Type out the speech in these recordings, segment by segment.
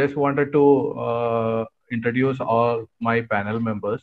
just wanted to uh, introduce all my panel members.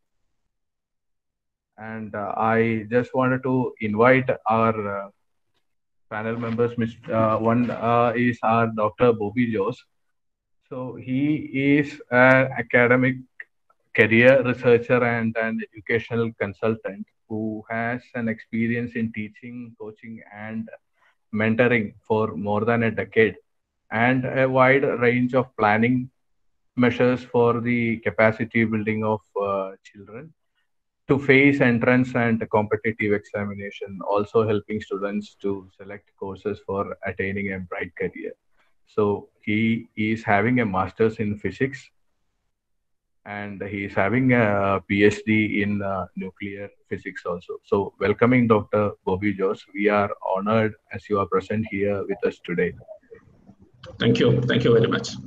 And uh, I just wanted to invite our uh, panel members. Mr. Uh, one uh, is our Dr. Bobby Jose. So he is an academic career researcher and an educational consultant who has an experience in teaching, coaching, and mentoring for more than a decade and a wide range of planning measures for the capacity building of uh, children to face entrance and competitive examination, also helping students to select courses for attaining a bright career. So he is having a master's in physics and he is having a PhD in uh, nuclear physics also. So welcoming Dr. Bobby Jose, we are honored as you are present here with us today. Thank you. Thank you very much.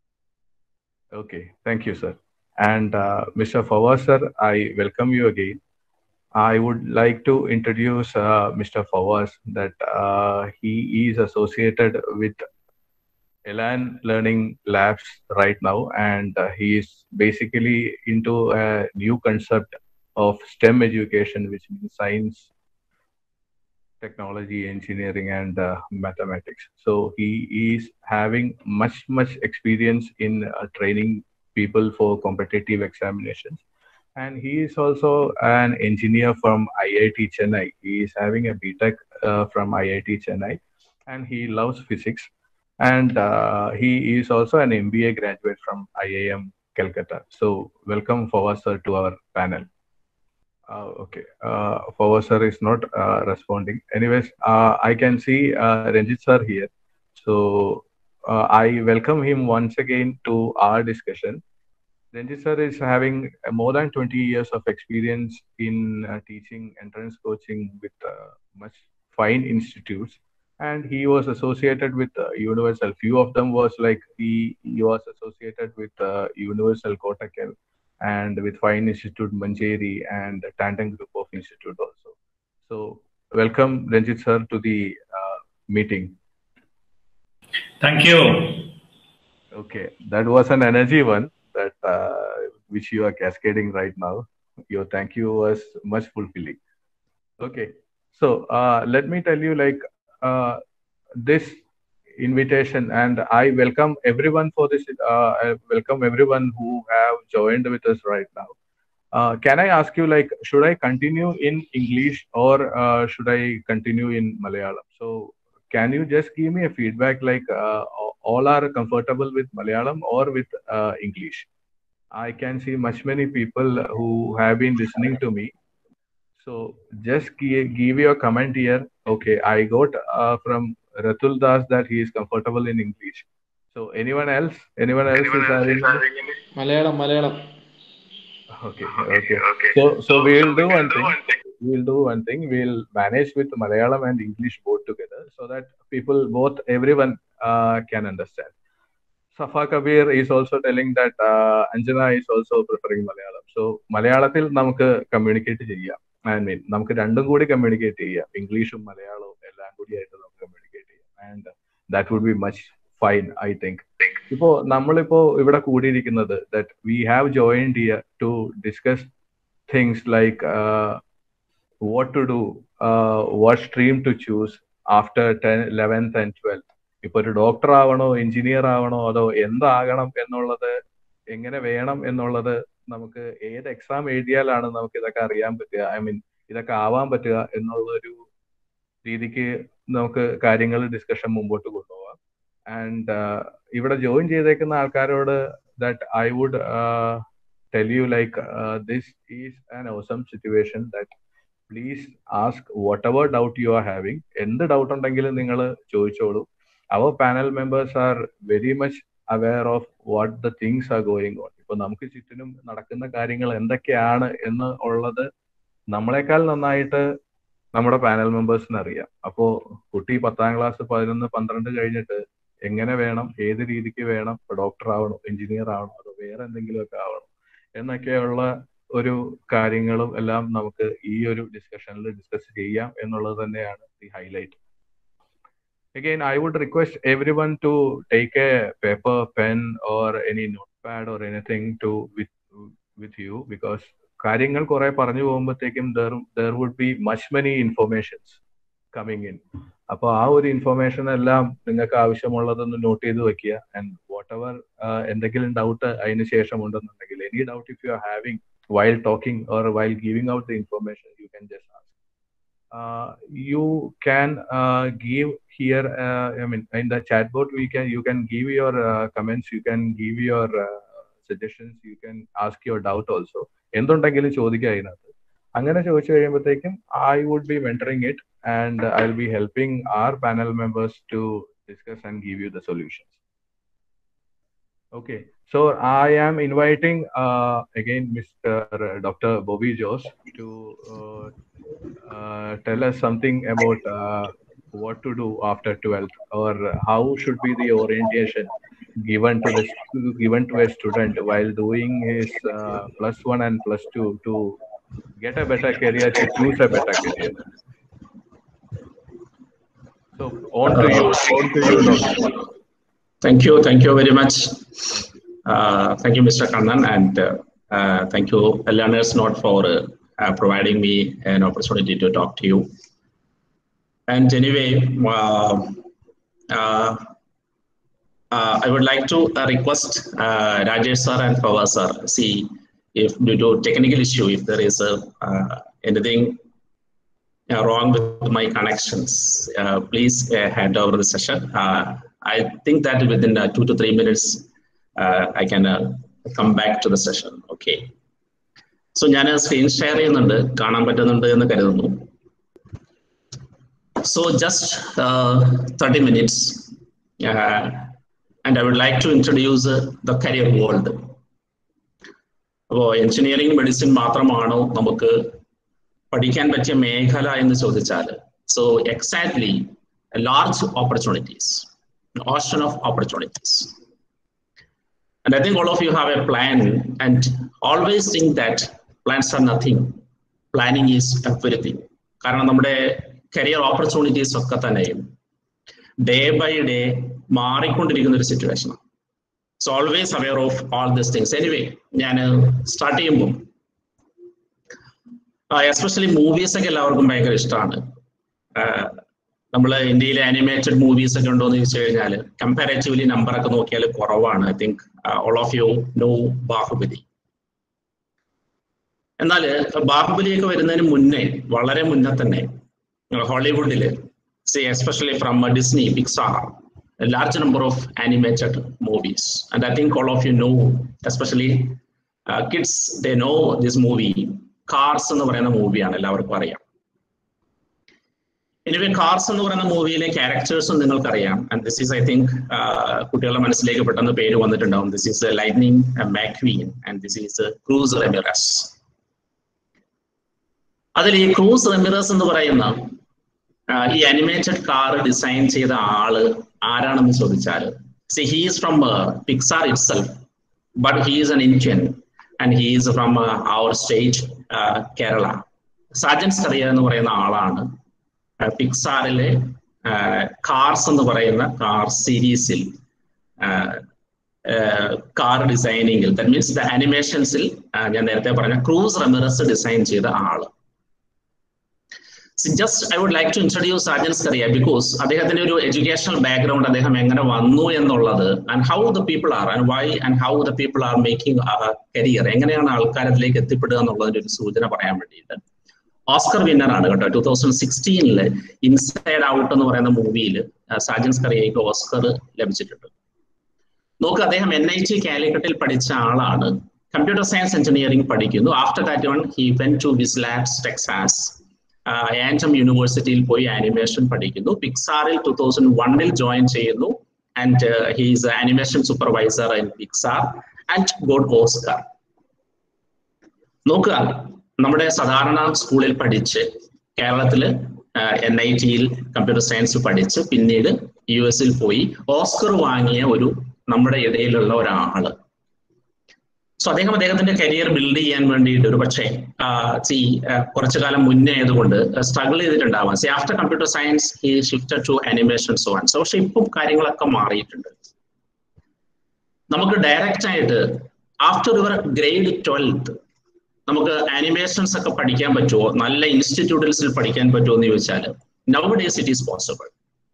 Okay, thank you, sir. And uh, Mr. Fawaz, sir, I welcome you again. I would like to introduce uh, Mr. Fawaz that uh, he is associated with Elan Learning Labs right now, and uh, he is basically into a new concept of STEM education, which means science, technology, engineering, and uh, mathematics. So he is having much, much experience in uh, training people for competitive examinations. And he is also an engineer from IIT Chennai. He is having a BTech uh, from IIT Chennai, and he loves physics. And uh, he is also an MBA graduate from IIM Calcutta. So welcome Fawaz sir to our panel. Uh, okay, uh, Fawaz sir is not uh, responding. Anyways, uh, I can see uh, Ranjit sir here. So uh, I welcome him once again to our discussion. Ranjit sir is having uh, more than 20 years of experience in uh, teaching entrance coaching with uh, much fine institutes and he was associated with uh, universal few of them was like he, he was associated with uh, universal kottakkal and with fine institute manjeri and tantan group of institute also so welcome ranjit sir to the uh, meeting Thank you. okay that was an energy one that uh, which you are cascading right now your thank you was much fulfilling okay so uh, let me tell you like uh, this invitation and i welcome everyone for this uh, I welcome everyone who have joined with us right now uh, can i ask you like should i continue in english or uh, should i continue in malayalam so can you just give me a feedback like uh, all are comfortable with malayalam or with uh, english i can see much many people who have been listening to me so just give, give your comment here. Okay, I got uh, from Ratul Das that he is comfortable in English. So anyone else? Anyone else is having? Malayalam Malayalam Okay, okay. So so we'll do one thing. We'll do one thing. We'll manage with Malayalam and English both together so that people, both everyone, uh, can understand. Safa Kabir is also telling that uh, Anjana is also preferring Malayalam. So മലയാളത്തിൽ നമുക്ക് communicate ചെയ്യാം I mean നമുക്ക് രണ്ടും കൂടി communicate ചെയ്യാം ഇംഗ്ലീഷും മലയാളവും എല്ലാം കൂടി ആയിട്ട് നമുക്ക് കമ്മ്യൂണിക്കേറ്റ് ചെയ്യാം and that would be much fine I think ഇപ്പോ നമ്മളിപ്പോ ഇവിടെ കൂടിയിരിക്കുന്നത് that we have joined here to discuss things like what to do what stream to choose after ten eleventh and twelfth ഇപ്പൊ ഒരു ഡോക്ടർ ആവണോ എഞ്ചിനീയർ ആവണോ അതോ എന്താകണം എന്നുള്ളത് എങ്ങനെ വേണം എന്നുള്ളത് നമുക്ക് ഏത് എക്സാം എഴുതിയാലാണ് നമുക്ക് ഇതൊക്കെ അറിയാൻ പറ്റുക ഐ മീൻ ഇതൊക്കെ ആവാൻ പറ്റുക എന്നുള്ള ഒരു രീതിക്ക് നമുക്ക് കാര്യങ്ങൾ ഡിസ്കഷൻ മുമ്പോട്ട് കൊണ്ടുപോകാം ആൻഡ് ഇവിടെ ജോയിൻ ചെയ്തേക്കുന്ന ആൾക്കാരോട് that I would tell you like this is an awesome situation that please ask whatever doubt you are having എന്ത് ഡൗട്ട് ഉണ്ടെങ്കിലും നിങ്ങൾ ചോദിച്ചോളൂ അവർ panel members are very much aware of what the things are going on ഇപ്പൊ നമുക്ക് ചുറ്റിനും നടക്കുന്ന കാര്യങ്ങൾ എന്തൊക്കെയാണ് എന്ന് ഉള്ളത് നമ്മളെക്കാൾ നന്നായിട്ട് നമ്മുടെ പാനൽ മെമ്പേഴ്സിന് അറിയാം അപ്പോ കുട്ടി പത്താം ക്ലാസ് പതിനൊന്ന് പന്ത്രണ്ട് കഴിഞ്ഞിട്ട് എങ്ങനെ വേണം ഏത് രീതിക്ക് വേണം ഇപ്പൊ ഡോക്ടർ ആവണോ എഞ്ചിനീയർ ആവണോ അതോ വേറെ എന്തെങ്കിലുമൊക്കെ ആവണോ എന്നൊക്കെയുള്ള ഒരു കാര്യങ്ങളും എല്ലാം നമുക്ക് ഈ ഒരു ഡിസ്കഷനിൽ ഡിസ്കസ് ചെയ്യാം എന്നുള്ളത് തന്നെയാണ് ഈ highlight again i would request everyone to take a paper pen or any notepad or anything to with with you because കാര്യങ്ങൾ കുറെ പറഞ്ഞു പോകുമ്പോഴത്തേക്കും there there would be much many informations coming in അപ്പോൾ ആ ഒരു ഇൻഫർമേഷൻ എല്ലാം നിങ്ങൾക്ക് ആവശ്യമുള്ളതൊന്ന് note ചെയ്ത് വെക്കുക ആൻഡ് വാട്ട് എവർ എന്തെങ്കിലും ഡൗട്ട് അതിന് ശേഷം ഉണ്ടെന്നുണ്ടെങ്കിൽ any doubt if you are having while talking or while giving out the information you can just ask uh, you can uh, give here uh, i mean in the chat board we can you can give your uh, comments you can give your uh, suggestions you can ask your doubt also എന്തുണ്ടെങ്കിലും ചോദിക്കുക അതിനകത്ത് അങ്ങനെ ചോദിച്ചു കഴിയുമ്പോഴത്തേക്കും I would be mentoring it and I will be helping our panel members to discuss and give you the solutions Okay, so I am inviting uh, again Mr. Dr. Bobby Jose to uh, uh, tell us something about uh, what to do after 12th or how should be the orientation given to the given to a student while doing his uh, plus one and plus two to get a better career to choose a better career. So on to you, on to you, Doctor. Thank you. Thank you very much. Uh, thank you, Mr. Kannan, and uh, uh, thank you, Learners Note, for uh, uh, providing me an opportunity to talk to you. And anyway, uh, uh, uh, I would like to uh, request uh, Rajesh sir and Pawar sir, see if due to technical issue, if there is a, uh, anything uh, wrong with my connections, uh, please uh, hand over the session. Uh, I think that within uh, two to three minutes, uh, I can uh, come back to the session. Okay. So ഞാൻ screen share ചെയ്യുന്നുണ്ട് കാണാൻ പറ്റുന്നുണ്ട് എന്ന് കരുതുന്നു so just thirty minutes and I would like to introduce the career world അപ്പോൾ engineering medicine മാത്രമാണോ നമുക്ക് പഠിക്കാൻ പറ്റിയ മേഖല എന്ന് ചോദിച്ചാൽ so exactly large opportunities ocean of opportunities. And I think all of you have a plan and always think that plans are nothing. Planning is everything. കാരണം നമ്മുടെ കരിയർ ഓപ്പർച്യൂണിറ്റീസ് ഒക്കെ തന്നെയും ഡേ ബൈ ഡേ മാറിക്കൊണ്ടിരിക്കുന്ന ഒരു situation so always aware of all this things anyway ഞാൻ start ചെയ്യുമ്പോൾ especially movies ഒക്കെ എല്ലാവർക്കും ഭയങ്കര ഇഷ്ടമാണ് നമ്മൾ ഇന്ത്യയിലെ ആനിമേറ്റഡ് മൂവീസ് ഒക്കെ ഉണ്ടോ എന്ന് ചോദിച്ചു കഴിഞ്ഞാൽ കമ്പാരേറ്റീവ്ലി നമ്പർ ഒക്കെ നോക്കിയാൽ കുറവാണ് I think all of you know Baahubali എന്നാൽ ബാഹുബലിയൊക്കെ വരുന്നതിന് മുന്നേ വളരെ മുന്നേ തന്നെ ഹോളിവുഡിൽ see especially from Disney Pixar large number of animated movies and I think all of you know especially kids they know this movie Cars എന്ന് പറയുന്ന മൂവിയാണ് എല്ലാവർക്കും അറിയാം എനിവേ കാർസ് എന്ന് പറയുന്ന മൂവിയിലെ ക്യാരക്ടേഴ്സും നിങ്ങൾക്കറിയാം and this is I think കുട്ടികളുടെ മനസ്സിലേക്ക് പെട്ടെന്ന് പേര് വന്നിട്ടുണ്ടാവും this is Lightning McQueen and this is Cruz Ramirez അതിൽ ഈ ക്രൂസ് റെമിറസ് എന്ന് പറയുന്ന ഈ അനിമേറ്റഡ് കാർ ഡിസൈൻ ചെയ്ത ആള് ആരാണെന്ന് ചോദിച്ചാൽ see he's from Pixar itself but he's an Indian and he's from our state Kerala Sajan Skaria എന്ന് പറയുന്ന ആളാണ് പിക്സാറിലെ കാർസ് എന്ന് പറയുന്ന കാർ സീരീസിൽ കാർ ഡിസൈനിങ്ങിൽ ദാറ്റ് മീൻസ് ദ അനിമേഷൻസിൽ ഞാൻ നേരത്തെ പറഞ്ഞ ക്രൂസ് റെമിറസ് ഡിസൈൻ ചെയ്ത ആള് just I would like to introduce Sajan Skaria because അദ്ദേഹത്തിന്റെ ഒരു എഡ്യൂക്കേഷണൽ ബാക്ക്ഗ്രൗണ്ട് അദ്ദേഹം എങ്ങനെ വന്നു എന്നുള്ളത് and how the people are and why and how the people are making career എങ്ങനെയാണ് ആൾക്കാർ അതിലേക്ക് എത്തിപ്പെടുക എന്നുള്ളതിന്റെ ഒരു സൂചന പറയാൻ വേണ്ടിയിട്ട് ഓസ്കർ വിന്നർ ആണ് കേട്ടോ ടൂ തൗസൻഡ് സിക്സ്റ്റീനില് ഇൻസൈഡ് ഔട്ട് എന്ന് പറയുന്ന മൂവിയിൽ സാജൻസ് കറിയയ്ക്ക് ഓസ്കർ ലഭിച്ചിട്ടുണ്ട് നോക്ക് അദ്ദേഹം എൻ ഐ ടി കാലിക്കറ്റിൽ പഠിച്ച ആളാണ് കമ്പ്യൂട്ടർ സയൻസ് എഞ്ചിനീയറിംഗ് പഠിക്കുന്നു after that one he went to Vizlabs Texas A and M യൂണിവേഴ്സിറ്റിയിൽ പോയി ആനിമേഷൻ പഠിക്കുന്നു പിക്സാറിൽ ടൂ തൗസൻഡ് വണ്ണിൽ ജോയിൻ ചെയ്യുന്നു and he's animation supervisor in Pixar and got Oscar നോക്കുക നമ്മുടെ സാധാരണ സ്കൂളിൽ പഠിച്ച് കേരളത്തിൽ എൻ ഐ ടിയിൽ കമ്പ്യൂട്ടർ സയൻസ് പഠിച്ച് പിന്നീട് യു എസിൽ പോയി ഓസ്കർ വാങ്ങിയ ഒരു നമ്മുടെ ഇടയിലുള്ള ഒരാള് സോ അദ്ദേഹം അദ്ദേഹത്തിന്റെ കരിയർ ബിൽഡ് ചെയ്യാൻ വേണ്ടിയിട്ട് ഒരു പക്ഷേ സി കുറച്ചു കാലം മുന്നേ ആയതുകൊണ്ട് സ്ട്രഗിൾ ചെയ്തിട്ടുണ്ടാവാം see after computer science he shifted to animation so and so പക്ഷെ ഇപ്പം കാര്യങ്ങളൊക്കെ മാറിയിട്ടുണ്ട് നമുക്ക് ഡയറക്റ്റ് ആയിട്ട് ആഫ്റ്റർ യുവർ ഗ്രേഡ് ട്വൽത്ത് നമുക്ക് ആനിമേഷൻസ് ഒക്കെ പഠിക്കാൻ പറ്റുമോ നല്ല ഇൻസ്റ്റിറ്റ്യൂട്ടിൽസിൽ പഠിക്കാൻ പറ്റുമോ എന്ന് ചോദിച്ചാൽ nowadays it is possible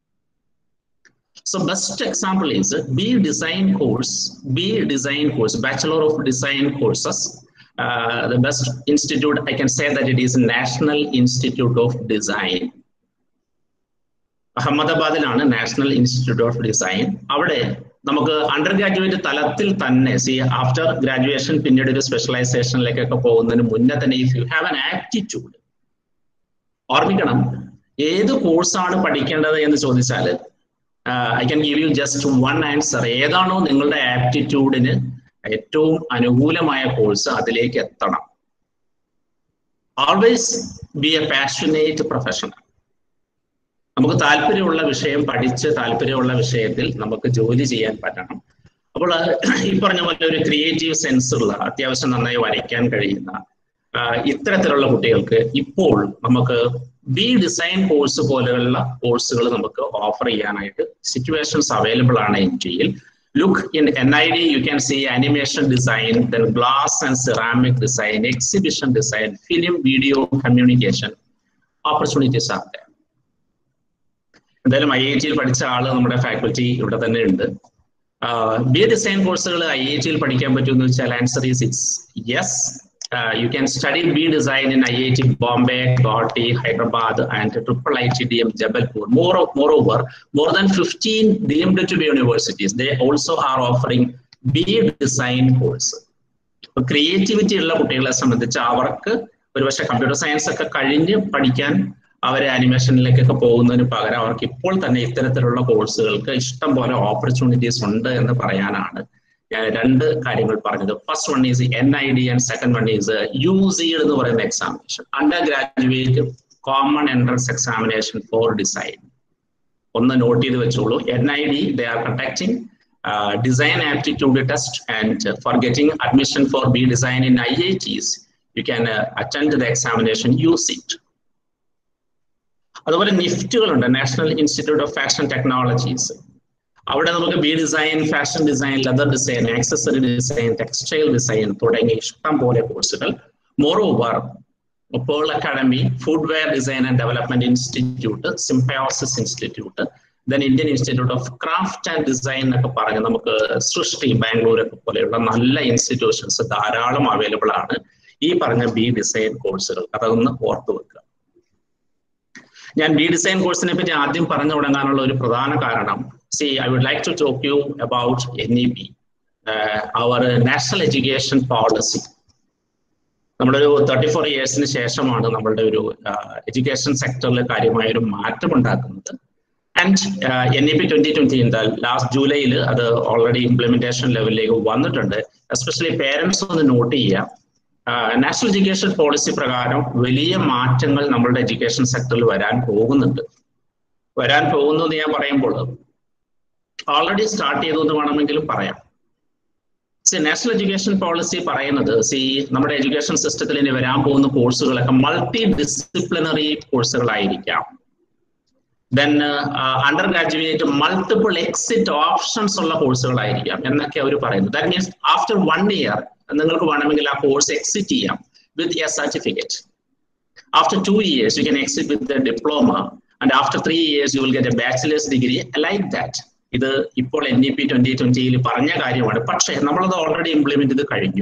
So best example is B design course, B design course, Bachelor of Design courses. Uh, the best institute, I can say that it is National Institute of Design. അഹമ്മദാബാദിലാണ് national institute of design അവിടെ നമുക്ക് under graduate തലത്തിൽ തന്നെ C after graduation പിന്നീട് ഒരു സ്പെഷ്യലൈസേഷനിലേക്കൊക്കെ പോകുന്നതിന് മുന്നേ തന്നെ if you have an aptitude ഓർമ്മിക്കണം ഏത് കോഴ്സാണ് പഠിക്കേണ്ടത് എന്ന് ചോദിച്ചാൽ I can give you just one answer ഏതാണോ നിങ്ങളുടെ ആപ്റ്റിറ്റ്യൂഡിന് ഏറ്റവും അനുകൂലമായ കോഴ്സ് അതിലേക്ക് എത്തണം always be a passionate professional നമുക്ക് താല്പര്യമുള്ള വിഷയം പഠിച്ച് താല്പര്യമുള്ള വിഷയത്തിൽ നമുക്ക് ജോലി ചെയ്യാൻ പറ്റണം അപ്പോൾ ഈ പറഞ്ഞ പോലെ ഒരു ക്രിയേറ്റീവ് സെൻസ് ഉള്ള അത്യാവശ്യം നന്നായി വരയ്ക്കാൻ കഴിയുന്ന ഇത്തരത്തിലുള്ള കുട്ടികൾക്ക് ഇപ്പോൾ നമുക്ക് ബി ഡിസൈൻ കോഴ്സ് പോലെയുള്ള കോഴ്സുകൾ നമുക്ക് ഓഫർ ചെയ്യാനായിട്ട് സിറ്റുവേഷൻസ് അവൈലബിൾ ആണ് ഇന്ത്യയിൽ look in N I D you can see animation design then glass and ceramic design exhibition design film video communication opportunities are there എന്തായാലും ഐ ഐ ടിയിൽ പഠിച്ച ആള് നമ്മുടെ ഫാക്കൽറ്റി ഇവിടെ തന്നെ ഉണ്ട് ബി ഡിസൈൻ കോഴ്സുകൾ ഐ ഐ ടിയിൽ പഠിക്കാൻ പറ്റുമെന്ന് വെച്ചാൽ answer is it's yes Uh, you can study B design in IIT Bombay, Guwahati, Hyderabad, and Triple ITDM Jabalpur. More, moreover, more than 15 deemed to be universities, they also are offering B design course. Creativity ഉള്ള കുട്ടികളെ സംബന്ധിച്ച് അവർക്ക് ഒരുപക്ഷെ computer science ഒക്കെ കഴിഞ്ഞ് പഠിക്കാൻ അവരെ അനിമേഷനിലേക്കൊക്കെ പോകുന്നതിന് പകരം അവർക്ക് ഇപ്പോൾ തന്നെ ഇത്തരത്തിലുള്ള കോഴ്സുകൾക്ക് ഇഷ്ടം പോലെ ഓപ്പർച്യൂണിറ്റീസ് ഉണ്ട് എന്ന് പറയാനാണ് ഞാൻ രണ്ട് കാര്യങ്ങൾ പറഞ്ഞത് first one is N I D and second one is U C എന്ന് പറയുന്ന examination undergraduate common entrance examination for design ഒന്ന് നോട്ട് ചെയ്ത് വെച്ചോളൂ N I D they are conducting design aptitude test and for getting admission for B design in I I Ts you can attend the examination use it അതുപോലെ നിഫ്റ്റുകളുണ്ട് National institute of Fashion Technologies അവിടെ നമുക്ക് B design fashion design leather design accessory design textile design തുടങ്ങിയ ഇഷ്ടം പോലെ കോഴ്സുകൾ more over Pearl Academy Footwear Design and Development Institute Symbiosis Institute then Indian Institute of Craft and Design എന്നൊക്കെ പറഞ്ഞ് നമുക്ക് സൃഷ്ടി ബാംഗ്ലൂരൊക്കെ പോലെയുള്ള നല്ല ഇൻസ്റ്റിറ്റ്യൂഷൻസ് ധാരാളം അവൈലബിൾ ആണ് ഈ പറഞ്ഞ ബി ഡിസൈൻ കോഴ്സുകൾ അതൊന്ന് ഓർത്തു വെക്കുക ഞാൻ ബി ഡിസൈൻ കോഴ്സിനെ പറ്റി ആദ്യം പറഞ്ഞു തുടങ്ങാനുള്ള ഒരു പ്രധാന കാരണം see, I would like to talk to you about NEP, uh, our national education policy. നമ്മുടെ ഒരു തേർട്ടി ഫോർ ഇയേഴ്സിന് ശേഷമാണ് നമ്മളുടെ ഒരു എഡ്യൂക്കേഷൻ സെക്ടറിൽ കാര്യമായ ഒരു മാറ്റം ഉണ്ടാക്കുന്നത് and N E P twenty twenty എന്താ ലാസ്റ്റ് ജൂലൈയിൽ അത് ഓൾറെഡി ഇംപ്ലിമെന്റേഷൻ ലെവലിലേക്ക് വന്നിട്ടുണ്ട് എസ്പെഷ്യലി പേരൻസ് ഒന്ന് നോട്ട് ചെയ്യുക നാഷണൽ എഡ്യൂക്കേഷൻ പോളിസി പ്രകാരം വലിയ മാറ്റങ്ങൾ നമ്മളുടെ എഡ്യൂക്കേഷൻ സെക്ടറിൽ വരാൻ പോകുന്നുണ്ട് വരാൻ പോകുന്നു എന്ന് ഞാൻ പറയുമ്പോൾ ഓൾറെഡി സ്റ്റാർട്ട് ചെയ്തു എന്ന് വേണമെങ്കിലും പറയാം സി നാഷണൽ എഡ്യൂക്കേഷൻ പോളിസി പറയുന്നത് സി നമ്മുടെ എഡ്യൂക്കേഷൻ സിസ്റ്റത്തിൽ ഇനി വരാൻ പോകുന്ന കോഴ്സുകളൊക്കെ മൾട്ടി ഡിസിപ്ലിനറി കോഴ്സുകളായിരിക്കാം then undergraduate multiple exit options ഉള്ള കോഴ്സുകളായിരിക്കാം എന്നൊക്കെ അവർ പറയുന്നത് that means after one year നിങ്ങൾക്ക് വേണമെങ്കിൽ ആ കോഴ്സ് എക്സിറ്റ് ചെയ്യാം with a certificate after two years you can exit with diploma and after three years you will get a bachelor's degree like that ഇത് ഇപ്പോൾ എൻ ഇ പി ട്വന്റി ട്വന്റിയിൽ പറഞ്ഞ കാര്യമാണ് പക്ഷേ നമ്മളത് ഓൾറെഡി ഇംപ്ലിമെന്റ് ചെയ്ത് കഴിഞ്ഞു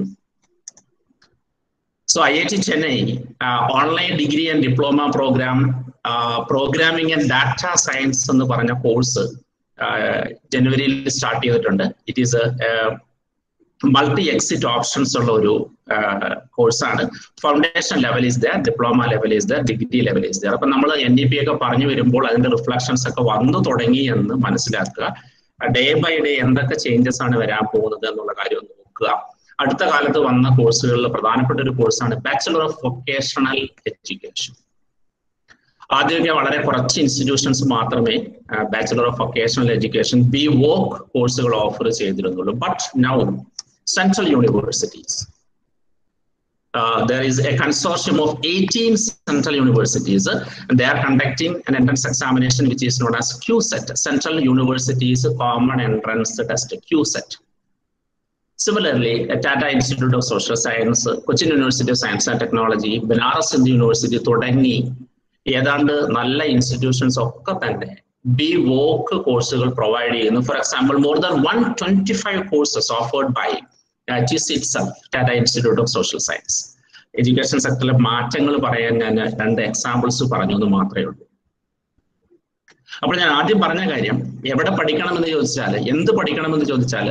so I I T Chennai online degree and diploma program programming and data science എന്ന് പറഞ്ഞ കോഴ്സ് ജനുവരിയിൽ സ്റ്റാർട്ട് ചെയ്തിട്ടുണ്ട് it is multi exit options ഉള്ള ഒരു കോഴ്സാണ് foundation level is there diploma level is there degree level is there അപ്പൊ നമ്മൾ N E P ഒക്കെ പറഞ്ഞു വരുമ്പോൾ അതിന്റെ റിഫ്ലക്ഷൻസ് ഒക്കെ വന്നു തുടങ്ങി എന്ന് മനസ്സിലാക്കുക ഡേ ബൈ ഡേ എന്തൊക്കെ ചേഞ്ചസ് ആണ് വരാൻ പോകുന്നത് എന്നുള്ള കാര്യം ഒന്ന് നോക്കുക അടുത്ത കാലത്ത് വന്ന കോഴ്സുകളിൽ പ്രധാനപ്പെട്ട ഒരു കോഴ്സാണ് ബാച്ചലർ ഓഫ് വൊക്കേഷണൽ എഡ്യൂക്കേഷൻ ആദ്യമൊക്കെ വളരെ കുറച്ച് ഇൻസ്റ്റിറ്റ്യൂഷൻസ് മാത്രമേ bachelor of vocational education B voc കോഴ്സുകൾ ഓഫർ ചെയ്തിരുന്നുള്ളൂ but now central universities. Uh, there is a consortium of 18 central universities uh, and they are conducting an entrance examination which is known as QSET, Central Universities Common Entrance Test, QSET. Similarly, at Tata Institute of Social Science, Cochin University of Science and Technology, Banaras Hindu University തുടങ്ങി ഏതാണ്ട് നല്ല institutions ഒക്കെ തന്നെ B voc കോഴ്സുകൾ provide ചെയ്യുന്നു for example more than one twenty five courses offered by TISS itself Tata Institute of Social Science education സെക്ടറിലെ മാറ്റങ്ങൾ പറയാൻ ഞാൻ രണ്ട് എക്സാമ്പിൾസ് പറഞ്ഞു എന്ന് മാത്രമേ ഉള്ളൂ അപ്പോൾ ഞാൻ ആദ്യം പറഞ്ഞ കാര്യം എവിടെ പഠിക്കണമെന്ന് ചോദിച്ചാൽ എന്ത് പഠിക്കണമെന്ന് ചോദിച്ചാൽ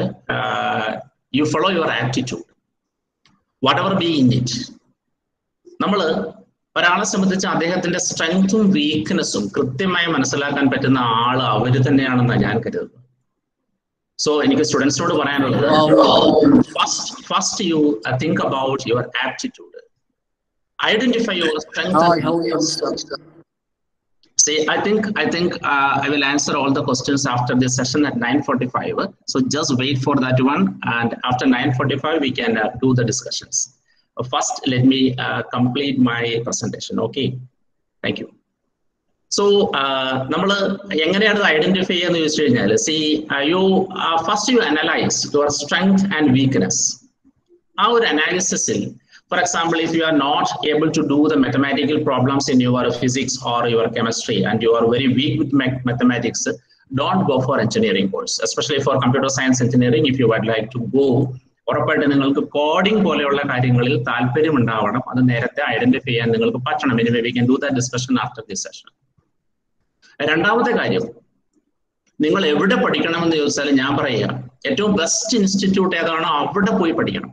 you follow your aptitude whatever be in it നമ്മൾ ഒരാളെ സംബന്ധിച്ച് അദ്ദേഹത്തിന്റെ സ്ട്രെങ്തും വീക്ക്നെസ്സും കൃത്യമായി മനസ്സിലാക്കാൻ പറ്റുന്ന ആൾ അവര് തന്നെയാണെന്നാണ് ഞാൻ കരുതുന്നത് സോ എനിക്ക് സ്റ്റുഡൻസിനോട് പറയാനുള്ളത് first first you think about your aptitude identify your strength See, I think I think uh, I will answer all the questions after this session at 9:45. So just wait for that one, and after 9:45 we can uh, do the discussions. Uh, first, let me uh, complete my presentation. Okay, thank you. So നമ്മൾ എങ്ങനെയാണ് identify ചെയ്യുന്നത് ചോദിച്ചു കഴിഞ്ഞാൽ see you first you analyse your strength and weakness ആ ഒരു അനാലിസിസിൽ for example, if you are not able to do the mathematical problems in your physics or your chemistry and you are very weak with mathematics, don't go for engineering course, especially for computer science engineering. If you would like to go, ഉറപ്പായിട്ട് നിങ്ങൾക്ക് coding പോലെയുള്ള കാര്യങ്ങളിൽ താല്പര്യം ഉണ്ടാവണം അത് നേരത്തെ identify ചെയ്യാൻ നിങ്ങൾക്ക് പറ്റണം ഇനി we can do the discussion after this session രണ്ടാമത്തെ കാര്യം നിങ്ങൾ എവിടെ പഠിക്കണമെന്ന് ചോദിച്ചാൽ ഞാൻ പറയുക ഏറ്റവും ബെസ്റ്റ് ഇൻസ്റ്റിറ്റ്യൂട്ട് ഏതാണോ അവിടെ പോയി പഠിക്കണം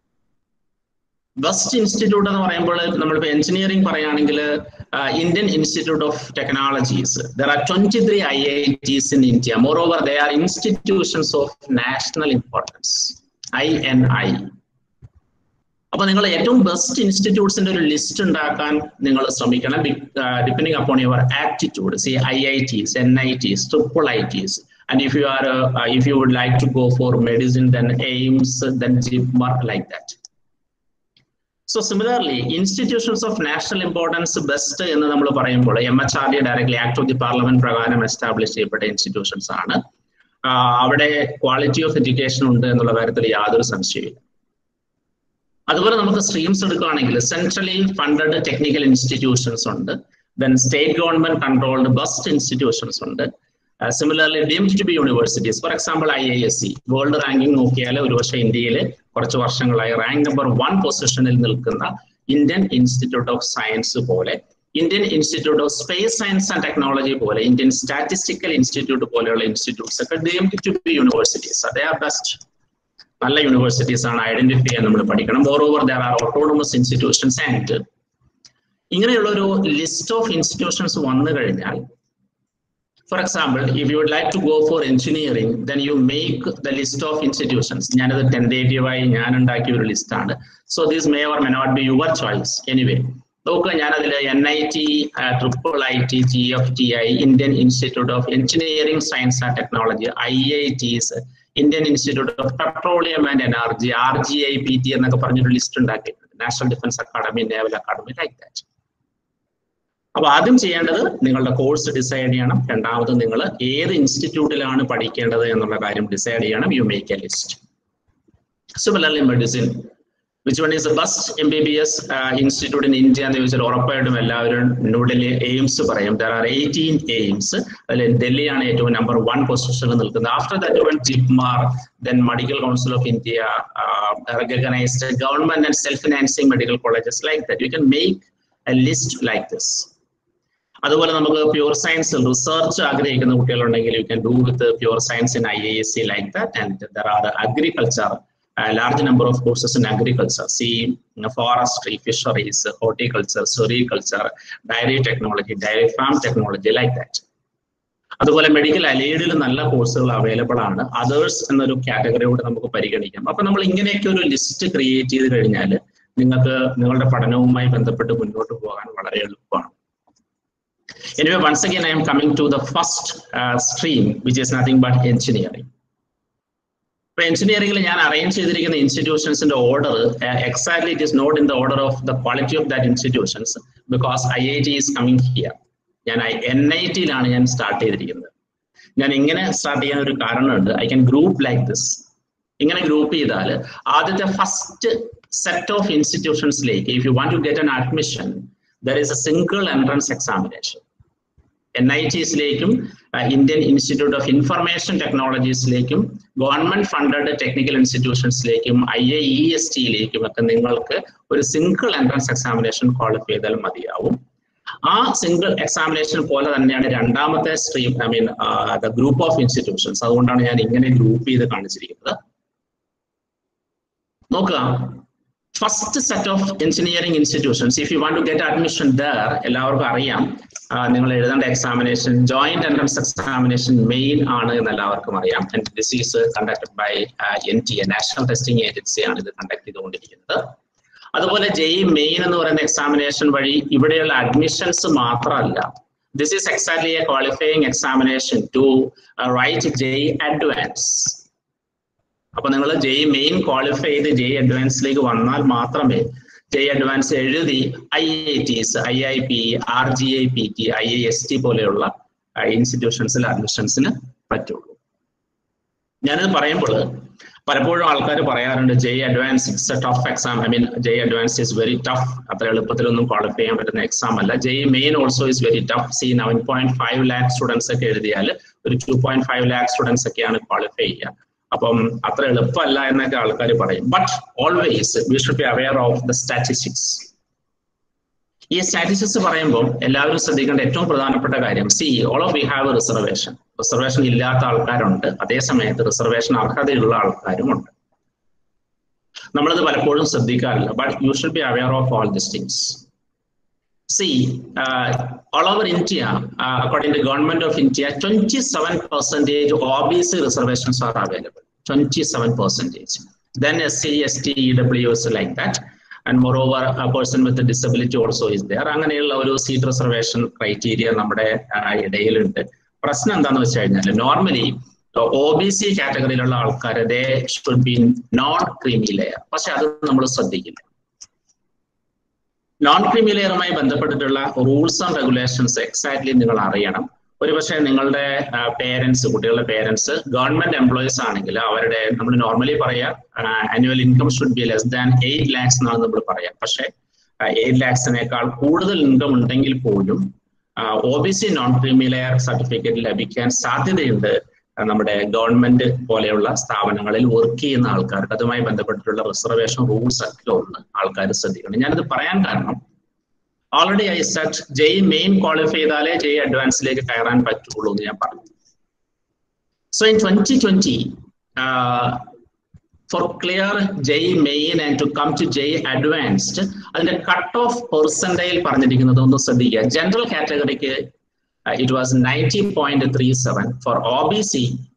ബെസ്റ്റ് ഇൻസ്റ്റിറ്റ്യൂട്ട് എന്ന് പറയുമ്പോൾ നമ്മളിപ്പോൾ എഞ്ചിനീയറിംഗ് പറയുകയാണെങ്കിൽ Indian Institute of Technologies there are twenty three I I Ts in India more over they are institutions of national importance I N I അപ്പൊ നിങ്ങൾ ഏറ്റവും ബെസ്റ്റ് ഇൻസ്റ്റിറ്റ്യൂട്ട്സിന്റെ ഒരു ലിസ്റ്റ് ഉണ്ടാക്കാൻ നിങ്ങൾ ശ്രമിക്കണം depending upon your aptitude see I I Ts N I Ts triple I Ts and if you are uh, uh, if you would like to go for medicine then aims then mark like that so similarly institutions of national importance best എന്ന് നമ്മൾ പറയുമ്പോൾ M H R D directly act of the parliament പ്രകാരം establish ചെയ്യപ്പെട്ട institutions ആണ് അവിടെ quality of education ഉണ്ട് എന്നുള്ള കാര്യത്തിൽ യാതൊരു സംശയമില്ല അതുപോലെ നമുക്ക് സ്ട്രീംസ് എടുക്കുകയാണെങ്കിൽ സെൻട്രലി ഫണ്ടഡ് ടെക്നിക്കൽ ഇൻസ്റ്റിറ്റ്യൂഷൻസ് ഉണ്ട് then state government controlled best institutions ഉണ്ട് similarly deemed to be universities for example I I S C world ranking നോക്കിയാൽ ഒരുപക്ഷെ ഇന്ത്യയിൽ കുറച്ച് വർഷങ്ങളായി റാങ്ക് നമ്പർ വൺ പൊസിഷനിൽ നിൽക്കുന്ന ഇന്ത്യൻ ഇൻസ്റ്റിറ്റ്യൂട്ട് ഓഫ് സയൻസ് പോലെ Indian Institute of Space Science and Technology പോലെ ഇന്ത്യൻ സ്റ്റാറ്റിസ്റ്റിക്കൽ ഇൻസ്റ്റിറ്റ്യൂട്ട് പോലെയുള്ള ഇൻസ്റ്റിറ്റ്യൂട്ട്സ് ഒക്കെ ഡീംഡ് ടു ബി യൂണിവേഴ്സിറ്റീസ് അതേ ആർ ബെസ്റ്റ് നല്ല യൂണിവേഴ്സിറ്റീസ് ആണ് ഐഡന്റിഫൈ ചെയ്യാൻ നമ്മൾ പഠിക്കണം more over there are autonomous institutions and ഇങ്ങനെയുള്ള ഒരു ലിസ്റ്റ് ഓഫ് ഇൻസ്റ്റിറ്റ്യൂഷൻസ് വന്നു കഴിഞ്ഞാൽ For example, if you would like to go for engineering, then you make the list of institutions. ഞാനത് ടെൻഡേറ്റീവായി ഞാൻ ഉണ്ടാക്കിയ ഒരു ലിസ്റ്റാണ് so this may or may not be your choice anyway നോക്കുക ഞാനതിൽ N I T triple I T G F T I Indian Institute of Engineering Science and Technology I I Ts Indian Institute of Petroleum and Energy R G I P T എന്നൊക്കെ പറഞ്ഞൊരു list ഉണ്ടാക്കിയിട്ടുണ്ട് National defence academy naval Academy like that അപ്പൊ ആദ്യം ചെയ്യേണ്ടത് നിങ്ങളുടെ course decide ചെയ്യണം രണ്ടാമത് നിങ്ങൾ ഏത് ഇൻസ്റ്റിറ്റ്യൂട്ടിലാണ് പഠിക്കേണ്ടത് എന്നുള്ള കാര്യം ഡിസൈഡ് ചെയ്യണം you make a list similarly medicine which one is the best M B B S institute in India എന്ന് ചോദിച്ചാൽ ഉറപ്പായിട്ടും എല്ലാവരും ന്യൂഡൽഹി എയിംസ് പറയും ദർ ആർ എയ്റ്റീൻ എയിംസ് അതിൽ ഡൽഹിയാണ് ഏറ്റവും നമ്പർ വൺ പൊസിഷനിൽ നിൽക്കുന്നത് after that one JIPMER then Medical Council of India recognised government and self financing medical colleges like that you can make a list like this അതുപോലെ നമുക്ക് pure science research ആഗ്രഹിക്കുന്ന കുട്ടികളുണ്ടെങ്കിൽ you can do with pure science in I A S C like that and there are agriculture large number of courses in agriculture see forestry fisheries horticulture sericulture dairy technology dairy farm technology like that അതുപോലെ medical അലൈഡിൽ നല്ല കോഴ്സുകൾ available ആണ് others എന്നൊരു കാറ്റഗറിയോട് നമുക്ക് പരിഗണിക്കാം അപ്പൊ നമ്മൾ ഇങ്ങനെയൊക്കെ ഒരു ലിസ്റ്റ് ക്രിയേറ്റ് ചെയ്ത് കഴിഞ്ഞാൽ നിങ്ങൾക്ക് നിങ്ങളുടെ പഠനവുമായി ബന്ധപ്പെട്ട് മുന്നോട്ട് പോകാൻ വളരെ എളുപ്പമാണ് Anyway, once again, I am coming to the first uh, stream, which is nothing but engineering. ഇപ്പൊ എഞ്ചിനീയറിംഗിൽ ഞാൻ അറേഞ്ച് ചെയ്തിരിക്കുന്ന ഇൻസ്റ്റിറ്റ്യൂഷൻസിന്റെ order exactly it is not in the order of the quality of that institutions because I I T is coming here ഞാൻ N I ടിയിലാണ് ഞാൻ start ചെയ്തിരിക്കുന്നത് ഞാൻ ഇങ്ങനെ സ്റ്റാർട്ട് ചെയ്യാൻ ഒരു കാരണമുണ്ട് I can group like this ഇങ്ങനെ ഗ്രൂപ്പ് ചെയ്താൽ ആദ്യത്തെ ഫസ്റ്റ് സെറ്റ് ഓഫ് ഇൻസ്റ്റിറ്റ്യൂഷൻസിലേക്ക് if you want to get an admission there is a single entrance examination N I ടിസിലേക്കും ഇന്ത്യൻ ഇൻസ്റ്റിറ്റ്യൂട്ട് ഓഫ് ഇൻഫർമേഷൻ ടെക്നോളജീസിലേക്കും ഗവൺമെന്റ് ഫണ്ടഡ് ടെക്നിക്കൽ ഇൻസ്റ്റിറ്റ്യൂഷൻസിലേക്കും I A E S ടിയിലേക്കും ഒക്കെ നിങ്ങൾക്ക് ഒരു സിംഗിൾ എൻട്രൻസ് എക്സാമിനേഷൻ ക്വാളിഫൈ ചെയ്താൽ മതിയാവും ആ സിംഗിൾ എക്സാമിനേഷൻ പോലെ തന്നെയാണ് രണ്ടാമത്തെ stream I mean the group of institutions അതുകൊണ്ടാണ് ഞാൻ ഇങ്ങനെ ഗ്രൂപ്പ് ചെയ്ത് കാണിച്ചിരിക്കുന്നത് നോക്കുക first set of engineering institutions if you want to get admission there എല്ലാവർക്കും അറിയാം നിങ്ങൾ എഴുതേണ്ട examination Joint Entrance Examination Main ആണ് എന്ന് എല്ലാവർക്കും അറിയാം and this is conducted by N T A National Testing Agency ആണ് ഇത് കണ്ടക്ട് ചെയ്തുകൊണ്ടിരിക്കുന്നത് അതുപോലെ ജെയ് മെയിൻ എന്ന് പറയുന്ന എക്സാമിനേഷൻ വഴി ഇവിടെയുള്ള അഡ്മിഷൻസ് മാത്രമല്ല this is exactly a qualifying examination to write JEE advance അപ്പൊ നിങ്ങൾ ജെയ് മെയിൻ ക്വാളിഫൈ ചെയ്ത് ജെയ് അഡ്വാൻസിലേക്ക് വന്നാൽ മാത്രമേ ജെയ് അഡ്വാൻസ് എഴുതി I I Ts I I P R G I P T I I S T പോലെയുള്ള ഇൻസ്റ്റിറ്റ്യൂഷൻസിൽ അഡ്മിഷൻസിന് പറ്റുള്ളൂ ഞാനിത് പറയുമ്പോൾ പലപ്പോഴും ആൾക്കാർ പറയാറുണ്ട് JEE advance it's a tough exam I mean JEE advance is very tough അത്ര എളുപ്പത്തിലൊന്നും ക്വാളിഫൈ ചെയ്യാൻ പറ്റുന്ന എക്സാം അല്ല JEE Main also is very tough see nine point five lakh students ഒക്കെ എഴുതിയാൽ ഒരു two point five lakh students ഒക്കെയാണ് ക്വാളിഫൈ ചെയ്യുക അപ്പം അത്ര എളുപ്പമല്ല എന്നൊക്കെ ആൾക്കാർ പറയും but always we should be aware of the statistics ഈ സ്റ്റാറ്റിസ്റ്റിക്സ് പറയുമ്പോൾ എല്ലാവരും ശ്രദ്ധിക്കേണ്ട ഏറ്റവും പ്രധാനപ്പെട്ട കാര്യം see all of we have reservation reservation ഇല്ലാത്ത ആൾക്കാരുണ്ട് അതേ സമയത്ത് റിസർവേഷൻ അർഹതയുള്ള ആൾക്കാരുമുണ്ട് നമ്മളത് പലപ്പോഴും ശ്രദ്ധിക്കാറില്ല but you should be aware of all this things See, uh, all over India, uh, according to government of India, 27 percentage OBC reservations are available. 27 percentage. Then SC, ST, EWS like that. And moreover, a person with a disability also is there. അങ്ങനെയുള്ള ഒരു seat reservation criteria നമ്മുടെ ഇടയിലുണ്ട് പ്രശ്നം എന്താണെന്ന് വെച്ച് കഴിഞ്ഞാൽ normally O B C കാറ്റഗറിയിലുള്ള ആൾക്കാർ they should be non creamy layer പക്ഷെ അത് നമ്മൾ ശ്രദ്ധിക്കില്ല നോൺ ക്രീമി ലെയറുമായി ബന്ധപ്പെട്ടിട്ടുള്ള റൂൾസ് ആൻഡ് റെഗുലേഷൻസ് എക്സാക്ട്ലി നിങ്ങൾ അറിയണം ഒരുപക്ഷെ നിങ്ങളുടെ പേരൻസ് കുട്ടികളുടെ പേരൻസ് ഗവൺമെന്റ് എംപ്ലോയീസ് ആണെങ്കിൽ അവരുടെ നമ്മൾ നോർമലി പറയാ annual income should be less than eight lakhs എന്നാണ് നമ്മൾ പറയാം പക്ഷെ എയ്റ്റ് ലാക്സിനേക്കാൾ കൂടുതൽ ഇൻകം ഉണ്ടെങ്കിൽ പോലും O B C non creamy layer certificate ലഭിക്കാൻ സാധ്യതയുണ്ട് നമ്മുടെ ഗവൺമെന്റ് പോലെയുള്ള സ്ഥാപനങ്ങളിൽ വർക്ക് ചെയ്യുന്ന ആൾക്കാർക്ക് അതുമായി ബന്ധപ്പെട്ടിട്ടുള്ള റിസർവേഷൻ റൂൾസ് ഒക്കെ ഒന്ന് ആൾക്കാർ ശ്രദ്ധിക്കണം ഞാനിത് പറയാൻ കാരണം already I said JEE Main qualify ചെയ്താലേ ജെയ് അഡ്വാൻസിലേക്ക് കയറാൻ പറ്റുള്ളൂ എന്ന് ഞാൻ പറഞ്ഞു so in twenty twenty four clear JEE Main and to come to JEE advanced അതിന്റെ കട്ട് ഓഫ് പെർസെന്റൈൽ പറഞ്ഞിരിക്കുന്നത് ഒന്ന് ശ്രദ്ധിക്കുക ജനറൽ കാറ്റഗറിക്ക് it was 90.37 for OBC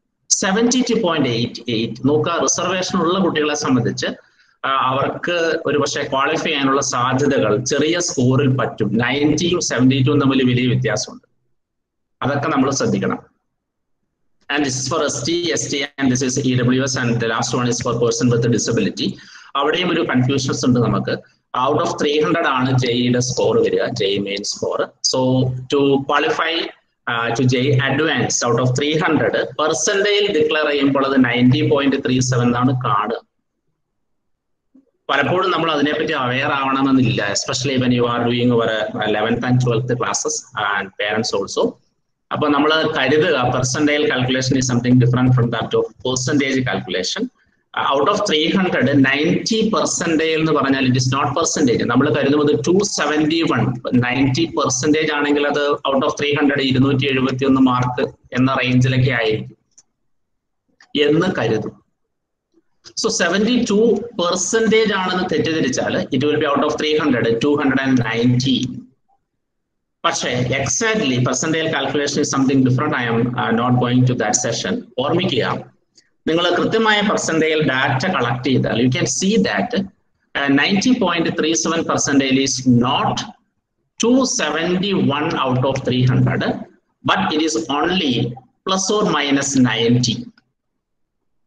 72.88 നോക്കുക റിസർവേഷൻ ഉള്ള കുട്ടികളെ സംബന്ധിച്ച് അവർക്ക് ഒരു പക്ഷേ ക്വാളിഫൈ ചെയ്യാനുള്ള സാധ്യതകൾ ചെറിയ സ്കോറിൽ പറ്റും നയൻറ്റിയും സെവൻറ്റി ടു തമ്മിൽ വലിയ വ്യത്യാസമുണ്ട് അതൊക്കെ നമ്മൾ ശ്രദ്ധിക്കണം and this for S T S T and this is E W S and the last one is for person with disability അവിടെയും ഒരു കൺഫ്യൂഷൻസ് ഉണ്ട് നമുക്ക് ഔട്ട് ഓഫ് ത്രീ ഹൺഡ്രഡ് ആണ് ജെയുടെ സ്കോർ വരിക JEE Main score so to qualify to JEE advance out of three hundred percentage declare ചെയ്യുമ്പോൾ അത് ninety point three seven ആണ് കാണുക പലപ്പോഴും നമ്മൾ അതിനെപ്പറ്റി അവെയർ ആവണമെന്നില്ല especially when you are doing our eleventh and twelfth classes and parents also അപ്പൊ നമ്മൾ കരുതുക percentage calculation is something different from that of percentage calculation out of three hundred ninety percentage എന്ന് പറഞ്ഞാൽ ഇറ്റ് ഇസ് നോട്ട് പെർസെന്റേജ് നമ്മൾ കരുതുന്നത് two seventy one ninety percentage ആണെങ്കിൽ അത് out of three hundred ഇരുന്നൂറ്റി എഴുപത്തി ഒന്ന് മാർക്ക് എന്ന റേഞ്ചിലൊക്കെ ആയിരിക്കും എന്ന് കരുതും സോ സെവൻറ്റി ടു പെർസെന്റേജ് ആണെന്ന് തെറ്റിദ്ധരിച്ചാൽ it will be out of three hundred two hundred and ninety പക്ഷേ exactly percentage calculation is something different I'm not going to that session ഓർമ്മിക്കുക നിങ്ങൾ കൃത്യമായ പെർസെന്റേജിൽ ഡാറ്റ കളക്ട് ചെയ്താൽ you can see that ninety point three seven percentage is not two seventy one out of three hundred but it is only plus or minus ninety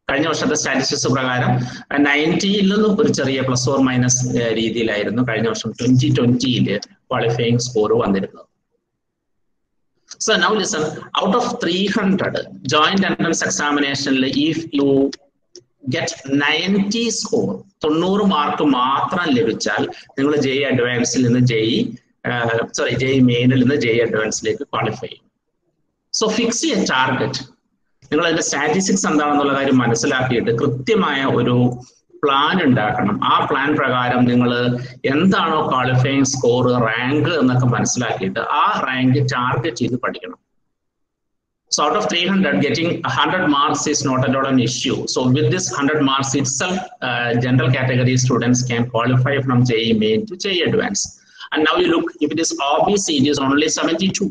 കഴിഞ്ഞ വർഷത്തെ statistics പ്രകാരം നയൻറ്റിയിൽ നിന്നും ഒരു ചെറിയ പ്ലസ് ഓർ മൈനസ് രീതിയിലായിരുന്നു കഴിഞ്ഞ വർഷം ട്വന്റി ട്വന്റിയിൽ ക്വാളിഫയിങ് സ്കോർ വന്നിരുന്നത് so now listen out of three hundred joint entrance എക്സാമിനേഷനിൽ if you get ninety score തൊണ്ണൂറ് മാർക്ക് മാത്രം ലഭിച്ചാൽ നിങ്ങൾ ജെയ് അഡ്വാൻസിൽ നിന്ന് ജെയ് സോറി ജെയ് മെയിനിൽ നിന്ന് ജെയ് അഡ്വാൻസിലേക്ക് ക്വാളിഫൈ ചെയ്യും സോ ഫിക്സ് എ ടാർഗറ്റ് നിങ്ങൾ അതിന്റെ സ്റ്റാറ്റിസ്റ്റിക്സ് എന്താണെന്നുള്ള കാര്യം മനസ്സിലാക്കിയിട്ട് കൃത്യമായ ഒരു പ്ലാൻ ഉണ്ടാക്കണം ആ പ്ലാൻ പ്രകാരം നിങ്ങൾ എന്താണോ ക്വാളിഫയിങ് സ്കോർ റാങ്ക് എന്നൊക്കെ മനസ്സിലാക്കിയിട്ട് ആ റാങ്ക് ടാർഗറ്റ് ചെയ്ത് പഠിക്കണം So out of 300, getting 100 marks is not at all an issue. So with this 100 marks itself, uh, general category students can qualify from JE main to JE advance. And now you look, if it is OBC, it is only 72.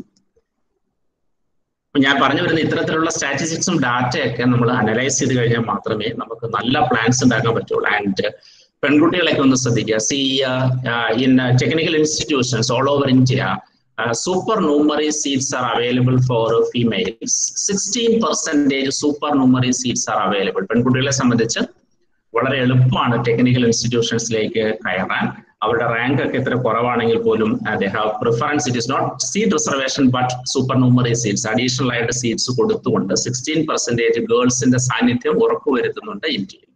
ഞാൻ പറഞ്ഞു വരുന്ന ഇത്തരത്തിലുള്ള സ്റ്റാറ്റിസ്റ്റിക്സും ഡാറ്റയൊക്കെ നമ്മൾ analyse ചെയ്ത് കഴിഞ്ഞാൽ മാത്രമേ നമുക്ക് നല്ല പ്ലാൻസ് ഉണ്ടാക്കാൻ പറ്റുള്ളൂ ആൻഡ് പെൺകുട്ടികളൊക്കെ ഒന്ന് ശ്രദ്ധിക്കുക see in technical institutions all over India supernumerary seats are available for females sixteen percentage supernumerary seats are available പെൺകുട്ടികളെ സംബന്ധിച്ച് വളരെ എളുപ്പമാണ് ടെക്നിക്കൽ ഇൻസ്റ്റിറ്റ്യൂഷൻസിലേക്ക് കയറാൻ അവരുടെ റാങ്ക് ഒക്കെ ഇത്ര കുറവാണെങ്കിൽ പോലും they have preference it is not seat reservation but supernumerary seats additional ആയിട്ട് സീറ്റ്സ് കൊടുത്തുകൊണ്ട് സിക്സ്റ്റീൻ പെർസെന്റേജ് ഗേൾസിന്റെ സാന്നിധ്യം ഉറപ്പുവരുത്തുന്നുണ്ട് ഇന്ത്യയിൽ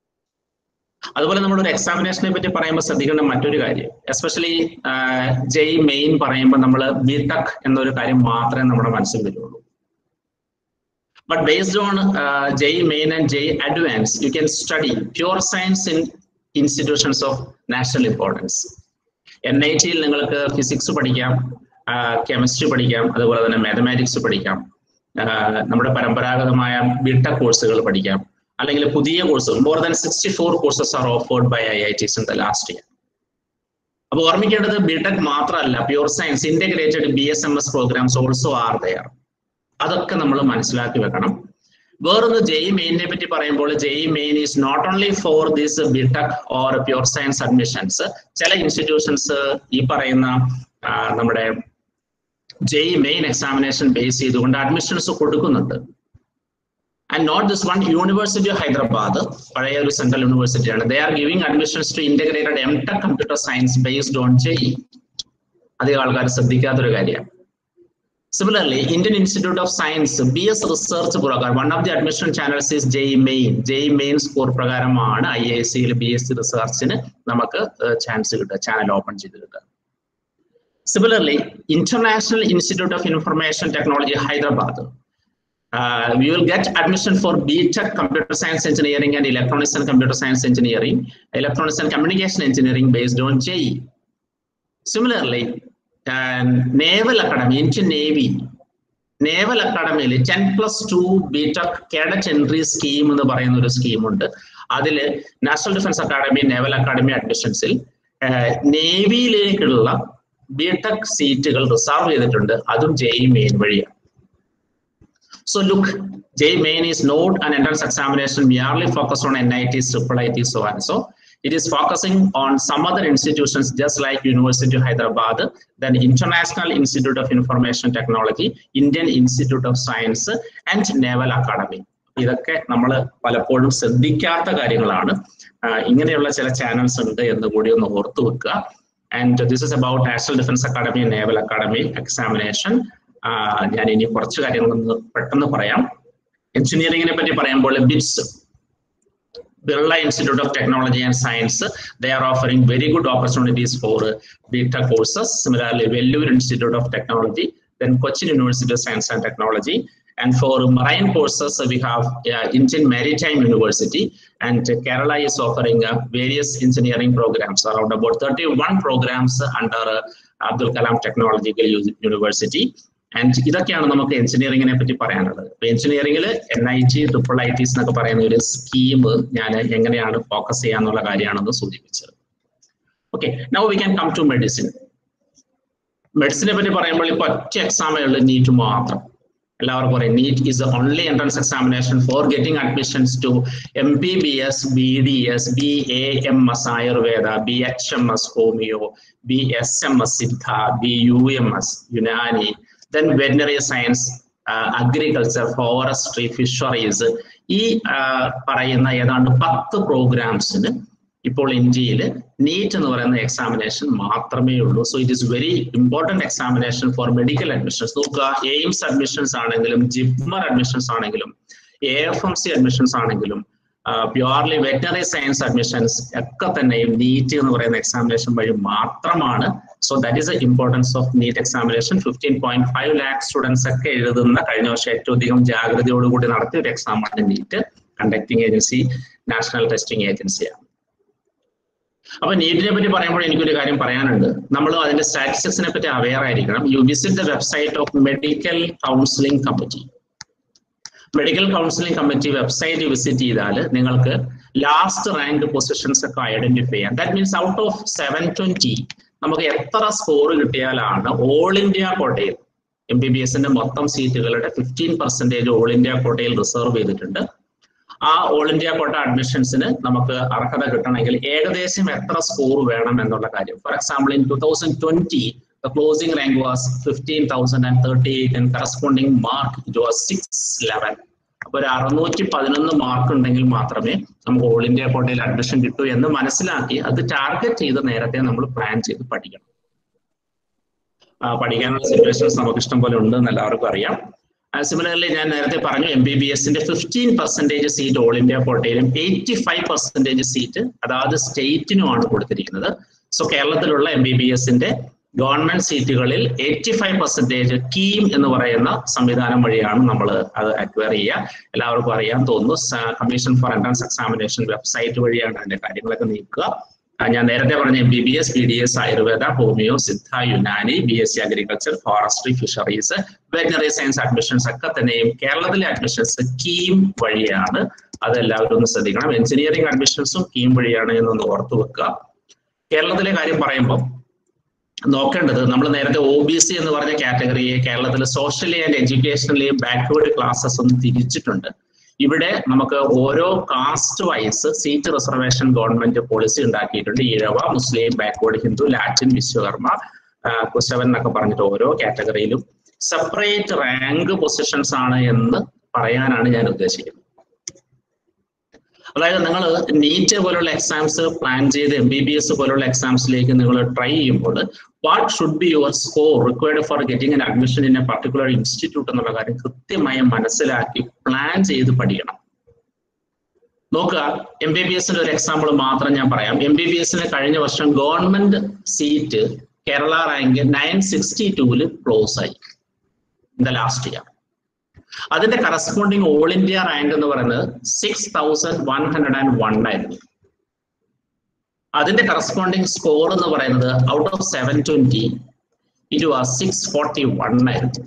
അതുപോലെ നമ്മൾ ഒരു എക്സാമിനേഷനെ പറ്റി പറയുമ്പോൾ ശ്രദ്ധിക്കേണ്ട മറ്റൊരു കാര്യം എസ്പെഷ്യലി ജെയ് മെയിൻ പറയുമ്പോൾ നമ്മൾ ബി ടെക് എന്നൊരു കാര്യം മാത്രമേ നമ്മുടെ മനസ്സിൽ വരുള്ളൂ but based on JEE Main and JEE advance you can study pure science in institutions of national importance N I ടിയിൽ നിങ്ങൾക്ക് ഫിസിക്സ് പഠിക്കാം കെമിസ്ട്രി പഠിക്കാം അതുപോലെ തന്നെ മാത്തമാറ്റിക്സ് പഠിക്കാം നമ്മുടെ പരമ്പരാഗതമായ ബിടെക് കോഴ്സുകൾ പഠിക്കാം അല്ലെങ്കിൽ പുതിയ കോഴ്സുകൾ more than sixty four courses are offered by I I Ts in the last year അപ്പോൾ ഓർമ്മിക്കേണ്ടത് ബിടെക് മാത്രമല്ല pure science integrated B S M S programmes also are there അതൊക്കെ നമ്മൾ മനസ്സിലാക്കി വെക്കണം വേറൊന്ന് ജെയ് മെയിനെ പറ്റി പറയുമ്പോൾ JEE Main is not only for this BTech or pure science admissions ചില ഇൻസ്റ്റിറ്റ്യൂഷൻസ് ഈ പറയുന്ന നമ്മുടെ ജെയ് മെയിൻ എക്സാമിനേഷൻ ബേസ് ചെയ്തുകൊണ്ട് അഡ്മിഷൻസ് കൊടുക്കുന്നുണ്ട് and not this one university of Hyderabad പഴയ ഒരു സെൻട്രൽ യൂണിവേഴ്സിറ്റിയാണ് they are giving admissions to integrated M Tech computer science based on JEE അധികം ആൾക്കാർ ശ്രദ്ധിക്കാത്തൊരു കാര്യമാണ് Similarly, Indian Institute of Science BS research program, one of the admission channels is JEE Main. JEE Main score പ്രകാരമാണ് I I സിയിൽ B S C റിസർച്ചിന് നമുക്ക് chance കിട്ടുക channel open ചെയ്ത് കിട്ടുക similarly international institute of information technology Hyderabad Uh, we will get admission for BTech Computer Science Engineering and Electronics and Computer Science Engineering, Electronics and Communication Engineering based on JEE. Similarly, naval academy Indian navy naval അക്കാഡമിയിൽ ten plus two BTech cadet entry scheme എന്ന് പറയുന്ന ഒരു സ്കീമുണ്ട് അതിൽ national defence academy naval academy അഡ്മിഷൻസിൽ നേവിയിലേക്കുള്ള BTech സീറ്റുകൾ reserve ചെയ്തിട്ടുണ്ട് അതും ജെയ് മെയിൻ വഴിയാണ് so look JEE Main is not an entrance examination merely focus on N I T triple I T so and so it is focusing on some other institutions just like University of Hyderabad, then International Institute of Information Technology, Indian Institute of Science and Naval Academy. ഇതൊക്കെ നമ്മൾ പലപ്പോഴും ശ്രദ്ധിക്കാത്ത കാര്യങ്ങളാണ് ഇങ്ങനെയുള്ള ചില channels ഉണ്ട് എന്ന് കൂടി ഒന്ന് ഓർത്തു വെക്കുക and this is about national defence academy naval academy examination ഞാൻ ഇനി കുറച്ച് കാര്യങ്ങളൊന്ന് പെട്ടെന്ന് പറയാം എഞ്ചിനീയറിംഗിനെ പറ്റി പറയുമ്പോൾ BITS Birla Institute of Technology and Science, they are offering very good opportunities for uh, beta courses. Similarly, Vellore Institute of Technology, then Cochin University of Science and Technology. And for marine courses, we have uh, Indian Maritime University, and uh, Kerala is offering uh, various engineering programs, around about 31 programs under Abdul Kalam Technological University. And ഇതൊക്കെയാണ് നമുക്ക് എഞ്ചിനീയറിംഗിനെ പറ്റി പറയാനുള്ളത് ഇപ്പൊ എഞ്ചിനീയറിംഗിൽ N I T triple I Ts എന്നൊക്കെ പറയുന്ന ഒരു സ്കീം ഞാൻ എങ്ങനെയാണ് ഫോക്കസ് ചെയ്യാന്നുള്ള കാര്യമാണെന്ന് സൂചിപ്പിച്ചത് okay now we can come to medicine മെഡിസിനെ പറ്റി പറയുമ്പോൾ ഇപ്പൊ ഒറ്റ എക്സാമേ ഉള്ളൂ നീറ്റ് മാത്രം എല്ലാവർക്കും പറയും NEET is only entrance examination for getting admissions to M B B S B D S B A M S Ayurveda B H M S homeo B S M S Siddha B U M S Unani then veterinary science, uh, agriculture, forestry, fisheries. ഈ പറയുന്ന ഏതാണ്ട് പത്ത് പ്രോഗ്രാംസിന് ഇപ്പോൾ ഇന്ത്യയിൽ NEET എന്ന് പറയുന്ന examination മാത്രമേ ഉള്ളൂ so it is very important examination for medical admissions നോക്കുക എയിംസ് അഡ്മിഷൻസ് ആണെങ്കിലും ജിപ്മർ അഡ്മിഷൻസ് ആണെങ്കിലും A F M C admissions ആണെങ്കിലും പ്യുവർലി വെറ്റനറി സയൻസ് അഡ്മിഷൻസ് ഒക്കെ തന്നെയും നീറ്റ് എന്ന് പറയുന്ന എക്സാമിനേഷൻ വഴി മാത്രമാണ് so that is a importance of NEET examination fifteen point five lakh students ഒക്കെ എഴുതുന്ന കഴിഞ്ഞ വർഷം ഏറ്റവും അധികം ജാഗ്രതയോടുകൂടി നടത്തിയ ഒരു എക്സാമാണ് NEET conducting agency national testing ഏജൻസിയാണ് അപ്പൊ നീറ്റിനെ പറ്റി പറയുമ്പോൾ എനിക്കൊരു കാര്യം പറയാനുണ്ട് നമ്മൾ അതിന്റെ സ്റ്റാറ്റിസ്റ്റിക്സിനെ പറ്റി അവെയർ ആയിരിക്കണം you visit the website of medical counselling committee medical counselling committee website visit ചെയ്താൽ നിങ്ങൾക്ക് ലാസ്റ്റ് റാങ്ക് പൊസിഷൻസ് ഒക്കെ ഐഡന്റിഫൈ ചെയ്യാം that means out of seven twenty നമുക്ക് എത്ര സ്കോർ കിട്ടിയാലാണ് ഓൾ ഇന്ത്യ കോട്ടയിൽ എം ബി ബി എസിന്റെ മൊത്തം സീറ്റുകളുടെ ഫിഫ്റ്റീൻ പെർസെന്റേജ് ഓൾ ഇന്ത്യ കോട്ടയിൽ റിസർവ് ചെയ്തിട്ടുണ്ട് ആ ഓൾ ഇന്ത്യ കോട്ട അഡ്മിഷൻസിന് നമുക്ക് അർഹത കിട്ടണമെങ്കിൽ ഏകദേശം എത്ര സ്കോർ വേണം എന്നുള്ള കാര്യം for example in two thousand twenty the closing rank was 15,038 and corresponding mark it was 611 അപ്പൊ ഒരു അറുന്നൂറ്റി പതിനൊന്ന് മാർക്ക് ഉണ്ടെങ്കിൽ മാത്രമേ നമുക്ക് ഓൾ ഇന്ത്യ കോട്ടയിൽ അഡ്മിഷൻ കിട്ടൂ എന്ന് മനസ്സിലാക്കി അത് ടാർഗറ്റ് ചെയ്ത് നേരത്തെ നമ്മൾ പ്ലാൻ ചെയ്ത് പഠിക്കണം പഠിക്കാനുള്ള സിറ്റുവേഷൻസ് നമുക്ക് ഇഷ്ടം പോലെ ഉണ്ട് എന്ന് എല്ലാവർക്കും അറിയാം സിമിലർലി ഞാൻ നേരത്തെ പറഞ്ഞു എം ബി ബി എസിന്റെ fifteen percentage seat all India കോട്ടയിലും എയ്റ്റി ഫൈവ് പെർസെന്റേജ് സീറ്റ് അതായത് സ്റ്റേറ്റിനുമാണ് കൊടുത്തിരിക്കുന്നത് സോ കേരളത്തിലുള്ള എം ബി ബി എസിന്റെ ഗവൺമെന്റ് സീറ്റുകളിൽ എയ്റ്റി ഫൈവ് പെർസെന്റേജ് കീം എന്ന് പറയുന്ന സംവിധാനം വഴിയാണ് നമ്മൾ അത് അക്വയർ ചെയ്യുക എല്ലാവർക്കും അറിയാൻ തോന്നുന്നു commission for entrance examination website വഴിയാണ് അതിന്റെ കാര്യങ്ങളൊക്കെ നീക്കുക ഞാൻ നേരത്തെ പറഞ്ഞ M B B S B D S Ayurveda homeo Siddha Unani B S C agriculture forestry fisheries veterinary science admissions ഒക്കെ തന്നെയും കേരളത്തിലെ അഡ്മിഷൻസ് കീം വഴിയാണ് അത് എല്ലാവരും ഒന്ന് ശ്രദ്ധിക്കണം എഞ്ചിനീയറിംഗ് അഡ്മിഷൻസും കീം വഴിയാണ് എന്നൊന്ന് ഓർത്തു വെക്കുക കേരളത്തിലെ കാര്യം പറയുമ്പോൾ നോക്കേണ്ടത് നമ്മൾ നേരത്തെ ഒ ബി സി എന്ന് പറഞ്ഞ കാറ്റഗറിയെ കേരളത്തിൽ socially and educationally backward classes ഒന്ന് തിരിച്ചിട്ടുണ്ട് ഇവിടെ നമുക്ക് ഓരോ caste wise seat reservation government policy ഉണ്ടാക്കിയിട്ടുണ്ട് ഈഴവ മുസ്ലിം ബാക്ക്വേർഡ് ഹിന്ദു ലാറ്റിൻ വിശ്വകർമ്മ കുശവൻ എന്നൊക്കെ പറഞ്ഞിട്ട് ഓരോ കാറ്റഗറിയിലും സെപ്പറേറ്റ് റാങ്ക് പൊസിഷൻസ് ആണ് എന്ന് പറയാനാണ് ഞാൻ ഉദ്ദേശിക്കുന്നത് അതായത് നിങ്ങൾ നീറ്റ് പോലുള്ള എക്സാംസ് പ്ലാൻ ചെയ്ത് എം ബി ബി എസ് പോലുള്ള എക്സാംസിലേക്ക് നിങ്ങൾ ട്രൈ ചെയ്യുമ്പോൾ what should be your score required for getting an admission in a particular institute എന്നുള്ള കാര്യം കൃത്യമായി മനസ്സിലാക്കി പ്ലാൻ ചെയ്ത് പഠിക്കണം നോക്കുക എം ബി ബി എസിന്റെ ഒരു എക്സാമ്പിൾ മാത്രം ഞാൻ പറയാം എം ബി ബി എസിന് കഴിഞ്ഞ വർഷം government seat Kerala rank nine sixty ടൂവിൽ ക്ലോസ് ആയി ഇൻ ദ ലാസ്റ്റ് ഇയർ അതിന്റെ കറസ്പോണ്ടിങ് ഓൾ ഇന്ത്യ റാങ്ക് എന്ന് പറയുന്നത് six thousand one hundred and one ആയിരുന്നു അതിന്റെ കറസ്പോണ്ടിങ് സ്കോർ എന്ന് പറയുന്നത് out of seven twenty it was six forty one ആയിരുന്നു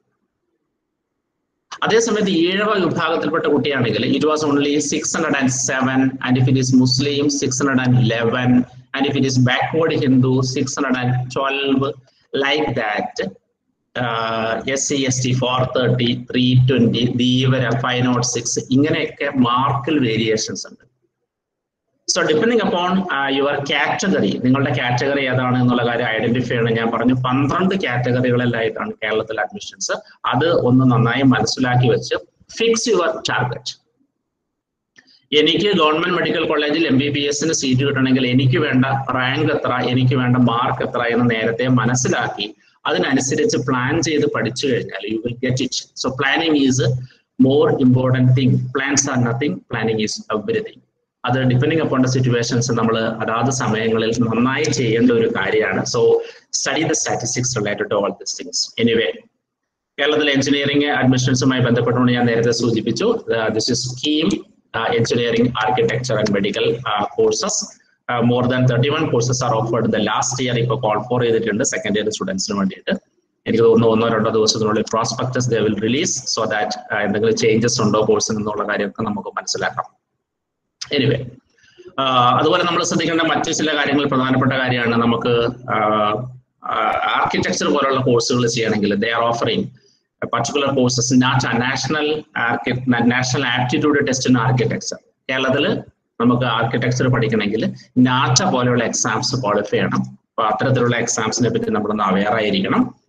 അതേസമയത്ത് ഈഴവ വിഭാഗത്തിൽപ്പെട്ട കുട്ടിയാണെങ്കിൽ it was only six hundred and seven and if it is മുസ്ലിം six hundred and eleven and if it is backward Hindu six hundred and twelve like that S C S T four thirty three twenty Dheevara five nought six ഇങ്ങനെയൊക്കെ മാർക്കിൽ variations ഉണ്ട് so depending upon your category നിങ്ങളുടെ category ഏതാണ് എന്നുള്ള കാര്യം identify ചെയ്യണം ഞാൻ പറഞ്ഞു പന്ത്രണ്ട് കാറ്റഗറികളിലായിട്ടാണ് കേരളത്തിൽ അഡ്മിഷൻസ് അത് ഒന്ന് നന്നായി മനസ്സിലാക്കി വെച്ച് ഫിക്സ് യുവർ ടാർഗറ്റ് എനിക്ക് ഗവൺമെന്റ് മെഡിക്കൽ കോളേജിൽ എം ബി ബി എസിന് സീറ്റ് കിട്ടണമെങ്കിൽ എനിക്ക് വേണ്ട റാങ്ക് എത്ര എനിക്ക് വേണ്ട മാർക്ക് എത്ര എന്ന് നേരത്തെ മനസ്സിലാക്കി അതിനനുസരിച്ച് പ്ലാൻ ചെയ്ത് പഠിച്ചു കഴിഞ്ഞാൽ you will get it so planning is more important thing plans are nothing planning is everything അത് ഡിപ്പെൻഡിങ് അപ്പോൺ ദ സിറ്റുവേഷൻസ് നമ്മൾ അതാത് സമയങ്ങളിൽ നന്നായി ചെയ്യേണ്ട ഒരു കാര്യമാണ് so study the statistics related to all this things anyway കേരളത്തിലെ എഞ്ചിനീയറിംഗ് അഡ്മിഷൻസുമായി ബന്ധപ്പെട്ടുകൊണ്ട് ഞാൻ നേരത്തെ സൂചിപ്പിച്ചു this is scheme engineering architecture and medical courses more than thirty one courses are offered the last year ഇപ്പോൾ കോൾ ഫോർ ചെയ്തിട്ടുണ്ട് second year സ്റ്റുഡൻസിന് വേണ്ടിയിട്ട് എനിക്ക് തോന്നുന്നു ഒന്നോ രണ്ടോ ദിവസത്തിനുള്ളിൽ prospectus they will release so that എന്തെങ്കിലും ചേഞ്ചസ് ഉണ്ടോ കോഴ്സിന് എന്നുള്ള കാര്യമൊക്കെ നമുക്ക് മനസ്സിലാക്കാം എനിവേ അതുപോലെ നമ്മൾ ശ്രദ്ധിക്കേണ്ട മറ്റു ചില കാര്യങ്ങൾ പ്രധാനപ്പെട്ട കാര്യമാണ് നമുക്ക് ആർക്കിടെക്ചർ പോലുള്ള കോഴ്സുകൾ ചെയ്യണമെങ്കിൽ they are offering particular courses national national aptitude test in architecture കേരളത്തിൽ നമുക്ക് ആർക്കിടെക്ചർ പഠിക്കണമെങ്കിൽ നാറ്റ പോലെയുള്ള എക്സാംസ് ക്വാളിഫൈ ചെയ്യണം അപ്പൊ അത്തരത്തിലുള്ള എക്സാംസിനെ പറ്റി നമ്മളൊന്ന് അവെയർ ആയിരിക്കണം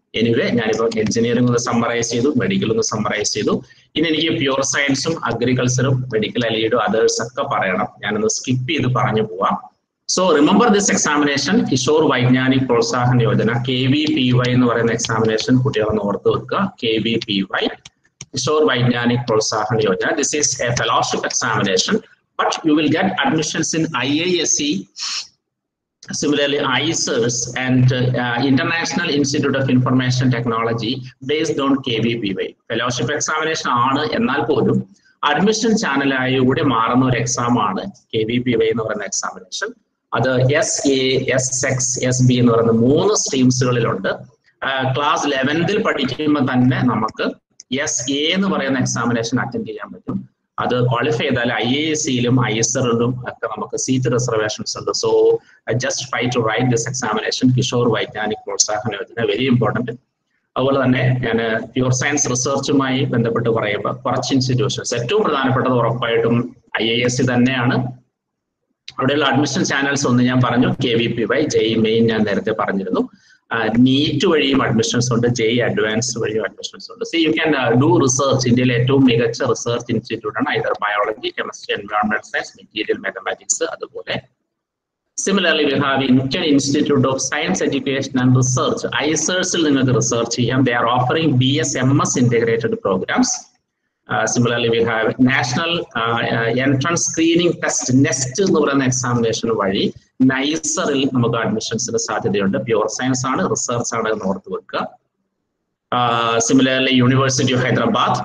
എനിവേ ഞാനിപ്പോൾ എഞ്ചിനീയറിംഗ് ഒന്ന് സമ്മറൈസ് ചെയ്തു മെഡിക്കൽ ഒന്ന് സമ്മറൈസ് ചെയ്തു ഇനി എനിക്ക് പ്യുവർ സയൻസും അഗ്രികൾച്ചറും മെഡിക്കൽ അലീഡും അതേഴ്സ് ഒക്കെ പറയണം ഞാനൊന്ന് സ്കിപ്പ് ചെയ്ത് പറഞ്ഞു പോവാം so remember this examination Kishore Vaigyanik Protsahan Yojana K V P Y എന്ന് പറയുന്ന എക്സാമിനേഷൻ കുട്ടികളൊന്ന് ഓർത്ത് വെക്കുക K V P Y Kishore Vaigyanik Protsahan Yojana this is a fellowship examination but you will get admissions in I I S C similarly ICERS and uh, International Institute of Information Technology based on KVPY. Fellowship examination ആണ് എന്നാൽ പോലും admission ചാനലായി കൂടി മാറുന്ന ഒരു exam ആണ് K V P Y എന്ന് പറയുന്ന എക്സാമിനേഷൻ അത് S A S X S B എന്ന് പറയുന്ന മൂന്ന് സ്ട്രീംസുകളിലുണ്ട് ക്ലാസ് ലെവൻത്തിൽ പഠിക്കുമ്പോൾ തന്നെ നമുക്ക് എസ് എ എന്ന് പറയുന്ന എക്സാമിനേഷൻ അറ്റൻഡ് ചെയ്യാൻ പറ്റും അത് ക്വാളിഫൈ ചെയ്താൽ ഐ എ എസ് സിയിലും ഐ എസ് ആറിലും ഒക്കെ നമുക്ക് സീറ്റ് റിസർവേഷൻസ് ഉണ്ട് so just try to write this examination Kishore Vaigyanik Protsahan Yojana very important അതുപോലെ തന്നെ ഞാൻ പ്യൂർ സയൻസ് റിസർച്ചുമായി ബന്ധപ്പെട്ട് പറയുമ്പോൾ കുറച്ച് ഇൻസ്റ്റിറ്റ്യൂഷൻസ് ഏറ്റവും പ്രധാനപ്പെട്ടത് ഉറപ്പായിട്ടും ഐ എ എസ് സി തന്നെയാണ് അവിടെയുള്ള അഡ്മിഷൻ ചാനൽസ് ഒന്ന് ഞാൻ പറഞ്ഞു K V P Y JEE main ഞാൻ നേരത്തെ പറഞ്ഞിരുന്നു നീറ്റ് വഴിയും അഡ്മിഷൻസ് ഉണ്ട് ജെയ് അഡ്വാൻസ് വഴിയും അഡ്മിഷൻസ് ഉണ്ട് see you can do research ഇന്ത്യയിലെ ഏറ്റവും മികച്ച റിസർച്ച് ഇൻസ്റ്റിറ്റ്യൂട്ട് ആണ് either biology chemistry environment science material mathematics അതുപോലെ similarly we have Indian Institute of Science Education and Research ഐസേഴ്സിൽ നിങ്ങൾക്ക് റിസർച്ച് ചെയ്യാം they are offering B S M S integrated programs similarly we have National Entrance screening test NEST എന്ന് പറയുന്ന examination വഴി നൈസറിൽ നമുക്ക് അഡ്മിഷൻസിന് സാധ്യതയുണ്ട് pure science ആണ് research ആണ് എന്ന് ഓർത്ത് വെക്കുക സിമിലർലി യൂണിവേഴ്സിറ്റി ഓഫ് ഹൈദരാബാദ്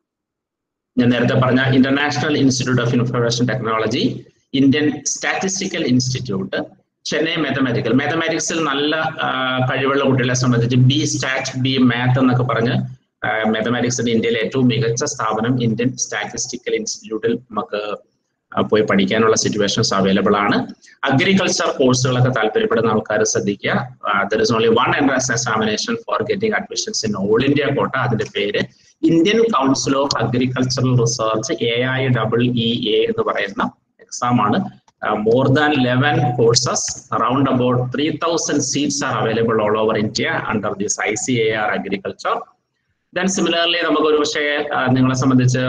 ഞാൻ നേരത്തെ പറഞ്ഞ International institute of information Technology Indian Statistical Institute Chennai Mathematical മാത്തമാറ്റിക്സിൽ നല്ല കഴിവുള്ള കുട്ടികളെ സംബന്ധിച്ച് ബി സ്റ്റാറ്റ് ബി മാത്ത് എന്നൊക്കെ പറഞ്ഞ് മാത്തമാറ്റിക്സിന്റെ ഇന്ത്യയിലെ ഏറ്റവും മികച്ച സ്ഥാപനം ഇന്ത്യൻ സ്റ്റാറ്റിസ്റ്റിക്കൽ ഇൻസ്റ്റിറ്റ്യൂട്ടിൽ നമുക്ക് പോയി പഠിക്കാനുള്ള സിറ്റുവേഷൻസ് അവൈലബിൾ ആണ് അഗ്രികൾച്ചർ കോഴ്സുകളൊക്കെ താല്പര്യപ്പെടുന്ന ആൾക്കാർ ശ്രദ്ധിക്കുക there is only one entrance examination for getting admissions in all India quota അതിന്റെ പേര് Indian Council of Agricultural Research A I double E A എന്ന് പറയുന്ന എക്സാം ആണ് more than eleven courses around about three thousand seats are available all over India under this I C A R agriculture then similarly നമുക്ക് ഒരു പക്ഷേ നിങ്ങളെ സംബന്ധിച്ച്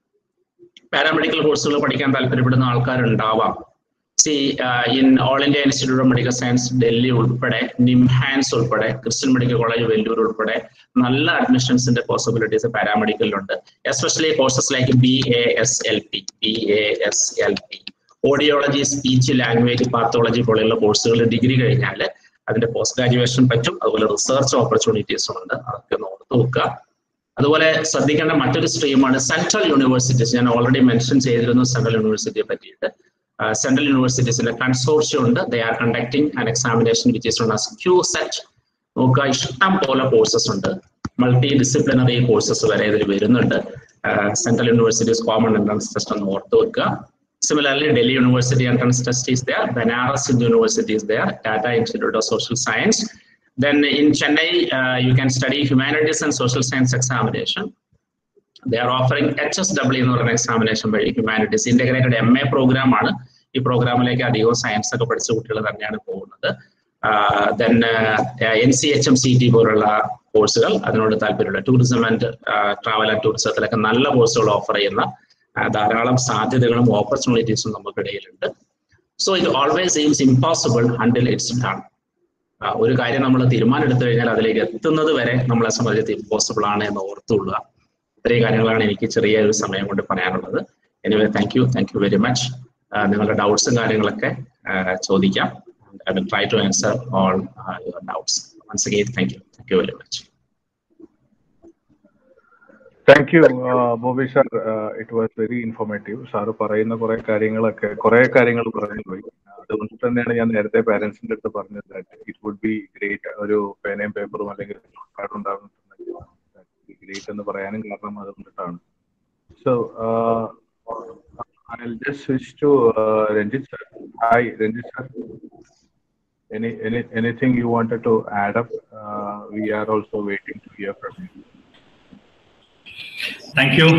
paramedical കോഴ്സുകൾ പഠിക്കാൻ താല്പര്യപ്പെടുന്ന ആൾക്കാരുണ്ടാവാം see in all India institute of medical Science Delhi ഉൾപ്പെടെ നിംഹാൻസ് ഉൾപ്പെടെ ക്രിസ്ത്യൻ മെഡിക്കൽ കോളേജ് വെല്ലൂർ ഉൾപ്പെടെ നല്ല അഡ്മിഷൻസിന്റെ പോസിബിലിറ്റീസ് പാരാമെഡിക്കലിലുണ്ട് especially courses like B A S L P B A S L P audiology speech language pathology പോലെയുള്ള കോഴ്സുകൾ ഡിഗ്രി കഴിഞ്ഞാൽ അതിന്റെ പോസ്റ്റ് ഗ്രാജുവേഷൻ പറ്റും അതുപോലെ റിസർച്ച് ഓപ്പർച്യൂണിറ്റീസും ഉണ്ട് അതൊക്കെ ഒന്ന് ഓർത്ത് വെക്കുക അതുപോലെ ശ്രദ്ധിക്കേണ്ട മറ്റൊരു സ്ട്രീമാണ് സെൻട്രൽ യൂണിവേഴ്സിറ്റീസ് ഞാൻ ഓൾറെഡി മെൻഷൻ ചെയ്തിരുന്നു സെൻട്രൽ യൂണിവേഴ്സിറ്റിയെ പറ്റിയിട്ട് സെൻട്രൽ യൂണിവേഴ്സിറ്റീസിന്റെ കൺസോർഷ്യം ഉണ്ട് they are conducting an examination which is known CUCET നോക്കുക ഇഷ്ടം പോലെ കോഴ്സസ് ഉണ്ട് മൾട്ടി ഡിസിപ്ലിനറി കോഴ്സസ് വരെ ഇതിൽ വരുന്നുണ്ട് Central Universities Common Entrance Test ഒന്ന് ഓർത്ത് വെക്കുക Similarly, Delhi University entrance test is there, Banaras University is there, Tata Institute of Social Science. Then in Chennai, uh, you can study humanities and social science examination. They are offering HSW എന്ന് പറയുന്ന examination വഴി humanities integrated M A program ആണ് ഈ പ്രോഗ്രാമിലേക്ക് അധികവും science ഒക്കെ പഠിച്ച കുട്ടികൾ തന്നെയാണ് പോകുന്നത് then N C H M C T പോലുള്ള കോഴ്സുകൾ അതിനോട് താല്പര്യമുള്ള ടൂറിസം ആൻഡ് ട്രാവൽ ആൻഡ് ടൂറിസത്തിലൊക്കെ നല്ല കോഴ്സുകൾ ഓഫർ ചെയ്യുന്ന ധാരാളം സാധ്യതകളും ഓപ്പർച്യൂണിറ്റീസും നമുക്കിടയിലുണ്ട് സോ ഇത് always seems impossible until it's done ഒരു കാര്യം നമ്മൾ തീരുമാനം എടുത്തു കഴിഞ്ഞാൽ അതിലേക്ക് എത്തുന്നത് വരെ നമ്മളെ സംബന്ധിച്ച് ഇമ്പോസിബിൾ ആണ് എന്ന് ഓർത്തുകൊള്ളുക ഇത്രയും കാര്യങ്ങളാണ് എനിക്ക് ചെറിയ ഒരു സമയം കൊണ്ട് പറയാനുള്ളത് anyway thank you thank you very much നിങ്ങളുടെ ഡൗട്ട്സും കാര്യങ്ങളൊക്കെ ചോദിക്കാം I will try to answer all your doubts once again thank you thank you very much thank you Bobby sir it was very informative sir പറയുന്ന കുറെ കാര്യങ്ങളൊക്കെ കുറെ കാര്യങ്ങൾ പറഞ്ഞു പോയി അതുകൊണ്ട് തന്നെയാണ് ഞാൻ നേരത്തെ പാരന്റ്സിന്റെ അടുത്ത് പറഞ്ഞത് ഇറ്റ് വുഡ് ബി ഗ്രേറ്റ് ഒരു പേനയും പേപ്പറും അല്ലെങ്കിൽ കാർഡ് ഉണ്ടാകുന്നുണ്ടെങ്കിൽ ഗ്രേറ്റ് എന്ന് പറയാനും കാരണം അതുകൊണ്ടിട്ടാണ് so I'll just switch to uh, Ranjit sir. Hi, Ranjit sir. Any, any anything you wanted to add up? Uh, we are also waiting to hear from you. Thank you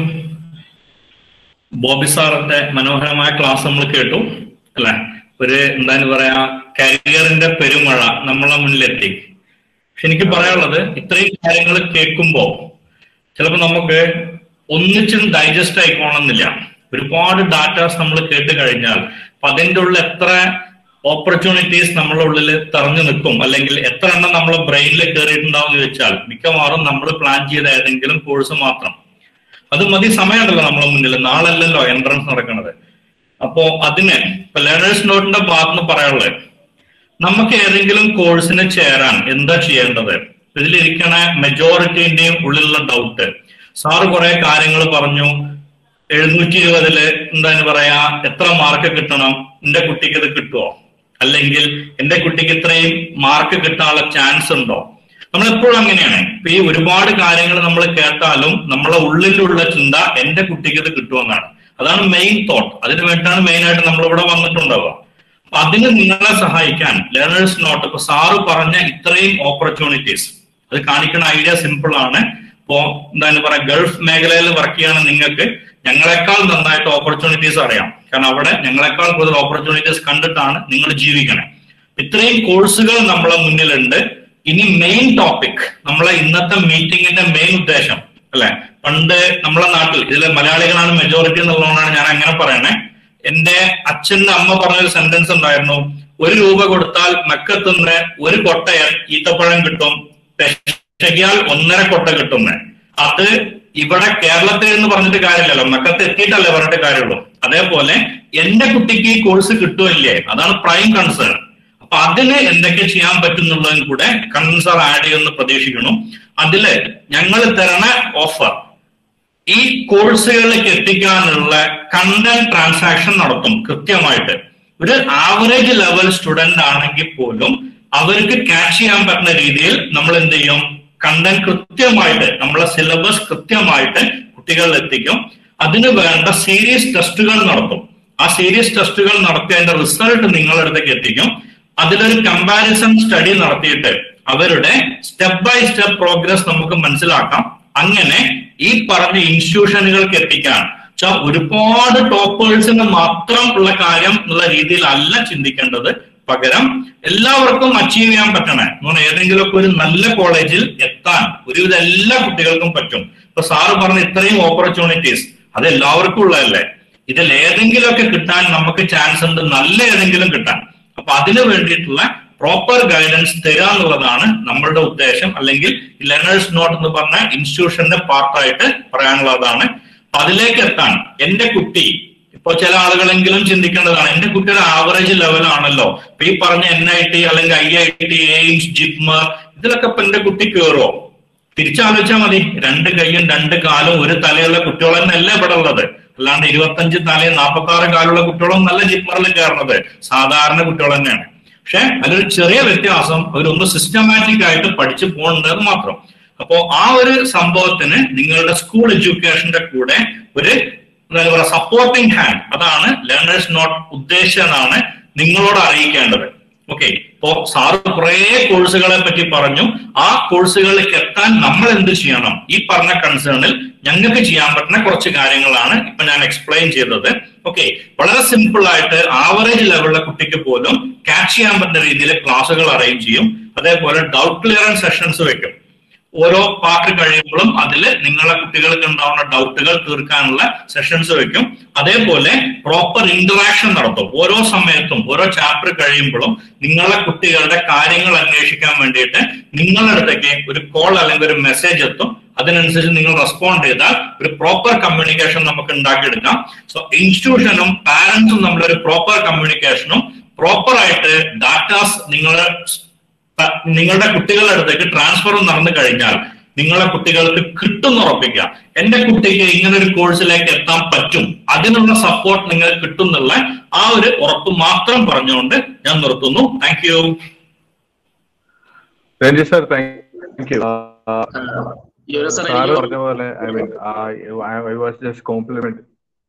Bobby സാറിന്റെ മനോഹരമായ class നമ്മൾ കേട്ടു അല്ലെ ഒരു എന്താണ് പറയാ കരിയറിന്റെ പെരുമഴ നമ്മളെ മുന്നിലെത്തി പക്ഷെ എനിക്ക് പറയാനുള്ളത് ഇത്രയും കാര്യങ്ങൾ കേൾക്കുമ്പോ ചിലപ്പോൾ നമുക്ക് ഒന്നിച്ചും ഡൈജസ്റ്റ് ആയിക്കോണമെന്നില്ല ഒരുപാട് ഡാറ്റാസ് നമ്മൾ കേട്ട് കഴിഞ്ഞാൽ അപ്പൊ അതിൻ്റെ ഉള്ളിൽ എത്ര ഓപ്പർച്യൂണിറ്റീസ് നമ്മളെ ഉള്ളിൽ തെറഞ്ഞു നിൽക്കും അല്ലെങ്കിൽ എത്ര എണ്ണം നമ്മളെ ബ്രെയിനിൽ കയറിയിട്ടുണ്ടാവും എന്ന് ചോദിച്ചാൽ മിക്കവാറും നമ്മൾ പ്ലാൻ ചെയ്ത ഏതെങ്കിലും കോഴ്സ് മാത്രം അത് മതി സമയമുണ്ടല്ലോ നമ്മളെ മുന്നിൽ നാളല്ലല്ലോ എൻട്രൻസ് നടക്കുന്നത് അപ്പോ അതിന് ഇപ്പൊ ലേണേഴ്സ് നോട്ടിന്റെ ഭാഗത്ത് പറയാനുള്ളത് നമുക്ക് ഏതെങ്കിലും കോഴ്സിന് ചേരാൻ എന്താ ചെയ്യേണ്ടത് ഇതിലിരിക്കണ മെജോറിറ്റിന്റെയും ഉള്ളിലുള്ള ഡൗട്ട് സാറ് കുറെ കാര്യങ്ങൾ പറഞ്ഞു എഴുന്നൂറ്റി ഇരുപതില് എന്താണ് പറയാ എത്ര മാർക്ക് കിട്ടണം എന്റെ കുട്ടിക്ക് ഇത് കിട്ടുമോ അല്ലെങ്കിൽ എന്റെ കുട്ടിക്ക് ഇത്രയും മാർക്ക് കിട്ടാനുള്ള ചാൻസ് ഉണ്ടോ നമ്മൾ എപ്പോഴും അങ്ങനെയാണ് ഇപ്പൊ ഈ ഒരുപാട് കാര്യങ്ങൾ നമ്മൾ കേട്ടാലും നമ്മളെ ഉള്ളിലുള്ള ചിന്ത എന്റെ കുട്ടിക്ക് ഇത് കിട്ടുമെന്നാണ് അതാണ് മെയിൻ തോട്ട് അതിന് വേണ്ടിയിട്ടാണ് മെയിൻ ആയിട്ട് നമ്മൾ ഇവിടെ വന്നിട്ടുണ്ടാവുക അപ്പൊ അതിന് നിങ്ങളെ സഹായിക്കാൻ ലേണേഴ്സ് നോട്ട് ഇപ്പൊ സാറ് പറഞ്ഞ ഇത്രയും ഓപ്പർച്യൂണിറ്റീസ് അത് കാണിക്കുന്ന ഐഡിയ സിമ്പിൾ ആണ് ഇപ്പോ എന്താണ് പറയാ ഗൾഫ് മേഖലയിൽ വർക്ക് ചെയ്യണം നിങ്ങൾക്ക് ഞങ്ങളെക്കാൾ നന്നായിട്ട് ഓപ്പർച്യൂണിറ്റീസ് അറിയാം കാരണം അവിടെ ഞങ്ങളെക്കാൾ കൂടുതൽ ഓപ്പർച്യൂണിറ്റീസ് കണ്ടിട്ടാണ് നിങ്ങൾ ജീവിക്കണേ ഇത്രയും കോഴ്സുകൾ നമ്മളെ മുന്നിലുണ്ട് ഇനി മെയിൻ ടോപ്പിക് നമ്മളെ ഇന്നത്തെ മീറ്റിംഗിന്റെ മെയിൻ ഉദ്ദേശം അല്ലെ പണ്ട് നമ്മളെ നാട്ടിൽ ഇതിലെ മലയാളികളാണ് മെജോറിറ്റി എന്നുള്ളതുകൊണ്ടാണ് ഞാൻ അങ്ങനെ പറയണേ എന്റെ അച്ഛന്റെ അമ്മ പറഞ്ഞൊരു സെന്റൻസ് ഉണ്ടായിരുന്നു ഒരു രൂപ കൊടുത്താൽ മക്കത്തുനിന്ന് ഒരു കൊട്ട ഈത്തപ്പഴം കിട്ടും പെശകിയാൽ ഒന്നര കൊട്ട കിട്ടുന്നേ അത് ഇവിടെ കേരളത്തിൽ എന്ന് പറഞ്ഞിട്ട് കാര്യമില്ലല്ലോ മക്കത്ത് എത്തിയിട്ടല്ലേ പറഞ്ഞിട്ട് കാര്യമുള്ളൂ അതേപോലെ എന്റെ കുട്ടിക്ക് ഈ കോഴ്സ് കിട്ടുമില്ലേ അതാണ് പ്രൈം കൺസേൺ അപ്പൊ അതിന് എന്തൊക്കെ ചെയ്യാൻ പറ്റുന്നുള്ളതും കൂടെ കൺസർ ആഡ് ചെയ്യുമെന്ന് പ്രതീക്ഷിക്കണം അതില് ഞങ്ങൾ തരണ ഓഫർ ഈ കോഴ്സുകളിലേക്ക് എത്തിക്കാനുള്ള കണ്ടന്റ് ട്രാൻസാക്ഷൻ നടത്തും കൃത്യമായിട്ട് ഒരു ആവറേജ് ലെവൽ സ്റ്റുഡന്റ് ആണെങ്കിൽ പോലും അവർക്ക് ക്യാച്ച് ചെയ്യാൻ പറ്റുന്ന രീതിയിൽ നമ്മൾ എന്ത് ചെയ്യും കണ്ടന്റ് കൃത്യമായിട്ട് നമ്മളെ സിലബസ് കൃത്യമായിട്ട് കുട്ടികളിൽ എത്തിക്കും അതിന് വേണ്ട സീരീസ് ടെസ്റ്റുകൾ നടത്തും ആ സീരീസ് ടെസ്റ്റുകൾ നടത്തി അതിന്റെ റിസൾട്ട് നിങ്ങളുടെ അടുത്തേക്ക് എത്തിക്കും അതിലൊരു കമ്പാരിസൺ സ്റ്റഡി നടത്തിയിട്ട് അവരുടെ സ്റ്റെപ്പ് ബൈ സ്റ്റെപ്പ് പ്രോഗ്രസ് നമുക്ക് മനസ്സിലാക്കാം അങ്ങനെ ഈ പറഞ്ഞ ഇൻസ്റ്റിറ്റ്യൂഷനുകൾക്ക് എത്തിക്കാൻ വെച്ചാൽ ഒരുപാട് ടോപ്പേഴ്സിന് മാത്രം ഉള്ള കാര്യം എന്നുള്ള രീതിയിലല്ല ചിന്തിക്കേണ്ടത് പകരം എല്ലാവർക്കും അച്ചീവ് ചെയ്യാൻ പറ്റണേ എന്ന് പറഞ്ഞാൽ ഏതെങ്കിലുമൊക്കെ ഒരു നല്ല കോളേജിൽ എത്താൻ ഒരുവിധ എല്ലാ കുട്ടികൾക്കും പറ്റും ഇപ്പൊ സാറ് പറഞ്ഞ ഇത്രയും ഓപ്പർച്യൂണിറ്റീസ് അത് എല്ലാവർക്കും ഉള്ളതല്ലേ ഇതിൽ ഏതെങ്കിലുമൊക്കെ കിട്ടാൻ നമുക്ക് ചാൻസ് ഉണ്ട് നല്ല ഏതെങ്കിലും കിട്ടാൻ അപ്പൊ അതിന് വേണ്ടിയിട്ടുള്ള പ്രോപ്പർ ഗൈഡൻസ് തരിക എന്നുള്ളതാണ് നമ്മളുടെ ഉദ്ദേശം അല്ലെങ്കിൽ ലേണേഴ്സ് നോട്ട് എന്ന് പറഞ്ഞ ഇൻസ്റ്റിറ്റ്യൂഷന്റെ പാർട്ടായിട്ട് പറയാനുള്ളതാണ് അപ്പൊ അതിലേക്ക് എത്താൻ എന്റെ കുട്ടി ഇപ്പൊ ചില ആളുകളെങ്കിലും ചിന്തിക്കേണ്ടതാണ് എന്റെ കുട്ടിയുടെ ആവറേജ് ലെവലാണല്ലോ ഇപ്പൊ ഈ പറഞ്ഞ എൻ ഐ ടി അല്ലെങ്കിൽ I I T AIIMS JIPMER ഇതിലൊക്കെ ഇപ്പൊ എന്റെ കുട്ടി കയറുമോ തിരിച്ചാലോചിച്ചാൽ മതി രണ്ട് കൈയും രണ്ട് കാലും ഒരു തലയുള്ള കുട്ടികൾ തന്നെയല്ലേ ഇവിടെ ഉള്ളത് അല്ലാണ്ട് ഇരുപത്തഞ്ച് തലയും നാൽപ്പത്തി ആറ് കാലുള്ള കുട്ടികളും നല്ല ജിപ്മറിൽ കയറുന്നത് സാധാരണ കുട്ടികൾ തന്നെയാണ് പക്ഷെ അതിലൊരു ചെറിയ വ്യത്യാസം അവരൊന്ന് സിസ്റ്റമാറ്റിക് ആയിട്ട് പഠിച്ചു പോകുന്നുണ്ട് എന്ന് മാത്രം അപ്പോ ആ ഒരു സംഭവത്തിന് നിങ്ങളുടെ സ്കൂൾ എഡ്യൂക്കേഷന്റെ കൂടെ ഒരു എന്താ പറയുക സപ്പോർട്ടിംഗ് ഹാൻഡ് അതാണ് ലേണേഴ്സ് നോട്ട് ഉദ്ദേശിച്ചതാണ് നിങ്ങളോട് അറിയിക്കേണ്ടത് ഓക്കെ ഇപ്പോ സാറ് കുറെ കോഴ്സുകളെ പറ്റി പറഞ്ഞു ആ കോഴ്സുകളിലേക്ക് എത്താൻ നമ്മൾ എന്ത് ചെയ്യണം ഈ പറഞ്ഞ കൺസേണിൽ ഞങ്ങൾക്ക് ചെയ്യാൻ പറ്റുന്ന കുറച്ച് കാര്യങ്ങളാണ് ഇപ്പൊ ഞാൻ എക്സ്പ്ലെയിൻ ചെയ്തത് ഓക്കെ വളരെ സിമ്പിൾ ആയിട്ട് ആവറേജ് ലെവലിലെ കുട്ടിക്ക് പോലും ക്യാച്ച് ചെയ്യാൻ പറ്റുന്ന രീതിയിൽ ക്ലാസ്സുകൾ അറേഞ്ച് ചെയ്യും അതേപോലെ ഡൗട്ട് ക്ലിയറൻസ് സെഷൻസ് വെക്കും ഓരോ പാർട്ട് കഴിയുമ്പോഴും അതിൽ നിങ്ങളെ കുട്ടികൾക്ക് ഉണ്ടാവുന്ന ഡൗട്ടുകൾ തീർക്കാനുള്ള സെഷൻസ് വെക്കും അതേപോലെ പ്രോപ്പർ ഇന്ററാക്ഷൻ നടത്തും ഓരോ സമയത്തും ഓരോ ചാപ്റ്റർ കഴിയുമ്പോഴും നിങ്ങളെ കുട്ടികളുടെ കാര്യങ്ങൾ അന്വേഷിക്കാൻ വേണ്ടിയിട്ട് നിങ്ങളുടെ അടുത്തേക്ക് ഒരു കോൾ അല്ലെങ്കിൽ ഒരു മെസ്സേജ് എത്തും അതിനനുസരിച്ച് നിങ്ങൾ റെസ്പോണ്ട് ചെയ്താൽ ഒരു പ്രോപ്പർ കമ്മ്യൂണിക്കേഷൻ നമുക്ക് ഉണ്ടാക്കിയെടുക്കാം സോ ഇൻസ്റ്റിറ്റ്യൂഷനും പാരന്റ്സും തമ്മിലൊരു പ്രോപ്പർ കമ്മ്യൂണിക്കേഷനും പ്രോപ്പർ ആയിട്ട് ഡാറ്റാസ് നിങ്ങൾ നിങ്ങളുടെ കുട്ടികളുടെ അടുത്തേക്ക് ട്രാൻസ്ഫർ നടന്നു കഴിഞ്ഞാൽ നിങ്ങളെ കുട്ടികൾക്ക് കിട്ടുന്ന ഉറപ്പിക്കുക എന്റെ കുട്ടിക്ക് ഇങ്ങനെ ഒരു കോഴ്സിലേക്ക് എത്താൻ പറ്റും അതിനുള്ള സപ്പോർട്ട് നിങ്ങൾക്ക് കിട്ടുന്നുള്ള ആ ഒരു ഉറപ്പ് മാത്രം പറഞ്ഞുകൊണ്ട് ഞാൻ നിർത്തുന്നു thank you Ranji sir thank you Yuvaraj സാറേ, സാറ് എനിക്ക് പറഞ്ഞ പോലെ I mean I was just compliment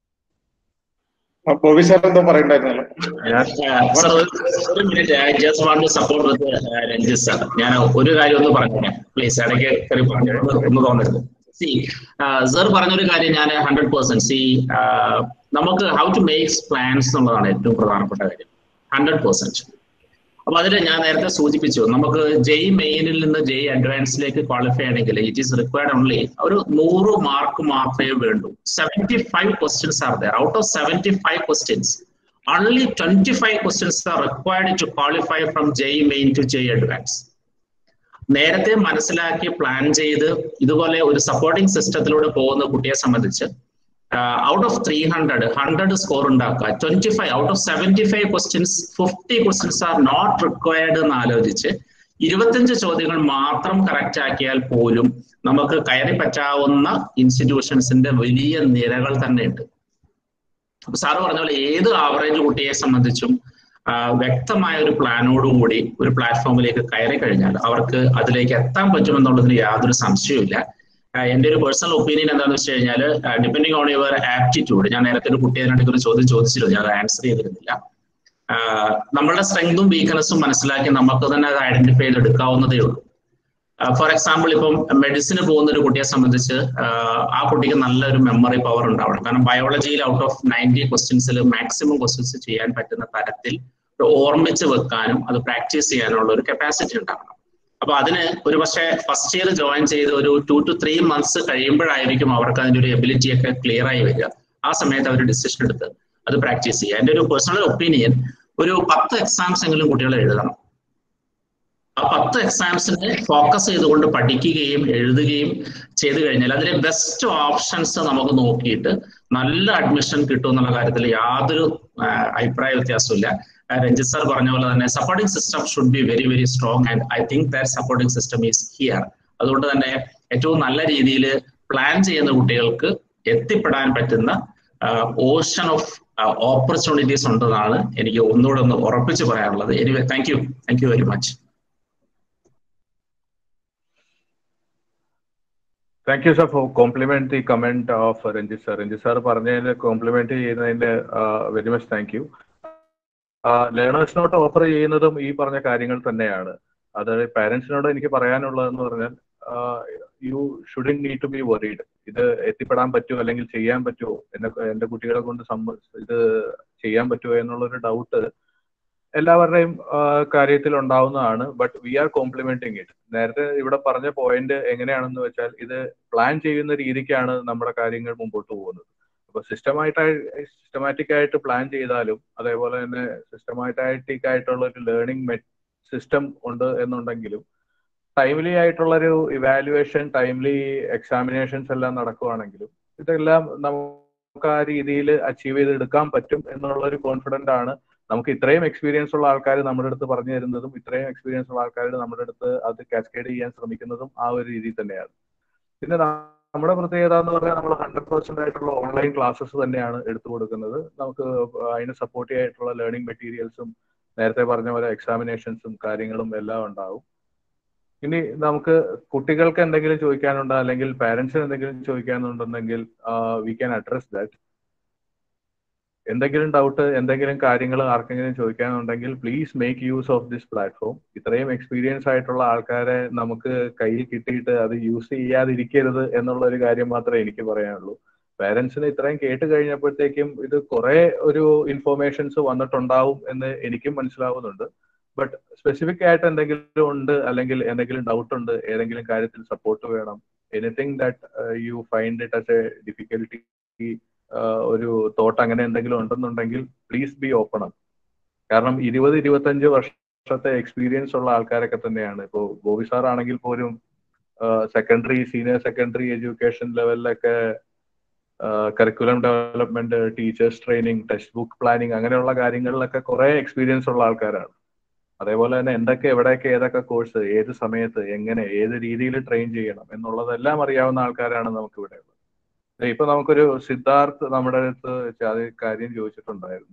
Bobby sir എന്തോ പറയണ്ടായിരുന്നല്ലോ ഞാൻ സർ ഒരു minute I just want to support with Ranjith sir ഞാൻ ഒരു കാര്യം ഒന്ന് പറഞ്ഞേ പ്ലീസ് ഇടയ്ക്ക് കയറി പറഞ്ഞു ഒന്ന് തോന്നരുത് സി സർ പറഞ്ഞൊരു കാര്യം ഞാൻ ഹൺഡ്രഡ് പെർസെന്റ് സി നമുക്ക് ഹൗ ടു മേക്സ് പ്ലാൻസ് എന്നുള്ളതാണ് ഏറ്റവും പ്രധാനപ്പെട്ട കാര്യം ഹൺഡ്രഡ് പെർസെന്റ് അപ്പൊ അതിൽ ഞാൻ നേരത്തെ സൂചിപ്പിച്ചു നമുക്ക് ജെയ് മെയിനിൽ നിന്ന് ജെയ് അഡ്വാൻസിലേക്ക് ക്വാളിഫൈ ആണെങ്കിൽ ഇറ്റ് ഈസ് റിക്വയർഡ് ഓൺലി ഒരു നൂറ് മാർക്ക് മാത്രമേ വേണ്ടൂ seventy five questions are there out of seventy five questions only 25 questions are required to qualify from JEE main to JEE advance. നേരത്തെ മനസ്സിലാക്കി പ്ലാൻ ചെയ്ത് ഇതുപോലെ ഒരു സപ്പോർട്ടിംഗ് സിസ്റ്റത്തിലൂടെ പോകുന്ന കുട്ടിയെ സംബന്ധിച്ച് out of three hundred hundred score ഉണ്ടാക്കുക twenty five out of seventy five questions fifty questions are not required എന്ന് ആലോചിച്ച് ഇരുപത്തഞ്ച് ചോദ്യങ്ങൾ മാത്രം കറക്റ്റ് ആക്കിയാൽ പോലും നമുക്ക് കയറി പറ്റാവുന്ന ഇൻസ്റ്റിറ്റ്യൂഷൻസിന്റെ വലിയ നിരകൾ തന്നെ ഉണ്ട് അപ്പൊ സാറ് പറഞ്ഞ പോലെ ഏത് ആവറേജ് കുട്ടിയെ സംബന്ധിച്ചും വ്യക്തമായ ഒരു പ്ലാനോടുകൂടി ഒരു പ്ലാറ്റ്ഫോമിലേക്ക് കയറി കഴിഞ്ഞാൽ അവർക്ക് അതിലേക്ക് എത്താൻ പറ്റുമെന്നുള്ളതിന് യാതൊരു സംശയവുമില്ല എന്റെ ഒരു പേഴ്സണൽ ഒപ്പീനിയൻ എന്താണെന്ന് വെച്ച് കഴിഞ്ഞാൽ ഡിപ്പെൻഡിങ് ഓൺ യുവർ ആപ്റ്റിറ്റ്യൂഡ് ഞാൻ നേരത്തെ ഒരു കുട്ടിയെ ഒരു ചോദ്യം ചോദിച്ചിരുന്നു ഞാൻ അത് ആൻസർ ചെയ്തിരുന്നില്ല നമ്മളുടെ സ്ട്രെങ്തും വീക്ക്നെസ്സും മനസ്സിലാക്കി നമുക്ക് തന്നെ അത് ഐഡന്റിഫൈ ചെയ്തെടുക്കാവുന്നതേ ഉള്ളൂ ഫോർ എക്സാമ്പിൾ ഇപ്പം മെഡിസിന് പോകുന്ന ഒരു കുട്ടിയെ സംബന്ധിച്ച് ആ കുട്ടിക്ക് നല്ലൊരു മെമ്മറി പവർ ഉണ്ടാവണം കാരണം ബയോളജിയിൽ ഔട്ട് ഓഫ് നയൻറ്റി ക്വസ്റ്റ്യൻസിൽ മാക്സിമം ക്വസ്റ്റ്യൻസ് ചെയ്യാൻ പറ്റുന്ന തരത്തിൽ ഓർമ്മിച്ച് വെക്കാനും അത് പ്രാക്ടീസ് ചെയ്യാനുള്ള ഒരു കപ്പാസിറ്റി ഉണ്ടാവണം അപ്പൊ അതിന് ഒരു പക്ഷേ ഫസ്റ്റ് ഇയർ ജോയിൻ ചെയ്ത് ഒരു ടു ടു ത്രീ മന്ത്സ് കഴിയുമ്പോഴായിരിക്കും അവർക്ക് അതിന്റെ ഒരു എബിലിറ്റി ഒക്കെ ക്ലിയർ ആയി വരിക ആ സമയത്ത് അവർ ഡിസിഷൻ എടുത്ത് അത് പ്രാക്ടീസ് ചെയ്യുക എന്റെ ഒരു പേഴ്സണൽ ഒപ്പീനിയൻ ഒരു പത്ത് എക്സാംസ് എങ്കിലും കുട്ടികൾ എഴുതണം ആ പത്ത് എക്സാംസിന് ഫോക്കസ് ചെയ്തുകൊണ്ട് പഠിക്കുകയും എഴുതുകയും ചെയ്തു കഴിഞ്ഞാൽ അതിലെ ബെസ്റ്റ് ഓപ്ഷൻസ് നമുക്ക് നോക്കിയിട്ട് നല്ല അഡ്മിഷൻ കിട്ടും എന്നുള്ള കാര്യത്തിൽ യാതൊരു അഭിപ്രായ വ്യത്യാസമില്ല രഞ്ജിത് സാർ പറഞ്ഞ പോലെ തന്നെ supporting system should be very very strong and I think that supporting system is here അതുകൊണ്ട് തന്നെ ഏറ്റവും നല്ല രീതിയിൽ പ്ലാൻ ചെയ്യുന്ന കുട്ടികൾക്ക് എത്തിപ്പെടാൻ പറ്റുന്ന ഓഷൻ ഓഫ് ഓപ്പർച്യൂണിറ്റീസ് ഉണ്ടെന്നാണ് എനിക്ക് ഒന്നുകൂടെ ഒന്ന് ഉറപ്പിച്ച് പറയാനുള്ളത് anyway thank you thank you very much thank you sir for compliment the comment of Ranjith sir Ranjith sir പറഞ്ഞതിന് കോംപ്ലിമെന്റ് ചെയ്യുന്നതിന് വെരി മച്ച് താങ്ക് യു ലേണേഴ്സിനോട്ട് ഓഫർ ചെയ്യുന്നതും ഈ പറഞ്ഞ കാര്യങ്ങൾ തന്നെയാണ് അത് പാരന്റ്സിനോട് എനിക്ക് പറയാനുള്ളതെന്ന് പറഞ്ഞാൽ you shouldn't need to be worried ഇത് എത്തിപ്പെടാൻ പറ്റുമോ അല്ലെങ്കിൽ ചെയ്യാൻ പറ്റുമോ എന്നെ എന്റെ കുട്ടികളെ കൊണ്ട് ഇത് ചെയ്യാൻ പറ്റുമോ എന്നുള്ളൊരു ഡൗട്ട് എല്ലാവരുടെയും കാര്യത്തിൽ ഉണ്ടാവുന്നതാണ് but we are complimenting it നേരത്തെ ഇവിടെ പറഞ്ഞ പോയിന്റ് എങ്ങനെയാണെന്ന് വെച്ചാൽ ഇത് പ്ലാൻ ചെയ്യുന്ന രീതിക്കാണ് നമ്മുടെ കാര്യങ്ങൾ മുമ്പോട്ട് പോകുന്നത് അപ്പൊ സിസ്റ്റമായിട്ടായി സിസ്റ്റമാറ്റിക് ആയിട്ട് പ്ലാൻ ചെയ്താലും അതേപോലെ തന്നെ സിസ്റ്റമാറ്റിക് ആയിട്ടുള്ള ഒരു ലേണിംഗ് സിസ്റ്റം ഉണ്ട് എന്നുണ്ടെങ്കിലും ടൈംലി ആയിട്ടുള്ള ഒരു ഇവാലുവേഷൻ ടൈംലി എക്സാമിനേഷൻസ് എല്ലാം നടക്കുവാണെങ്കിലും ഇതെല്ലാം നമുക്ക് ആ രീതിയിൽ അച്ചീവ് ചെയ്തെടുക്കാൻ പറ്റും എന്നുള്ള ഒരു കോൺഫിഡന്റ് ആണ് നമുക്ക് ഇത്രയും എക്സ്പീരിയൻസ് ഉള്ള ആൾക്കാർ നമ്മുടെ അടുത്ത് പറഞ്ഞു തരുന്നതും ഇത്രയും എക്സ്പീരിയൻസ് ഉള്ള ആൾക്കാർ നമ്മുടെ അടുത്ത് അത് കാസ്കേഡ് ചെയ്യാൻ ശ്രമിക്കുന്നതും ആ ഒരു രീതിയിൽ തന്നെയാണ് പിന്നെ നമ്മുടെ പ്രത്യേകത എന്ന് പറഞ്ഞാൽ നമ്മൾ ഹൺഡ്രഡ് പെർസെന്റ് ആയിട്ടുള്ള ഓൺലൈൻ ക്ലാസ്സസ് തന്നെയാണ് എടുത്തു കൊടുക്കുന്നത് നമുക്ക് അതിന് സപ്പോർട്ടീവ് ആയിട്ടുള്ള ലേണിംഗ് മെറ്റീരിയൽസും നേരത്തെ പറഞ്ഞ പോലെ എക്സാമിനേഷൻസും കാര്യങ്ങളും എല്ലാം ഉണ്ടാവും ഇനി നമുക്ക് കുട്ടികൾക്ക് എന്തെങ്കിലും ചോദിക്കാനുണ്ടോ അല്ലെങ്കിൽ പാരന്റ്സിന് എന്തെങ്കിലും ചോദിക്കാനുണ്ടെങ്കിൽ വി ക്യാൻ അഡ്രസ് ദാറ്റ് എന്തെങ്കിലും ഡൗട്ട് എന്തെങ്കിലും കാര്യങ്ങൾ ആർക്കെങ്കിലും ചോദിക്കാനുണ്ടെങ്കിൽ please make use of this platform ഇത്രയും എക്സ്പീരിയൻസ് ആയിട്ടുള്ള ആൾക്കാരെ നമുക്ക് കയ്യിൽ കിട്ടിയിട്ട് അത് യൂസ് ചെയ്യാതിരിക്കരുത് എന്നുള്ള ഒരു കാര്യം മാത്രമേ എനിക്ക് പറയാനുള്ളൂ പാരന്റ്സിന് ഇത്രയും കേട്ട് കഴിഞ്ഞപ്പോഴത്തേക്കും ഇത് കുറെ ഒരു ഇൻഫോർമേഷൻസ് വന്നിട്ടുണ്ടാവും എന്ന് എനിക്കും മനസ്സിലാവുന്നുണ്ട് ബട്ട് സ്പെസിഫിക് ആയിട്ട് എന്തെങ്കിലും ഉണ്ട് അല്ലെങ്കിൽ എന്തെങ്കിലും ഡൗട്ട് ഉണ്ട് ഏതെങ്കിലും കാര്യത്തിൽ സപ്പോർട്ട് വേണം anything that you find it as a difficulty ഒരു തോട്ട് അങ്ങനെ എന്തെങ്കിലും ഉണ്ടെന്നുണ്ടെങ്കിൽ പ്ലീസ് ബി ഓപ്പൺ അപ്പ് കാരണം ഇരുപത് ഇരുപത്തഞ്ച് വർഷത്തെ എക്സ്പീരിയൻസ് ഉള്ള ആൾക്കാരൊക്കെ തന്നെയാണ് ഇപ്പോൾ ഗോപി സാർ ആണെങ്കിൽ പോലും സെക്കൻഡറി സീനിയർ സെക്കൻഡറി എഡ്യൂക്കേഷൻ ലെവലിലൊക്കെ curriculum development teachers training text book planning അങ്ങനെയുള്ള കാര്യങ്ങളിലൊക്കെ കുറെ എക്സ്പീരിയൻസ് ഉള്ള ആൾക്കാരാണ് അതേപോലെ തന്നെ എന്തൊക്കെ എവിടെയൊക്കെ ഏതൊക്കെ കോഴ്സ് ഏത് സമയത്ത് എങ്ങനെ ഏത് രീതിയിൽ ട്രെയിൻ ചെയ്യണം എന്നുള്ളതെല്ലാം അറിയാവുന്ന ആൾക്കാരാണ് നമുക്ക് ഇവിടെ ഉള്ളത് ഇപ്പൊ നമുക്കൊരു സിദ്ധാർത്ഥ് നമ്മുടെ അടുത്ത് അത് കാര്യം ചോദിച്ചിട്ടുണ്ടായിരുന്നു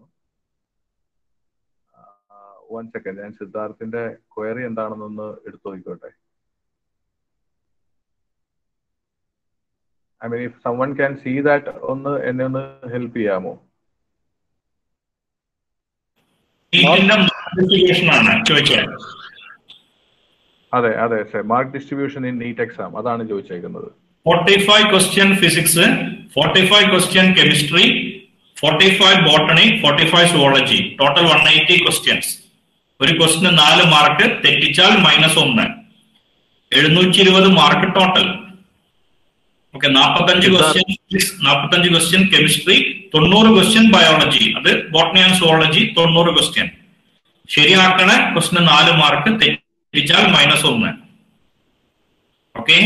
വൺ സെക്കൻഡ് ഞാൻ സിദ്ധാർത്ഥിന്റെ ക്വയറി എന്താണെന്നൊന്ന് എടുത്തു നോക്കിക്കോട്ടെ I mean if someone can see that ഒന്ന് എന്നെ ഒന്ന് ഹെൽപ്പ് ചെയ്യാമോ ഡിസ്ട്രിബ്യൂഷൻ ആണ് ചോദിച്ചത് അതെ അതെ sir mark distribution in NEET exam അതാണ് ചോദിച്ചേക്കുന്നത് forty five question physics forty five question chemistry forty five botany forty five zoology total one eighty questions ഒരു ക്വസ്റ്റിന് നാല് മാർക്ക് തെറ്റിച്ചാൽ മൈനസ് ഒന്ന് എഴുന്നൂറ്റി ഇരുപത് മാർക്ക് ടോട്ടൽ ഓക്കെ നാൽപ്പത്തഞ്ച് ക്വസ്റ്റ്യൻ ഫിസിക്സ് നാൽപ്പത്തഞ്ച് ക്വസ്റ്റ്യൻ കെമിസ്ട്രി തൊണ്ണൂറ് ക്വസ്റ്റ്യൻ ബയോളജി അത് ബോട്ടണി ആൻഡ് സുവോളജി തൊണ്ണൂറ് ക്വസ്റ്റ്യൻ ശരിയാക്കണ ക്വസ്റ്റിന് നാല് മാർക്ക് തെറ്റിച്ചാൽ മൈനസ് ഒന്ന് ഓക്കെ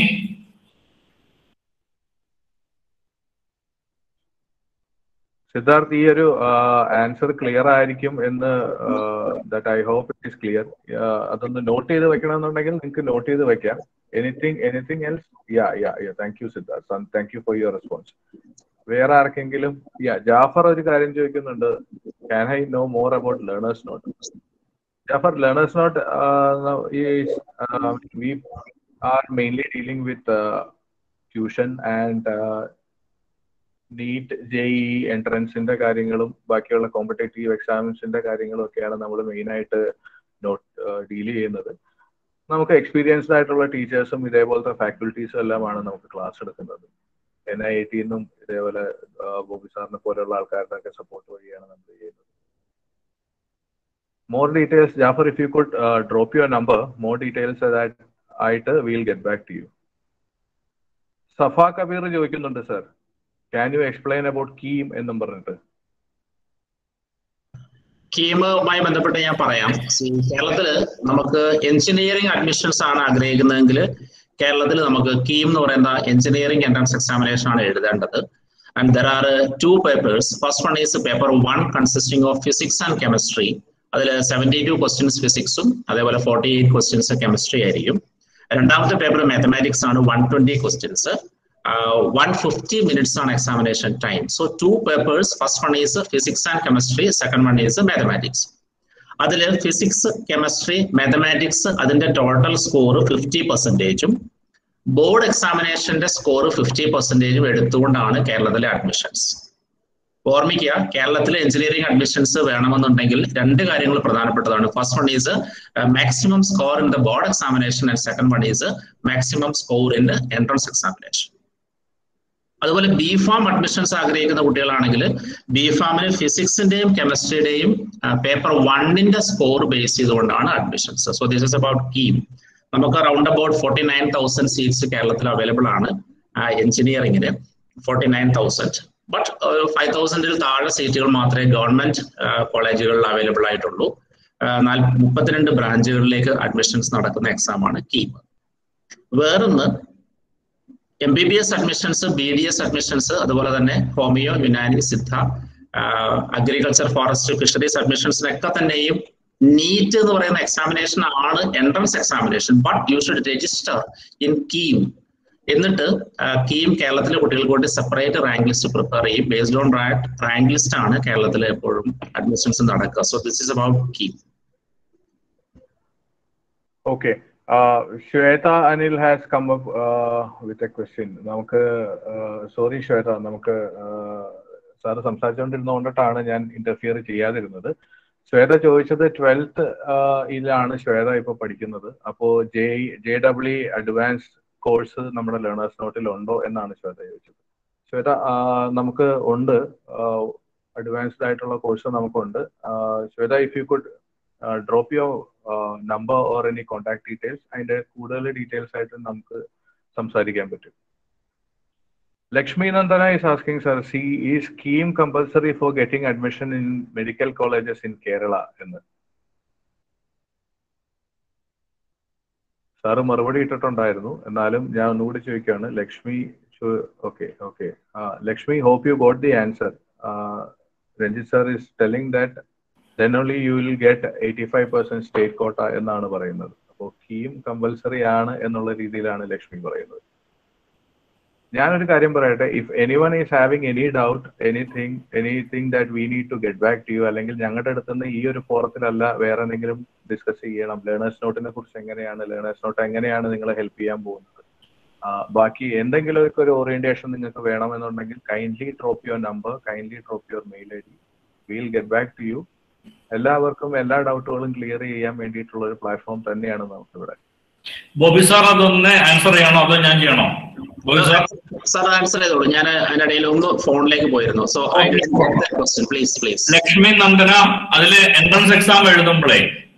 സിദ്ധാർത്ഥ് ഈ ഒരു ആൻസർ ക്ലിയർ ആയിരിക്കും എന്ന് that I hope it is clear അതൊന്ന് നോട്ട് ചെയ്ത് വെക്കണമെന്നുണ്ടെങ്കിൽ നിങ്ങൾക്ക് നോട്ട് ചെയ്ത് വെക്കാം anything anything else ya ya yeah thank you Siddharth thank you for your response വേറെ ആർക്കെങ്കിലും യാ ജാഫർ ഒരു കാര്യം ചോദിക്കുന്നുണ്ട് can I know more about learners note Jafar learners note we are mainly dealing with tuition and NEET JEE എൻട്രൻസിന്റെ കാര്യങ്ങളും ബാക്കിയുള്ള competitive എക്സാംസിന്റെ കാര്യങ്ങളും ഒക്കെയാണ് നമ്മൾ മെയിൻ ആയിട്ട് നോട്ട് ഡീൽ ചെയ്യുന്നത് നമുക്ക് എക്സ്പീരിയൻസ്ഡ് ആയിട്ടുള്ള ടീച്ചേഴ്സും ഇതേപോലത്തെ ഫാക്കൽറ്റീസും എല്ലാമാണ് നമുക്ക് ക്ലാസ് എടുക്കുന്നത് എൻ ഐ ഐ ടിന്നും ഇതേപോലെ ബോബി സാറിനെ പോലെയുള്ള ആൾക്കാരുടെ ഒക്കെ സപ്പോർട്ട് വഴിയാണ് നമ്മൾ ചെയ്യുന്നത് more details Jafar if you could drop your number more details that ആയിട്ട് will get back to you Safa Kabir ചോദിക്കുന്നുണ്ട് sir can you explain about KEAM എന്നും പറഞ്ഞിട്ട് കീമുമായി ബന്ധപ്പെട്ട് ഞാൻ പറയാം കേരളത്തില് നമുക്ക് എഞ്ചിനീയറിംഗ് അഡ്മിഷൻസ് ആണ് ആഗ്രഹിക്കുന്നതെങ്കിൽ കേരളത്തിൽ നമുക്ക് കീം എന്ന് പറയുന്ന എഞ്ചിനീയറിംഗ് എൻട്രൻസ് എക്സാമിനേഷൻ ആണ് എഴുതേണ്ടത് and there are two papers first one is paper one consisting of physics and chemistry അതിൽ സെവൻറ്റി ടു ക്വസ്റ്റ്യൻസ് ഫിസിക്സും അതേപോലെ ഫോർട്ടി എയ്റ്റ് ക്വസ്റ്റ്യൻസ് കെമിസ്ട്രി ആയിരിക്കും രണ്ടാമത്തെ പേപ്പർ മാത്തമാറ്റിക്സ് ആണ് one twenty questions one fifty minutes ആണ് examination time so two papers first one is physics and chemistry second one is mathematics അതിൽ physics chemistry mathematics അതിന്റെ total score fifty പെർസെൻറ്റേജും board എക്സാമിനേഷന്റെ score fifty പെർസെൻറ്റേജും എടുത്തുകൊണ്ടാണ് കേരളത്തിലെ admissions ഓർമ്മിക്കുക കേരളത്തിലെ engineering admissions വേണമെന്നുണ്ടെങ്കിൽ രണ്ട് കാര്യങ്ങൾ പ്രധാനപ്പെട്ടതാണ് first one is maximum score in the board examination and second one is maximum score in entrance examination അതുപോലെ ബി ഫാം അഡ്മിഷൻസ് ആഗ്രഹിക്കുന്ന കുട്ടികളാണെങ്കിൽ ബി ഫാമിന് ഫിസിക്സിന്റെയും കെമിസ്ട്രിയുടെയും പേപ്പർ വണ്ണിന്റെ സ്കോർ ബേസ് ചെയ്തുകൊണ്ടാണ് admissions so this is about KEAM നമുക്ക് round about forty nine thousand seats കേരളത്തിൽ അവൈലബിൾ ആണ് എഞ്ചിനീയറിംഗിന് forty nine thousand but five തൗസൻഡിൽ താഴെ സീറ്റുകൾ മാത്രമേ ഗവൺമെന്റ് കോളേജുകളിൽ അവൈലബിൾ ആയിട്ടുള്ളൂ മുപ്പത്തിരണ്ട് ബ്രാഞ്ചുകളിലേക്ക് അഡ്മിഷൻസ് നടക്കുന്ന എക്സാം ആണ് കീം വേറൊന്ന് M B B S admissions B D S admissions അതുപോലെ തന്നെ homeo Unani Siddha agriculture forest fisheries അഡ്മിഷൻസിനൊക്കെ തന്നെയും നീറ്റ് എന്ന് പറയുന്ന എക്സാമിനേഷൻ ആണ് entrance examination but you should register in KEAM എന്നിട്ട് കീം കേരളത്തിലെ കുട്ടികൾക്ക് വേണ്ടി സെപ്പറേറ്റ് റാങ്ക് ലിസ്റ്റ് പ്രിപ്പയർ ചെയ്യും ബേസ്ഡ് ഓൺ റാങ്ക് ലിസ്റ്റ് ആണ് കേരളത്തിൽ എപ്പോഴും അഡ്മിഷൻസ് നടക്കുക so this is about KEAM okay Shweta Anil has come up with a question നമുക്ക് സോറി ശ്വേത നമുക്ക് സാറ് സംസാരിച്ചുകൊണ്ടിരുന്നതുകൊണ്ടിട്ടാണ് ഞാൻ ഇന്റർഫിയർ ചെയ്യാതിരുന്നത് ശ്വേത ചോദിച്ചത് ട്വൽത്ത് ഇതിലാണ് ശ്വേത ഇപ്പൊ പഠിക്കുന്നത് അപ്പോ J J W advanced course നമ്മുടെ ലേണേഴ്സ് നോട്ടിൽ ഉണ്ടോ എന്നാണ് ശ്വേത ചോദിച്ചത് ശ്വേത നമുക്ക് ഉണ്ട് അഡ്വാൻസ്ഡ് ആയിട്ടുള്ള കോഴ്സ് നമുക്കുണ്ട് Shweta if you could drop your number or any contact details അതിന്റെ കൂടുതൽ ഡീറ്റെയിൽസ് ആയിട്ട് നമുക്ക് സംസാരിക്കാൻ പറ്റും Lakshmi Nandana is asking sir see is scheme compulsory for getting admission in medical colleges in kerala എന്ന് സാറ് മറുപടി ഇട്ടിട്ടുണ്ടായിരുന്നു എന്നാലും ഞാൻ ഒന്നുകൂടി ചോദിക്കുകയാണ് Lakshmi okay okay Lakshmi hope you got the answer Ranjith sir is telling that then only you will get eighty five percent state quota എന്നാണ് പറയുന്നത് അപ്പോൾ കീം കമ്പൽസറി ആണ് എന്നുള്ള രീതിയിലാണ് ലക്ഷ്മി പറയുന്നത് ഞാനൊരു കാര്യം പറയട്ടെ if any one is having any doubt anything anything that we need to get back to you അല്ലെങ്കിൽ ഞങ്ങളുടെ അടുത്ത് നിന്ന് ഈ ഒരു ഫോറത്തിലല്ല വേറെ എന്തെങ്കിലും ഡിസ്കസ് ചെയ്യണം ലേണേഴ്സ് നോട്ടിനെ കുറിച്ച് എങ്ങനെയാണ് ലേണേഴ്സ് നോട്ട് എങ്ങനെയാണ് നിങ്ങളെ ഹെൽപ്പ് ചെയ്യാൻ പോകുന്നത് ബാക്കി എന്തെങ്കിലും ഒക്കെ ഒരു ഓറിയന്റേഷൻ നിങ്ങൾക്ക് വേണമെന്നുണ്ടെങ്കിൽ kindly drop your number kindly drop your mail I D will get back to you എല്ലാവർക്കും എല്ലാ ഡൗട്ടുകളും ക്ലിയർ ചെയ്യാൻ വേണ്ടിയിട്ടുള്ള ഒരു പ്ലാറ്റ്ഫോം തന്നെയാണ് നമുക്ക് ഇവിടെ ബോബി സാർ അതൊന്ന് ആൻസർ ചെയ്യണോ അതോ ഞാൻ ചെയ്യണോ ബോബി സാർ സാർ ആൻസർ ചെയ്തോളൂ ഞാൻ അതിനിടയിൽ ഒന്ന് ഫോണിലേക്ക് പോയിരുന്നു so question please please Lakshmi Nandana അതില് എൻട്രൻസ് എക്സാം എഴുതുമ്പോഴേ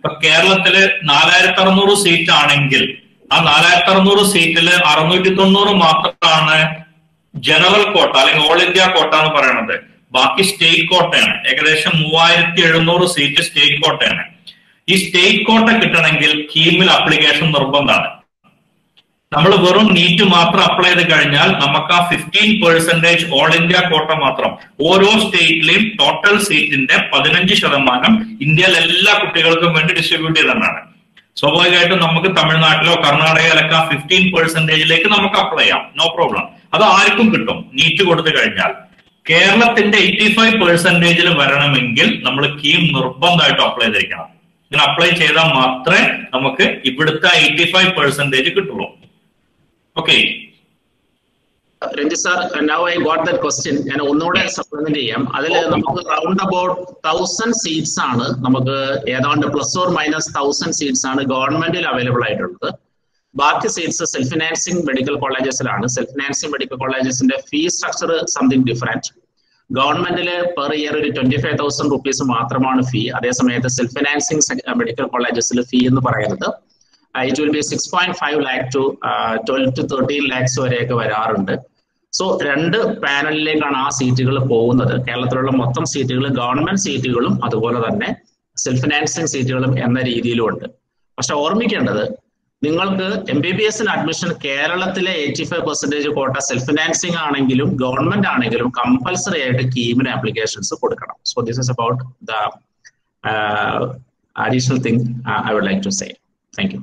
ഇപ്പൊ കേരളത്തില് നാലായിരത്തി അറുന്നൂറ് സീറ്റ് ആണെങ്കിൽ ആ നാലായിരത്തി അറുന്നൂറ് സീറ്റില് അറുന്നൂറ്റി തൊണ്ണൂറ് മാത്രമാണ് ജനറൽ കോട്ട അല്ലെങ്കിൽ ഓൾ ഇന്ത്യ കോട്ട എന്ന് പറയുന്നത് ബാക്കി സ്റ്റേറ്റ് കോട്ടയാണ് ഏകദേശം മൂവായിരത്തി എഴുന്നൂറ് സീറ്റ് സ്റ്റേറ്റ് കോട്ടയാണ് ഈ സ്റ്റേറ്റ് കോട്ട കിട്ടണമെങ്കിൽ കീമിൽ അപ്ലിക്കേഷൻ നിർബന്ധമാണ് നമ്മൾ വെറും നീറ്റ് മാത്രം അപ്ലൈ ചെയ്ത് കഴിഞ്ഞാൽ നമുക്ക് ആ ഫിഫ്റ്റീൻ പെർസെന്റേജ് ഓൾ ഇന്ത്യ കോട്ട മാത്രം ഓരോ സ്റ്റേറ്റിലെയും ടോട്ടൽ സീറ്റിന്റെ പതിനഞ്ച് ശതമാനം ഇന്ത്യയിലെ എല്ലാ കുട്ടികൾക്കും വേണ്ടി ഡിസ്ട്രിബ്യൂട്ട് ചെയ്തതാണ് സ്വാഭാവികമായിട്ടും നമുക്ക് തമിഴ്നാട്ടിലോ കർണാടകയിലൊക്കെ ആ ഫിഫ്റ്റീൻ പെർസെന്റേജിലേക്ക് നമുക്ക് അപ്ലൈ ചെയ്യാം നോ പ്രോബ്ലം അത് ആർക്കും കിട്ടും നീറ്റ് കൊടുത്തു കഴിഞ്ഞാൽ കേരളത്തിന്റെ എയ്റ്റി ഫൈവ് പെർസെന്റേജിൽ വരണമെങ്കിൽ നമ്മൾ കീം നിർബന്ധമായിട്ട് അപ്ലൈ ചെയ്തിരിക്കണം ഇങ്ങനെ അപ്ലൈ ചെയ്താൽ മാത്രമേ നമുക്ക് ഇവിടുത്തെ എയ്റ്റി ഫൈവ് പെർസെന്റേജ് കിട്ടുള്ളൂ okay Ranjith sir now I got that question ഞാൻ ഒന്നുകൂടെ സപ്ലിമെന്റ് ചെയ്യാം അതിൽ നമുക്ക് റൗണ്ട് അബൌട്ട് തൗസൻഡ് സീറ്റ്സ് ആണ് നമുക്ക് ഏതാണ്ട് plus or minus thousand seats ആണ് ഗവൺമെന്റിൽ അവൈലബിൾ ആയിട്ടുള്ളത് ബാക്കി സീറ്റ്സ് സെൽഫ് ഫിനാൻസിങ് മെഡിക്കൽ കോളേജസിലാണ് സെൽഫ് ഫിനാൻസിങ് മെഡിക്കൽ കോളേജസിന്റെ ഫീ സ്ട്രക്ചർ സംതിങ് ഡിഫറെന്റ് ഗവൺമെന്റില് പെർ ഇയർ ഒരു ട്വന്റി ഫൈവ് തൗസൻഡ് റുപ്പീസ് മാത്രമാണ് ഫീ അതേസമയത്ത് സെൽഫ് ഫിനാൻസിങ് മെഡിക്കൽ കോളേജസിൽ ഫീ എന്ന് പറയുന്നത് it will be six point five lakh to twelve to thirteen lakhs വരെയൊക്കെ വരാറുണ്ട് സോ രണ്ട് പാനലിലേക്കാണ് ആ സീറ്റുകൾ പോകുന്നത് കേരളത്തിലുള്ള മൊത്തം സീറ്റുകൾ ഗവൺമെന്റ് സീറ്റുകളും അതുപോലെ തന്നെ സെൽഫ് ഫിനാൻസിങ് സീറ്റുകളും എന്ന രീതിയിലും ഉണ്ട് പക്ഷെ ഓർമ്മിക്കേണ്ടത് നിങ്ങൾക്ക് എം ബി ബി എസിന് അഡ്മിഷൻ കേരളത്തിലെ eighty five percentage quota self financing ആണെങ്കിലും ഗവൺമെന്റ് ആണെങ്കിലും കമ്പൽസറി ആയിട്ട് കീമിന് ആപ്ലിക്കേഷൻസ് കൊടുക്കണം so this is about the additional thing I would like to say thank you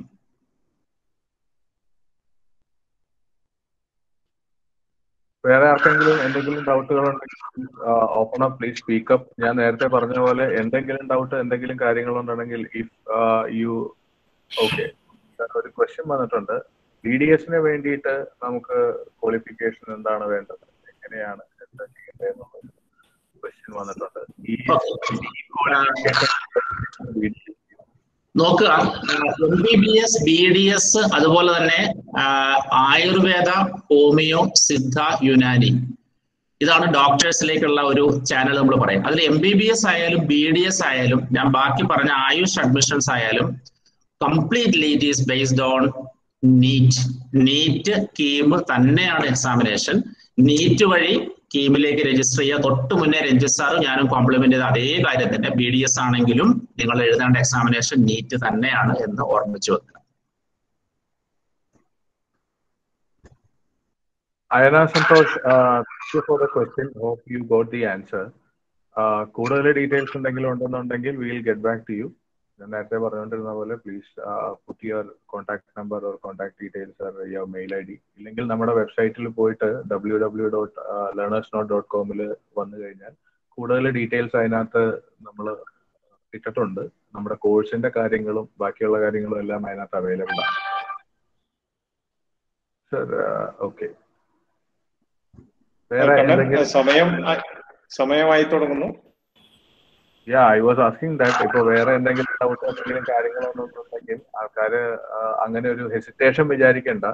വേറെ ആർക്കെങ്കിലും എന്തെങ്കിലും ഡൗട്ടുകൾ ഉണ്ടെങ്കിൽ ഓപ്പൺ അപ്പ് പ്ലീസ് സ്പീക്കപ്പ് ഞാൻ നേരത്തെ പറഞ്ഞ പോലെ എന്തെങ്കിലും ഡൗട്ട് എന്തെങ്കിലും കാര്യങ്ങൾ ഉണ്ടെങ്കിൽ ഇഫ് യു ഓക്കെ ഒരു ക്വസ്റ്റ്യൻ വന്നിട്ടുണ്ട് ബി ഡി എസിന് വേണ്ടിയിട്ട് നമുക്ക് ക്വാളിഫിക്കേഷൻ എന്താണ് വേണ്ടത് എങ്ങനെയാണ് എന്താ ചെയ്യേണ്ടതെന്നുള്ള ക്വസ്റ്റ്യൻ വന്നിട്ടുണ്ട് ഈ നോക്കുക M B B S B D S അതുപോലെ തന്നെ ആയുർവേദ ഹോമിയോ സിദ്ധ യുനാനി ഇതാണ് ഡോക്ടേഴ്സിലേക്കുള്ള ഒരു ചാനൽ നമ്മൾ പറയും അതിൽ എം ബി ബി എസ് ആയാലും ബി ഡി എസ് ആയാലും ഞാൻ ബാക്കി പറഞ്ഞ ആയുഷ് അഡ്മിഷൻസ് ആയാലും completely it is based on NEET NEET KEAM തന്നെയാണ് എക്സാമിനേഷൻ നീറ്റ് വഴി കീമിലേക്ക് രജിസ്റ്റർ ചെയ്യുക തൊട്ട് മുന്നേ രഞ്ജിത് സാറും ഞാനും കോംപ്ലിമെന്റ് ചെയ്ത അതേ കാര്യം തന്നെ ബി ഡി എസ് ആണെങ്കിലും നിങ്ങൾ എഴുതേണ്ട എക്സാമിനേഷൻ നീറ്റ് തന്നെയാണ് എന്ന് ഓർമ്മിച്ചു വെക്കുക Ayana Santhosh thank you for the question hope you got the answer കൂടുതൽ ഡീറ്റെയിൽസ് എന്തെങ്കിലും ഉണ്ടെന്നുണ്ടെങ്കിൽ will get back to you ഞാൻ നേരത്തെ പറഞ്ഞുകൊണ്ടിരുന്ന പോലെ please put your contact number or contact details or your mail I D ഇല്ലെങ്കിൽ നമ്മുടെ വെബ്സൈറ്റിൽ പോയിട്ട് W W dot learners note dot കോമിൽ വന്നു കഴിഞ്ഞാൽ കൂടുതൽ ഡീറ്റെയിൽസ് അതിനകത്ത് നമ്മൾ ഇട്ടിട്ടുണ്ട് നമ്മുടെ കോഴ്സിന്റെ കാര്യങ്ങളും ബാക്കിയുള്ള കാര്യങ്ങളും എല്ലാം അതിനകത്ത് അവൈലബിൾ ആണ് സർ ഓക്കെ വേറെ എന്തെങ്കിലും സമയം സമയമായി തുടങ്ങുന്നു yeah I was asking that ഇപ്പൊ വേറെ എന്തെങ്കിലും ഡൗട്ട് എന്തെങ്കിലും കാര്യങ്ങളൊന്നുണ്ടെങ്കിൽ ആൾക്കാര് അങ്ങനെ ഒരു ഹെസിറ്റേഷൻ വിചാരിക്കണ്ട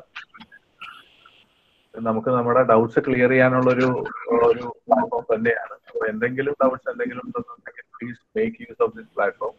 നമുക്ക് നമ്മുടെ ഡൗട്ട്സ് ക്ലിയർ ചെയ്യാനുള്ള ഒരു ഒരു പ്ലാറ്റ്ഫോം തന്നെയാണ് അപ്പൊ എന്തെങ്കിലും ഡൗട്ട്സ് എന്തെങ്കിലും ഉണ്ടെന്നുണ്ടെങ്കിൽ please make use of this platform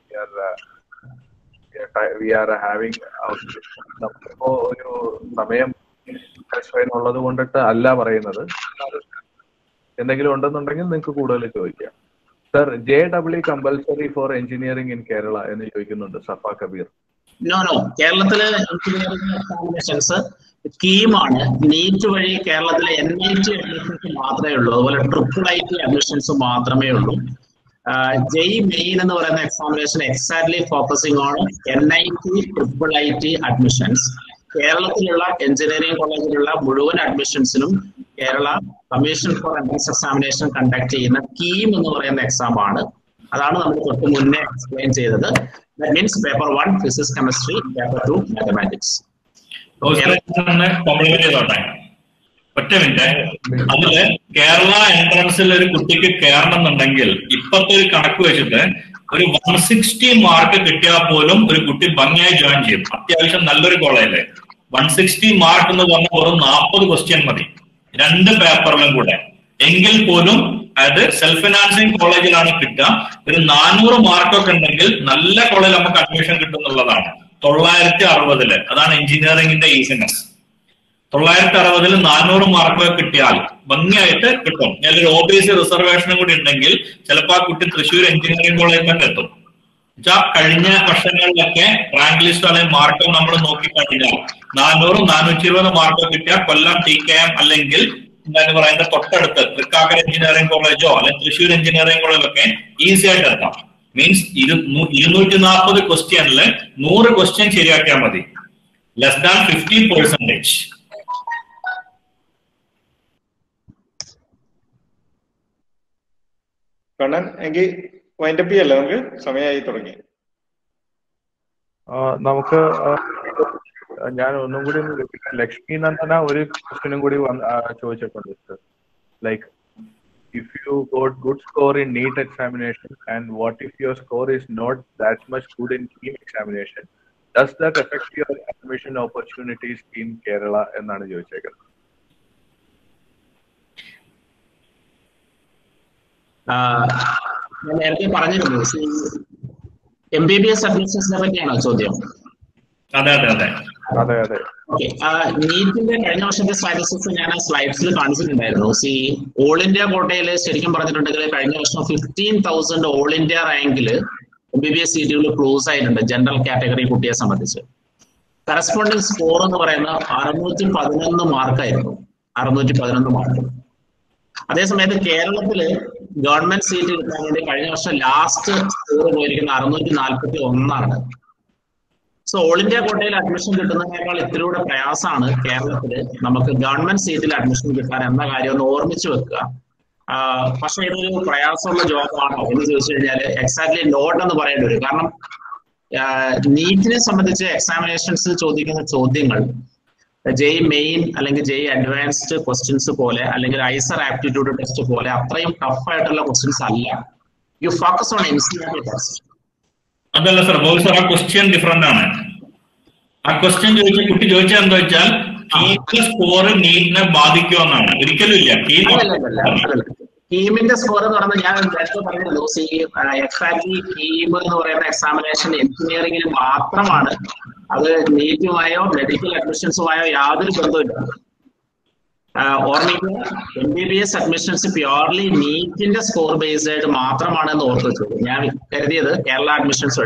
we are having നമുക്കിപ്പോ ഒരു സമയം ഉള്ളത് കൊണ്ടിട്ട് അല്ല പറയുന്നത് എന്തെങ്കിലും ഉണ്ടെന്നുണ്ടെങ്കിൽ നിങ്ങൾക്ക് കൂടുതൽ ചോദിക്കാം sir J W compulsory for engineering in Kerala എന്ന് ചോദിക്കുന്നുണ്ട് സഫ കബീർ നോ നോ കേരളത്തിലെ എഞ്ചിനീയറിംഗ് എക്സാമിനേഷൻസ് സ്കീമാണ് നീറ്റ് വഴി കേരളത്തിലെ എൻ ഐ ടി അഡ്മിഷൻസ് മാത്രമേ ഉള്ളൂ അതുപോലെ ട്രിപ്പിൾ ഐ ടി അഡ്മിഷൻസ് മാത്രമേ ഉള്ളൂ ജെയ് മെയിൻ എന്ന് പറയുന്ന examination exactly focusing on N I T triple I T admissions കേരളത്തിലുള്ള എഞ്ചിനീയറിംഗ് കോളേജിലുള്ള മുഴുവൻ അഡ്മിഷൻസിനും Kerala commission for entrance examination conduct ചെയ്യുന്ന കീം എന്ന് പറയുന്ന എക്സാം ആണ് അതാണ് നമ്മൾ തൊട്ട് മുന്നേ എക്സ്പ്ലെയിൻ ചെയ്തത് that means paper one physics chemistry paper two mathematics complement ചെയ്തോട്ടെ ഒറ്റ മിനിറ്റ് അതില് കേരള എൻട്രൻസിൽ ഒരു കുട്ടിക്ക് കയറണം എന്നുണ്ടെങ്കിൽ ഇപ്പത്തെ ഒരു കണക്ക് വെച്ചിട്ട് ഒരു വൺ സിക്സ്റ്റി മാർക്ക് കിട്ടിയാൽ പോലും ഒരു കുട്ടി ഭംഗിയായി ജോയിൻ ചെയ്യും അത്യാവശ്യം നല്ലൊരു കോളേജില് വൺ സിക്സ്റ്റി മാർക്ക് എന്ന് പറഞ്ഞ വെറും നാൽപ്പത് ക്വസ്റ്റ്യൻ മതി രണ്ട് പേപ്പറിലും കൂടെ എങ്കിൽ പോലും അതായത് സെൽഫ് ഫിനാൻസിങ് കോളേജിലാണ് കിട്ടുക ഒരു നാനൂറ് മാർക്കൊക്കെ ഉണ്ടെങ്കിൽ നല്ല കോളേജിൽ നമുക്ക് അഡ്മിഷൻ കിട്ടും എന്നുള്ളതാണ് തൊള്ളായിരത്തി അറുപതില് അതാണ് എഞ്ചിനീയറിംഗിന്റെ ഈസിനെസ് തൊള്ളായിരത്തി അറുപതിൽ നാനൂറ് മാർക്കൊക്കെ കിട്ടിയാൽ ഭംഗിയായിട്ട് കിട്ടും ഞാനൊരു ഒ ബി സി റിസർവേഷനും കൂടി ഉണ്ടെങ്കിൽ ചിലപ്പോൾ ആ കുട്ടി തൃശ്ശൂർ എഞ്ചിനീയറിംഗ് കോളേജിലൊക്കെ എത്തും വെച്ചാൽ കഴിഞ്ഞ വർഷങ്ങളിലൊക്കെ റാങ്ക് ലിസ്റ്റ് അല്ലെങ്കിൽ മാർക്ക് നമ്മൾ നോക്കിക്കഴിഞ്ഞാൽ നാനൂറ് നാനൂറ്റി ഇരുപത് മാർക്ക് കിട്ടിയാൽ കൊല്ലം ടി കെ എം അല്ലെങ്കിൽ എന്താണ് പറയുന്നത് തൊട്ടടുത്ത് തൃക്കാക്കര എഞ്ചിനീയറിംഗ് കോളേജോ അല്ലെങ്കിൽ തൃശ്ശൂർ എഞ്ചിനീയറിംഗ് കോളേജൊക്കെ ഈസി ആയിട്ട് എത്താം മീൻസ് ഇരു ഇരുന്നൂറ്റി നാൽപ്പത് ക്വസ്റ്റ്യനിൽ നൂറ് ക്വസ്റ്റ്യൻ ശരിയാക്കിയാൽ മതി less than fifteen percentage Kannan എങ്കിൽ വൈൻഡപ്പ് ചെയ്യല്ലേ നമുക്ക് സമയമായി തുടങ്ങി ആ, നമുക്ക് ആ, ഞാൻ ഒന്നും കൂടി ഒന്ന് repeat ചെയ്യാം. ലക്ഷ്മി നന്ദന ഒരു ക്വസ്റ്റിനും കൂടി വന്ന്- ആ, ചോദിച്ചിട്ടുണ്ട് sir like if you got good score in NEET examination and what if your score is not that much good in KEAM examination does that effect your admission opportunities in Kerala എന്നാണ് ചോദിച്ചേക്കുന്നത് ആഹ് ഞാൻ നേരത്തെ പറഞ്ഞിരുന്നു എം ബി ബി എസ് അഡ്മിഷൻസിനെ പറ്റിയാണോ ചോദ്യം അതെ അതെ അതെ അതെ അതെ ഓക്കെ നീറ്റിന്റെ കഴിഞ്ഞ വർഷത്തെ സ്റ്റാറ്റിസ്റ്റിക്സ് ഞാൻ സ്ലൈഡ്സിൽ കാണിച്ചിട്ടുണ്ടായിരുന്നു സി ഓൾ ഇന്ത്യ കോട്ടയിൽ ശരിക്കും പറഞ്ഞിട്ടുണ്ടെങ്കിൽ കഴിഞ്ഞ വർഷം ഫിഫ്റ്റീൻ തൗസൻഡ് ഓൾ ഇന്ത്യ റാങ്കിൽ എം ബി ബി എസ് സീറ്റുകൾ ക്ലോസ് ആയിട്ടുണ്ട് ജനറൽ കാറ്റഗറി കുട്ടിയെ സംബന്ധിച്ച് കറസ്പോണ്ടിങ് സ്കോർ എന്ന് പറയുന്നത് അറുന്നൂറ്റി പതിനൊന്ന് മാർക്കായിരുന്നു അറുന്നൂറ്റി പതിനൊന്ന് മാർക്ക് അതേസമയത്ത് കേരളത്തില് ഗവൺമെന്റ് സീറ്റ് കിട്ടാൻ വേണ്ടി കഴിഞ്ഞ വർഷം ലാസ്റ്റ് സ്കോർ പോയിരിക്കുന്ന അറുന്നൂറ്റി നാൽപ്പത്തി ഒന്നാണ് സോ ഓൾ ഇന്ത്യ കോട്ടയിൽ അഡ്മിഷൻ കിട്ടുന്നതിനേക്കാൾ ഇത്തിരി കൂടെ പ്രയാസമാണ് കേരളത്തില് നമുക്ക് ഗവൺമെന്റ് സീറ്റിൽ അഡ്മിഷൻ കിട്ടാൻ എന്ന കാര്യം ഒന്ന് ഓർമ്മിച്ചു വെക്കുക ആഹ് പക്ഷെ ഇതൊരു പ്രയാസമുള്ള ജോബാണോ എന്ന് ചോദിച്ചു കഴിഞ്ഞാൽ എക്സാക്ട്ലി നോട്ട് എന്ന് പറയേണ്ടി വരും കാരണം നീറ്റിനെ സംബന്ധിച്ച് എക്സാമിനേഷൻസ് ചോദിക്കുന്ന ചോദ്യങ്ങൾ ജെയ് മെയിൻ അല്ലെങ്കിൽ ജെയ് അഡ്വാൻസ്ഡ് ക്വസ്റ്റ്യൻസ് പോലെ അല്ലെങ്കിൽ ഐസർ ആപ്റ്റിറ്റ്യൂഡ് ടെസ്റ്റ് പോലെ അത്രയും ടഫ് ആയിട്ടുള്ള ക്വസ്റ്റ്യൻസ് അല്ല you focus on N C R T test അതല്ല സർ ബോബി സർ ആ ക്വസ്റ്റ്യൻ ഡിഫറെന്റ് ആണ് ആ ക്വസ്റ്റ്യൻ ചോദിച്ച കുട്ടി ചോദിച്ചത് എന്താ വെച്ചാൽ കീമിന്റെ സ്കോർ നീറ്റിനെ ബാധിക്കുമെന്നാണ് ഒരിക്കലും ഇല്ല കീം ടീമിന്റെ സ്കോർ എന്ന് പറയുന്നത് ഞാൻ നേരത്തെ പറഞ്ഞല്ലോ സി എക്സാക്ട്ലി ടീം എന്ന് പറയുന്ന എക്സാമിനേഷൻ എഞ്ചിനീയറിംഗിന് മാത്രമാണ് അത് നീറ്റുമായോ മെഡിക്കൽ അഡ്മിഷൻസുമായോ യാതൊരു ബന്ധവുമില്ല ഓർമ്മിക്കുക M B B S admissions purely നീറ്റിന്റെ സ്കോർ ബേസ്ഡ് ആയിട്ട് മാത്രമാണ് എന്ന് ഓർത്ത് വെച്ചത് ഞാൻ കരുതിയത് Kerala admissions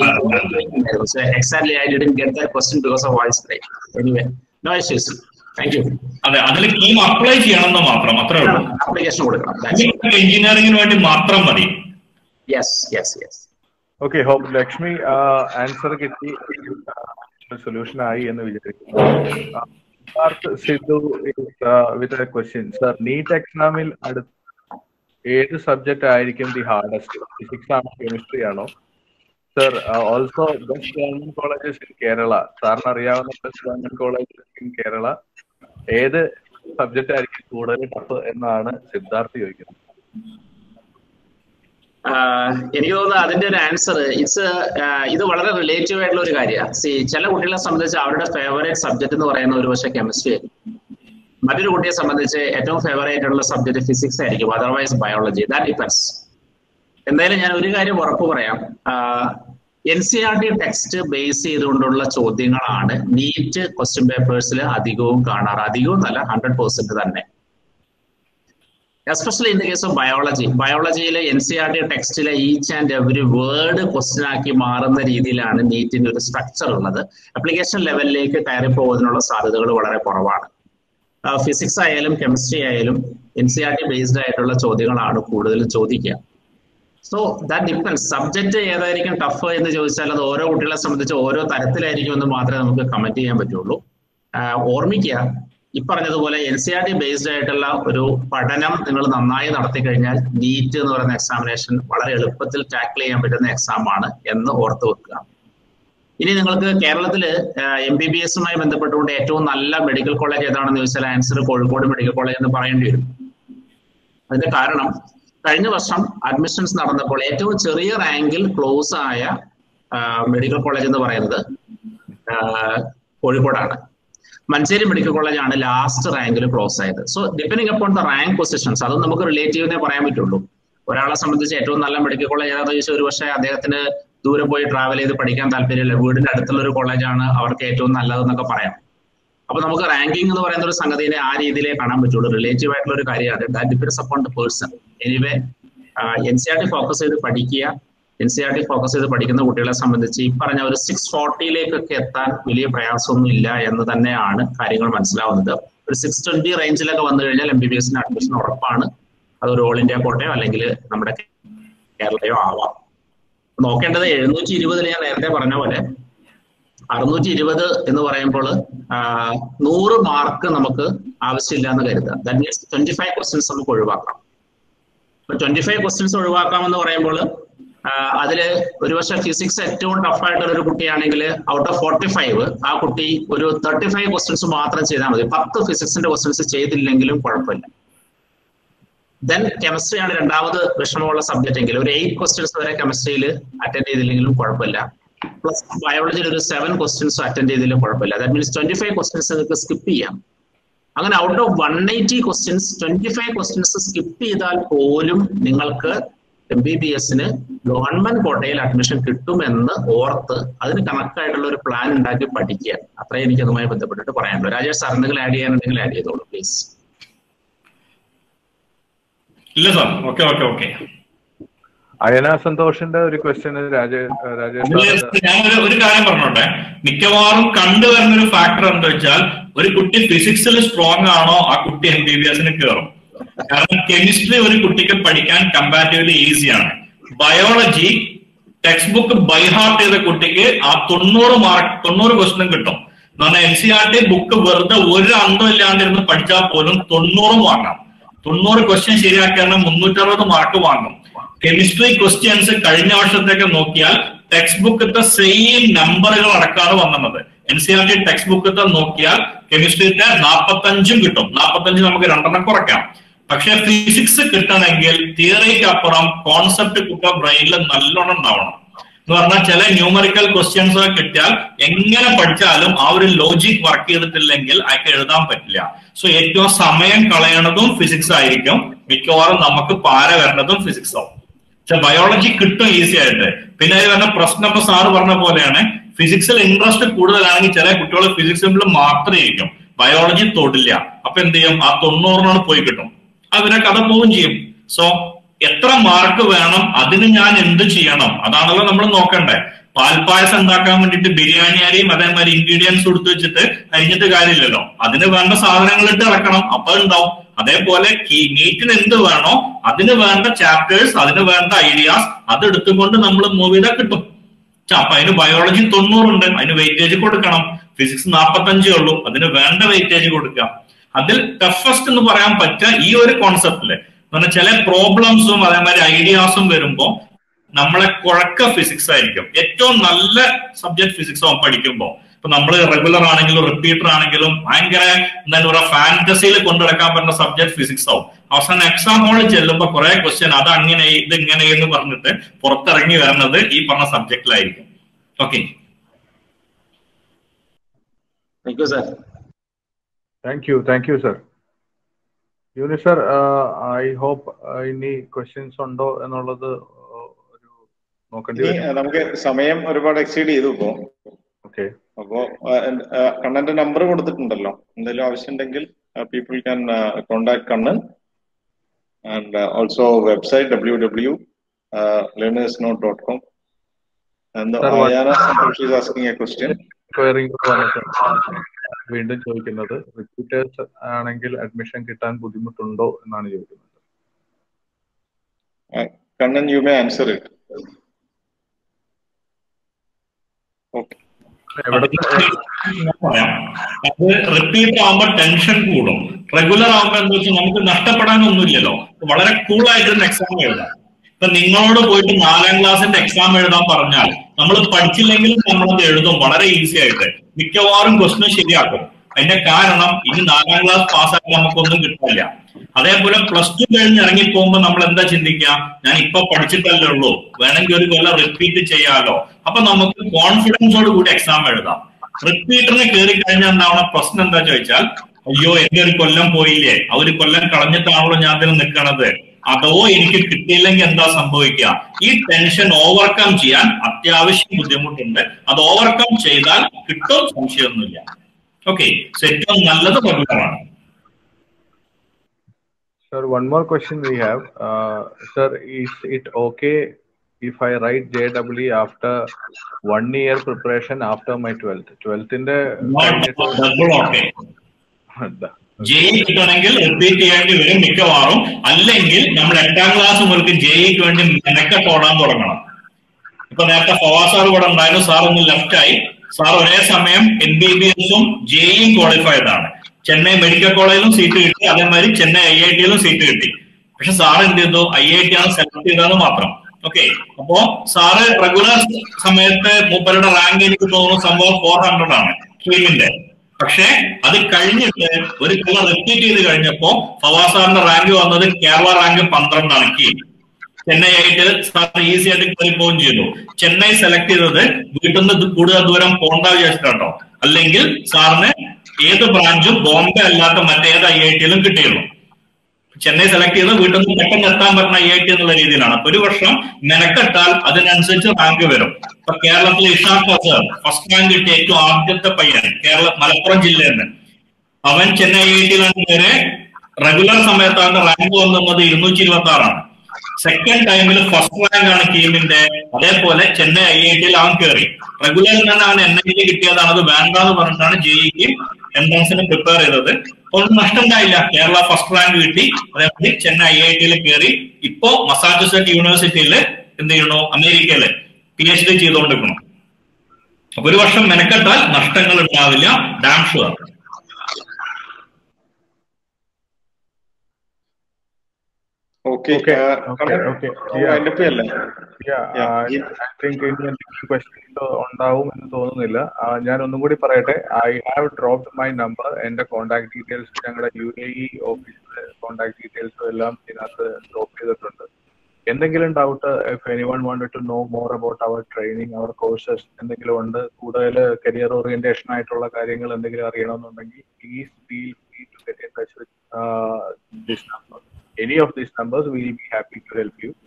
exactly I didn't get the question because of voice break anyway no issues thank you അതെ അതിൽ കീം അപ്ലൈ ചെയ്യണമെന്ന് മാത്രം അത്രേ ഉള്ളൂ അപ്ലിക്കേഷൻ കൊടുക്കണം എഞ്ചിനീയറിംഗിന് വേണ്ടി മാത്രം മതി yes yes yes okay hope Lakshmi answer കിട്ടി സൊല്യൂഷൻ ആയി എന്ന് വിചാരിക്കുന്നു Siddharth Sidhu with a question sir NEET എക്സാമിൽ അടുത്ത് ഏത് സബ്ജക്ട് ആയിരിക്കും ദി ഹാർഡസ്റ്റ് ഫിസിക്സ് ആണോ കെമിസ്ട്രി ആണോ sir also best government colleges in Kerala സാറിന് അറിയാവുന്ന best government colleges in Kerala ഏത് സബ്ജക്ട് ആയിരിക്കും കൂടുതൽ ടഫ് എന്നാണ് സിദ്ധാർത്ഥ് ചോദിക്കുന്നത് എനിക്ക് തോന്നുന്നു അതിന്റെ ഒരു ആൻസർ ഇറ്റ്സ് ഇത് വളരെ റിലേറ്റീവ് ആയിട്ടുള്ള ഒരു കാര്യമാണ് സി ചില കുട്ടികളെ സംബന്ധിച്ച് അവരുടെ ഫേവറേറ്റ് സബ്ജക്ട് എന്ന് പറയുന്ന ഒരു പക്ഷേ കെമിസ്ട്രി ആയിരിക്കും മറ്റൊരു കുട്ടിയെ സംബന്ധിച്ച് ഏറ്റവും ഫേവറേറ്റ് ഉള്ള സബ്ജക്ട് ഫിസിക്സ് ആയിരിക്കും അതർവൈസ് ബയോളജി ദാറ്റ് ഡിപ്പെൻസ് എന്തായാലും ഞാൻ ഒരു കാര്യം ഉറപ്പ് പറയാം N C R T text base ചെയ്തുകൊണ്ടുള്ള ചോദ്യങ്ങളാണ് നീറ്റ് ക്വസ്റ്റ്യൻ പേപ്പേഴ്സിൽ അധികവും കാണാറ് അധികവും അല്ല ഹൺഡ്രഡ് പെർസെന്റ് തന്നെ especially in the case of biology ബയോളജിയിലെ എൻ സി ആർ ടി ടെക്സ്റ്റിലെ each and every word question ആക്കി മാറുന്ന രീതിയിലാണ് നീറ്റിന്റെ ഒരു സ്ട്രക്ചർ ഉള്ളത് അപ്ലിക്കേഷൻ ലെവലിലേക്ക് കയറി പോകുന്നതിനുള്ള സാധ്യതകൾ വളരെ കുറവാണ് ഫിസിക്സ് ആയാലും കെമിസ്ട്രി ആയാലും N C R T based ആയിട്ടുള്ള ചോദ്യങ്ങളാണ് കൂടുതലും ചോദിക്കുക സോ ദാറ്റ് ഡിപ്പെൻസ് സബ്ജക്ട് ഏതായിരിക്കും ടഫ് എന്ന് ചോദിച്ചാൽ അത് ഓരോ കുട്ടികളെ സംബന്ധിച്ച് ഓരോ തരത്തിലായിരിക്കും എന്ന് മാത്രമേ നമുക്ക് കമന്റ് ചെയ്യാൻ പറ്റുള്ളൂ ഓർമ്മിക്കുക ഈ പറഞ്ഞതുപോലെ N C R T based ആയിട്ടുള്ള ഒരു പഠനം നിങ്ങൾ നന്നായി നടത്തി കഴിഞ്ഞാൽ നീറ്റ് എന്ന് പറയുന്ന എക്സാമിനേഷൻ വളരെ എളുപ്പത്തിൽ ടാക്കിൾ ചെയ്യാൻ പറ്റുന്ന എക്സാം ആണ് എന്ന് ഓർത്ത് വെക്കുക ഇനി നിങ്ങൾക്ക് കേരളത്തിൽ എം ബി ബി എസുമായി ബന്ധപ്പെട്ടുകൊണ്ട് ഏറ്റവും നല്ല മെഡിക്കൽ കോളേജ് ഏതാണെന്ന് ചോദിച്ചാൽ ആൻസർ കോഴിക്കോട് മെഡിക്കൽ കോളേജ് എന്ന് പറയേണ്ടി വരും അതിന്റെ കാരണം കഴിഞ്ഞ വർഷം അഡ്മിഷൻസ് നടന്നപ്പോൾ ഏറ്റവും ചെറിയ റാങ്കിൽ ക്ലോസ് ആയ മെഡിക്കൽ കോളേജ് എന്ന് പറയുന്നത് കോഴിക്കോടാണ് മഞ്ചേരി മെഡിക്കൽ കോളേജാണ് ലാസ്റ്റ് റാങ്കിൽ ക്ലോസ് ആയത് so depending upon the rank positions അത് നമുക്ക് റിലേറ്റീവിനെ പറയാൻ പറ്റുള്ളൂ ഒരാളെ സംബന്ധിച്ച് ഏറ്റവും നല്ല മെഡിക്കൽ കോളേജ് ഏതാണെന്ന് ചോദിച്ചാൽ ഒരു പക്ഷേ അദ്ദേഹത്തിന് ദൂരെ പോയി ട്രാവൽ ചെയ്ത് പഠിക്കാൻ താല്പര്യമില്ല വീടിന്റെ അടുത്തുള്ള ഒരു കോളേജാണ് അവർക്ക് ഏറ്റവും നല്ലതെന്നൊക്കെ പറയാം അപ്പൊ നമുക്ക് റാങ്കിങ് എന്ന് പറയുന്ന ഒരു സംഗതിനെ ആ രീതിയിലേ കാണാൻ പറ്റുള്ളൂ റിലേറ്റീവ് ആയിട്ടുള്ള ഒരു കാര്യമാണ് that depends upon the person anyway N C R T focus ചെയ്ത് പഠിക്കുക N C R T focus ചെയ്ത് പഠിക്കുന്ന കുട്ടികളെ സംബന്ധിച്ച് ഈ പറഞ്ഞ ഒരു സിക്സ് ഫോർട്ടിയിലേക്കൊക്കെ എത്താൻ വലിയ പ്രയാസമൊന്നും ഇല്ല എന്ന് തന്നെയാണ് കാര്യങ്ങൾ മനസ്സിലാവുന്നത് ഒരു സിക്സ് ട്വന്റി റേഞ്ചിലൊക്കെ വന്നു കഴിഞ്ഞാൽ എം ബി ബി എസിന് അഡ്മിഷൻ ഉറപ്പാണ് അതൊരു ഓൾ ഇന്ത്യ കോട്ടയോ അല്ലെങ്കിൽ നമ്മുടെ കേരളയോ ആവാം നോക്കേണ്ടത് എഴുന്നൂറ്റി ഇരുപതിൽ ഞാൻ നേരത്തെ പറഞ്ഞ പോലെ അറുന്നൂറ്റി ഇരുപത് എന്ന് പറയുമ്പോൾ നൂറ് മാർക്ക് നമുക്ക് ആവശ്യമില്ല എന്ന് കരുതുക that means twenty five questions നമുക്ക് ഒഴിവാക്കാം ട്വന്റി ഫൈവ് ക്വസ്റ്റ്യൻസ് ഒഴിവാക്കാം എന്ന് പറയുമ്പോൾ അതില് ഒരുപക്ഷെ ഫിസിക്സ് ഏറ്റവും ടഫ് ആയിട്ടുള്ള ഒരു കുട്ടിയാണെങ്കിൽ ഔട്ട് ഓഫ് ഫോർട്ടി ഫൈവ് ആ കുട്ടി ഒരു തേർട്ടി ഫൈവ് ക്വസ്റ്റ്യൻസ് മാത്രം ചെയ്താൽ മതി പത്ത് ഫിസിക്സിന്റെ ക്വസ്റ്റ്യൻസ് ചെയ്തില്ലെങ്കിലും കുഴപ്പമില്ല ദെൻ കെമിസ്ട്രി ആണ് രണ്ടാമത് വിഷമമുള്ള സബ്ജക്റ്റ് എങ്കിൽ ഒരു എയ്റ്റ് ക്വസ്റ്റ്യൻസ് വരെ കെമിസ്ട്രിയിൽ അറ്റൻഡ് ചെയ്തില്ലെങ്കിലും കുഴപ്പമില്ല പ്ലസ് ബയോളജിയിൽ ഒരു സെവൻ ക്വസ്റ്റ്യൻസ് അറ്റൻഡ് ചെയ്തില്ലെങ്കിലും കുഴപ്പമില്ല that means twenty five questions നിങ്ങൾക്ക് സ്കിപ്പ് ചെയ്യാം അങ്ങനെ out of one eighty questions twenty five questions skip ചെയ്താൽ പോലും നിങ്ങൾക്ക് എം ബി ബി എസിന് ഗവൺമെന്റ് കോട്ടയിൽ അഡ്മിഷൻ കിട്ടുമെന്ന് ഓർത്ത് അതിന് കണക്കായിട്ടുള്ള ഒരു പ്ലാൻ ഉണ്ടാക്കി പഠിക്കുക അത്രേ എനിക്ക് അതുമായി ബന്ധപ്പെട്ടിട്ട് പറയാനുള്ളൂ രാജേഷ് സാർ എന്തെങ്കിലും ആഡ് ചെയ്യാനുണ്ടെങ്കിൽ ആഡ് ചെയ്തോളൂ പ്ലീസ് ഇല്ല sir okay okay okay Ayana സന്തോഷിന്റെ ഒരു ക്വസ്റ്റ്യൻ രാജേഷ് രാജേഷ് സാറിന്റെ ഞാനൊരു ഒരു കാര്യം പറഞ്ഞോട്ടെ മിക്കവാറും കണ്ടുവരുന്ന ഒരു ഫാക്ടർ എന്താ വെച്ചാൽ ഒരു കുട്ടി ഫിസിക്സിൽ സ്ട്രോങ് ആണോ ആ കുട്ടി എം ബി ബി എസിന് കയറും കാരണം കെമിസ്ട്രി ഒരു കുട്ടിക്ക് പഠിക്കാൻ കമ്പാരിറ്റീവ്ലി ഈസിയാണ് ബയോളജി ടെക്സ്റ്റ് ബുക്ക് ബൈഹാർട്ട് ചെയ്ത കുട്ടിക്ക് ആ തൊണ്ണൂറ് മാർക്ക് തൊണ്ണൂറ് ക്വസ്റ്റനും കിട്ടും എന്ന് പറഞ്ഞാൽ N C R T book വെറുതെ ഒരു അന്തം ഇല്ലാണ്ടിരുന്ന് പഠിച്ചാൽ പോലും തൊണ്ണൂറ് വാങ്ങാം തൊണ്ണൂറ് ക്വസ്റ്റ്യൻ ശരിയാക്കിയാൽ മുന്നൂറ്ററുപത് മാർക്ക് വാങ്ങും കെമിസ്ട്രി ക്വസ്റ്റ്യൻസ് കഴിഞ്ഞ വർഷത്തേക്ക് നോക്കിയാൽ ടെക്സ്റ്റ് ബുക്കത്തെ സെയിം നമ്പറുകൾ അടക്കാണ് വന്നത് N C R T text ബുക്കത്തെ നോക്കിയാൽ കെമിസ്ട്രിയുടെ നാൽപ്പത്തഞ്ചും കിട്ടും നാൽപ്പത്തഞ്ച് നമുക്ക് രണ്ടെണ്ണം കുറയ്ക്കാം പക്ഷെ ഫിസിക്സ് കിട്ടണമെങ്കിൽ തിയറിക്ക് അപ്പുറം കോൺസെപ്റ്റ് കുട്ട ബ്രെയിനിൽ നല്ലോണം ഉണ്ടാവണം എന്ന് പറഞ്ഞാൽ ചില ന്യൂമറിക്കൽ ക്വസ്റ്റ്യൻസ് കിട്ടിയാൽ എങ്ങനെ പഠിച്ചാലും ആ ഒരു ലോജിക് വർക്ക് ചെയ്തിട്ടില്ലെങ്കിൽ അയക്ക് എഴുതാൻ പറ്റില്ല സോ ഏറ്റവും സമയം കളയണതും ഫിസിക്സ് ആയിരിക്കും മിക്കവാറും നമുക്ക് പാര വരുന്നതും ഫിസിക്സ് ആവും പക്ഷെ ബയോളജി കിട്ടും ഈസി ആയിട്ട് പിന്നെ അതിൽ വരുന്ന പ്രശ്നം ഇപ്പൊ സാറ് പറഞ്ഞ പോലെയാണ് ഫിസിക്സിൽ ഇൻട്രസ്റ്റ് കൂടുതലാണെങ്കിൽ ചില കുട്ടികൾ ഫിസിക്സിൽ മാത്രമേ ഇരിക്കും ബയോളജി തൊടില്ല അപ്പൊ എന്ത് ചെയ്യും ആ തൊണ്ണൂറിനാണ് പോയി കിട്ടും അതിനെ കഥ പോവുകയും ചെയ്യും സോ എത്ര മാർക്ക് വേണം അതിന് ഞാൻ എന്ത് ചെയ്യണം അതാണല്ലോ നമ്മൾ നോക്കണ്ടേ പാൽപ്പായസം ഉണ്ടാക്കാൻ വേണ്ടിയിട്ട് ബിരിയാണി അരിയും അതേമാതിരി ഇൻഗ്രീഡിയൻസ് കൊടുത്തു വെച്ചിട്ട് അരിഞ്ഞിട്ട് കാര്യമില്ലല്ലോ അതിന് വേണ്ട സാധനങ്ങൾ ഇട്ട് ഇറക്കണം അപ്പൊ ഉണ്ടാവും അതേപോലെ നീറ്റിന് എന്ത് വേണോ അതിന് വേണ്ട ചാപ്റ്റേഴ്സ് അതിന് വേണ്ട ഐഡിയാസ് അത് എടുത്തുകൊണ്ട് നമ്മൾ മൂവ് ചെയ്താൽ കിട്ടും അപ്പൊ അതിന് ബയോളജി തൊണ്ണൂറുണ്ട് അതിന് വെയിറ്റേജ് കൊടുക്കണം ഫിസിക്സ് നാൽപ്പത്തഞ്ചേ ഉള്ളൂ അതിന് വേണ്ട വെയിറ്റേജ് കൊടുക്കാം അതിൽ ടഫസ്റ്റ് എന്ന് പറയാൻ പറ്റുക ഈ ഒരു കോൺസെപ്റ്റില് പറഞ്ഞാൽ ചില പ്രോബ്ലംസും അതേമാതിരി ഐഡിയാസും വരുമ്പോൾ നമ്മളെ കുഴക്ക ഫിസിക്സ് ആയിരിക്കും ഏറ്റവും നല്ല സബ്ജക്ട് ഫിസിക്സ് ആവും പഠിക്കുമ്പോൾ ഇപ്പൊ നമ്മൾ റെഗുലർ ആണെങ്കിലും റിപ്പീറ്റർ ആണെങ്കിലും ഭയങ്കര എന്താ പറയുക ഫാന്റസിയിൽ കൊണ്ടുനടക്കാൻ പറ്റുന്ന സബ്ജക്ട് ഫിസിക്സ് ആവും അവസാനം എക്സാം ഹാളിൽ ചെല്ലുമ്പോൾ കുറെ ക്വസ്റ്റ്യൻ അത് അങ്ങനെ ഇത് ഇങ്ങനെ എന്ന് പറഞ്ഞിട്ട് പുറത്തിറങ്ങി വരുന്നത് ഈ പറഞ്ഞ സബ്ജക്റ്റിലായിരിക്കും okay thank you sir thank you thank you sir Yuni sir I hope ഇനി ക്വസ്റ്റ്യൻസ് ഉണ്ടോ എന്നുള്ളത് ഒരു നോക്കേണ്ടി ഇനി വരും നമുക്ക് സമയം ഒരുപാട് എക്സീഡ് ചെയ്തു ഇപ്പോ ഓക്കെ അപ്പോ കണ്ണന്റെ നമ്പർ കൊടുത്തിട്ടുണ്ടല്ലോ എന്തെങ്കിലും ആവശ്യമുണ്ടെങ്കിൽ people can contact Kannan and also website W W learners note dot com Sir, what- asking a question querying വന്നിട്ടുണ്ട് വീണ്ടും ചോദിക്കുന്നത് റിക്രൂട്ടേഴ്സ് ആണെങ്കിൽ അഡ്മിഷൻ കിട്ടാൻ ബുദ്ധിമുട്ടുണ്ടോ എന്നാണ് ചോദിക്കുന്നത് Kannan you may answer it okay എവിടുത്തെ പറയാം അത് റിപ്പീറ്റ് ആവുമ്പോൾ ടെൻഷൻ കൂടും റെഗുലർ ആവുമ്പോൾ എന്താ വെച്ചാൽ നമുക്ക് നഷ്ടപ്പെടാനൊന്നുമില്ലല്ലോ വളരെ കൂൾ ആയിട്ട് എക്സാം എഴുതാം ഇപ്പൊ നിങ്ങളോട് പോയിട്ട് നാലാം ക്ലാസ്സിന്റെ എക്സാം എഴുതാൻ പറഞ്ഞാൽ നമ്മൾ പഠിച്ചില്ലെങ്കിലും നമ്മളത് എഴുതും വളരെ ഈസി ആയിട്ട് മിക്കവാറും ക്വസ്റ്റ്യൻ ശരിയാക്കും അതിന്റെ കാരണം ഇനി നാലാം ക്ലാസ് പാസ്സാക്കി നമുക്കൊന്നും കിട്ടില്ല അതേപോലെ പ്ലസ് ടു കഴിഞ്ഞ് ഇറങ്ങി പോകുമ്പോൾ നമ്മൾ എന്താ ചിന്തിക്കുക ഞാൻ ഇപ്പൊ പഠിച്ചിട്ടല്ലേ ഉള്ളൂ വേണമെങ്കിൽ ഒരു കൊല്ലം റിപ്പീറ്റ് ചെയ്യാലോ അപ്പൊ നമുക്ക് കോൺഫിഡൻസോട് കൂടി എക്സാം എഴുതാം റിപ്പീറ്ററിന് കയറി കഴിഞ്ഞാൽ ഉണ്ടാവുന്ന പ്രശ്നം എന്താ ചോദിച്ചാൽ അയ്യോ എന്റെ ഒരു കൊല്ലം പോയില്ലേ ആ ഒരു കൊല്ലം കളഞ്ഞിട്ടാണല്ലോ ഞാൻ അതിന് നിൽക്കണത് അതോ എനിക്ക് കിട്ടിയില്ലെങ്കിൽ എന്താ സംഭവിക്കുക ഈ ടെൻഷൻ ഓവർകം ചെയ്യാൻ അത്യാവശ്യം ബുദ്ധിമുട്ടുണ്ട് അത് ഓവർകം ചെയ്താൽ കിട്ടും സംശയമൊന്നുമില്ല ഓക്കെ ഏറ്റവും നല്ലത് റെഗുലറാണ് Sir, one more question we have. Uh, sir, is it okay if I write JWE after one year preparation after my 12th? 12th in the double okay JEE കിട്ടണമെങ്കിൽ റിപ്പീറ്റ് ചെയ്യേണ്ടി വരും മിക്കവാറും അല്ലെങ്കിൽ നമ്മൾ എട്ടാം ക്ലാസ് മുതൽക്ക് ജെഇക്ക് വേണ്ടി മെനക്കെട്ട് ഓടാൻ തുടങ്ങണം ഇപ്പൊ നേരത്തെ ഫവാസ് സാർ കൂടെ ഉണ്ടായിരുന്നു സാർ ഒന്ന് ലെഫ്റ്റ് ആയി സാർ ഒരേ സമയം എം ബി ബി എസും ജെഇയും ക്വാളിഫൈഡ് ആണ് ചെന്നൈ മെഡിക്കൽ കോളേജിലും സീറ്റ് കിട്ടി അതേമാതിരി ചെന്നൈ ഐ ഐ ടിയിലും സീറ്റ് കിട്ടി പക്ഷെ സാർ എന്ത് ചെയ്തു ഐ ഐ ടി ആണ് സെലക്ട് ചെയ്തതെന്ന് മാത്രം ഓക്കെ അപ്പോ സാറ് റെഗുലർ സമയത്ത് മൂപ്പരുടെ റാങ്ക് എനിക്ക് തോന്നുന്നു സംഭവം ഫോർ ഹൺഡ്രഡ് ആണ് ടീമിന്റെ പക്ഷേ അത് കഴിഞ്ഞിട്ട് ഒരു കൊല്ലം റിപ്പീറ്റ് ചെയ്ത് കഴിഞ്ഞപ്പോ ഫവാസ് സാറിന്റെ റാങ്ക് വന്നത് കേരള റാങ്ക് പന്ത്രണ്ടാണ് കീ ചെന്നൈ ആയിട്ട് സാർ ഈസി ആയിട്ട് കയറി പോവുകയും ചെയ്തു ചെന്നൈ സെലക്ട് ചെയ്തത് വീട്ടിൽ നിന്ന് കൂടുതൽ ദൂരം പോണ്ട വിചാരിച്ചിട്ടോ അല്ലെങ്കിൽ സാറിന് ഏത് ബ്രാഞ്ചും ബോംബെ അല്ലാത്ത മറ്റേത് ഐ ഐ ടിയിലും കിട്ടിയുള്ളൂ ചെന്നൈ സെലക്ട് ചെയ്ത് വീട്ടിൽ നിന്ന് പെട്ടെന്ന് എത്താൻ പറ്റുന്ന ഐ ഐ ടി എന്നുള്ള രീതിയിലാണ് അപ്പൊ ഒരു വർഷം മെനക്കെട്ടാൽ അതിനനുസരിച്ച് റാങ്ക് വരും ഇപ്പൊ കേരളത്തിലെ ഇഷാഖ് അസർ ഫസ്റ്റ് റാങ്ക് കിട്ടിയ ഏറ്റവും ആദ്യത്തെ പയ്യൻ കേരള മലപ്പുറം ജില്ലയിൽ നിന്ന് അവൻ ചെന്നൈ ഐ ഐ ടിയിലാണ് വരെ റെഗുലർ സമയത്ത് അവന്റെ റാങ്ക് വന്നത് ഇരുന്നൂറ്റി ഇരുപത്തി ആറാണ് സെക്കൻഡ് ടൈമിൽ ഫസ്റ്റ് റാങ്ക് ആണ് ടീമിന്റെ അതേപോലെ ചെന്നൈ ഐ ഐ ടിയിൽ അവൻ കയറി റെഗുലറിൽ തന്നെ അവൻ എൻ ഐ ടി കിട്ടിയതാണ് അത് വേണ്ടെന്ന് പറഞ്ഞിട്ടാണ് ജെഇക്ക് എൻട്രൻസിന് പ്രിപ്പയർ ചെയ്തത് ഒന്നും നഷ്ടമുണ്ടായില്ല കേരള ഫസ്റ്റ് റാങ്ക് കിട്ടി അതേപോലെ ചെന്നൈ ഐ ഐ ടിയിൽ കയറി ഇപ്പോ മസാച്ചുസെറ്റ് യൂണിവേഴ്സിറ്റിയിൽ എന്ത് ചെയ്യണു അമേരിക്കയില് പി എച്ച് ഡി ചെയ്തുകൊണ്ടിരിക്കണം അപ്പൊ ഒരു വർഷം മെനക്കെട്ടാൽ നഷ്ടങ്ങൾ ഉണ്ടാവില്ല damn sure Okay. Okay, uh, okay, Kanan, okay. uh, Yeah. wind up ചെയ്യല്ലേ? Yeah, Yeah. uh, Yeah. I think ഇനി എന്തെങ്കിലും questions ഉണ്ടാവും എന്ന് തോന്നുന്നില്ല ആ, ഞാൻ ഒന്നും കൂടി പറയട്ടെ I have dropped my number എന്റെ കോൺടാക്ട് ഡീറ്റെയിൽസ് ഞങ്ങളുടെ യു എ ഇ ഓഫീസിലെ കോൺടാക്ട് ഡീറ്റെയിൽസും എല്ലാം ഇതിനകത്ത് ഡ്രോപ്പ് ചെയ്തിട്ടുണ്ട് എന്തെങ്കിലും doubt if any one wanted to know more about our training our courses എന്തെങ്കിലും ഉണ്ട് കൂടുതൽ കരിയർ ഓറിയന്റേഷൻ ആയിട്ടുള്ള കാര്യങ്ങൾ എന്തെങ്കിലും അറിയണമെന്നുണ്ടെങ്കിൽ please feel free to get in touch with this number any of these numbers will be happy to help you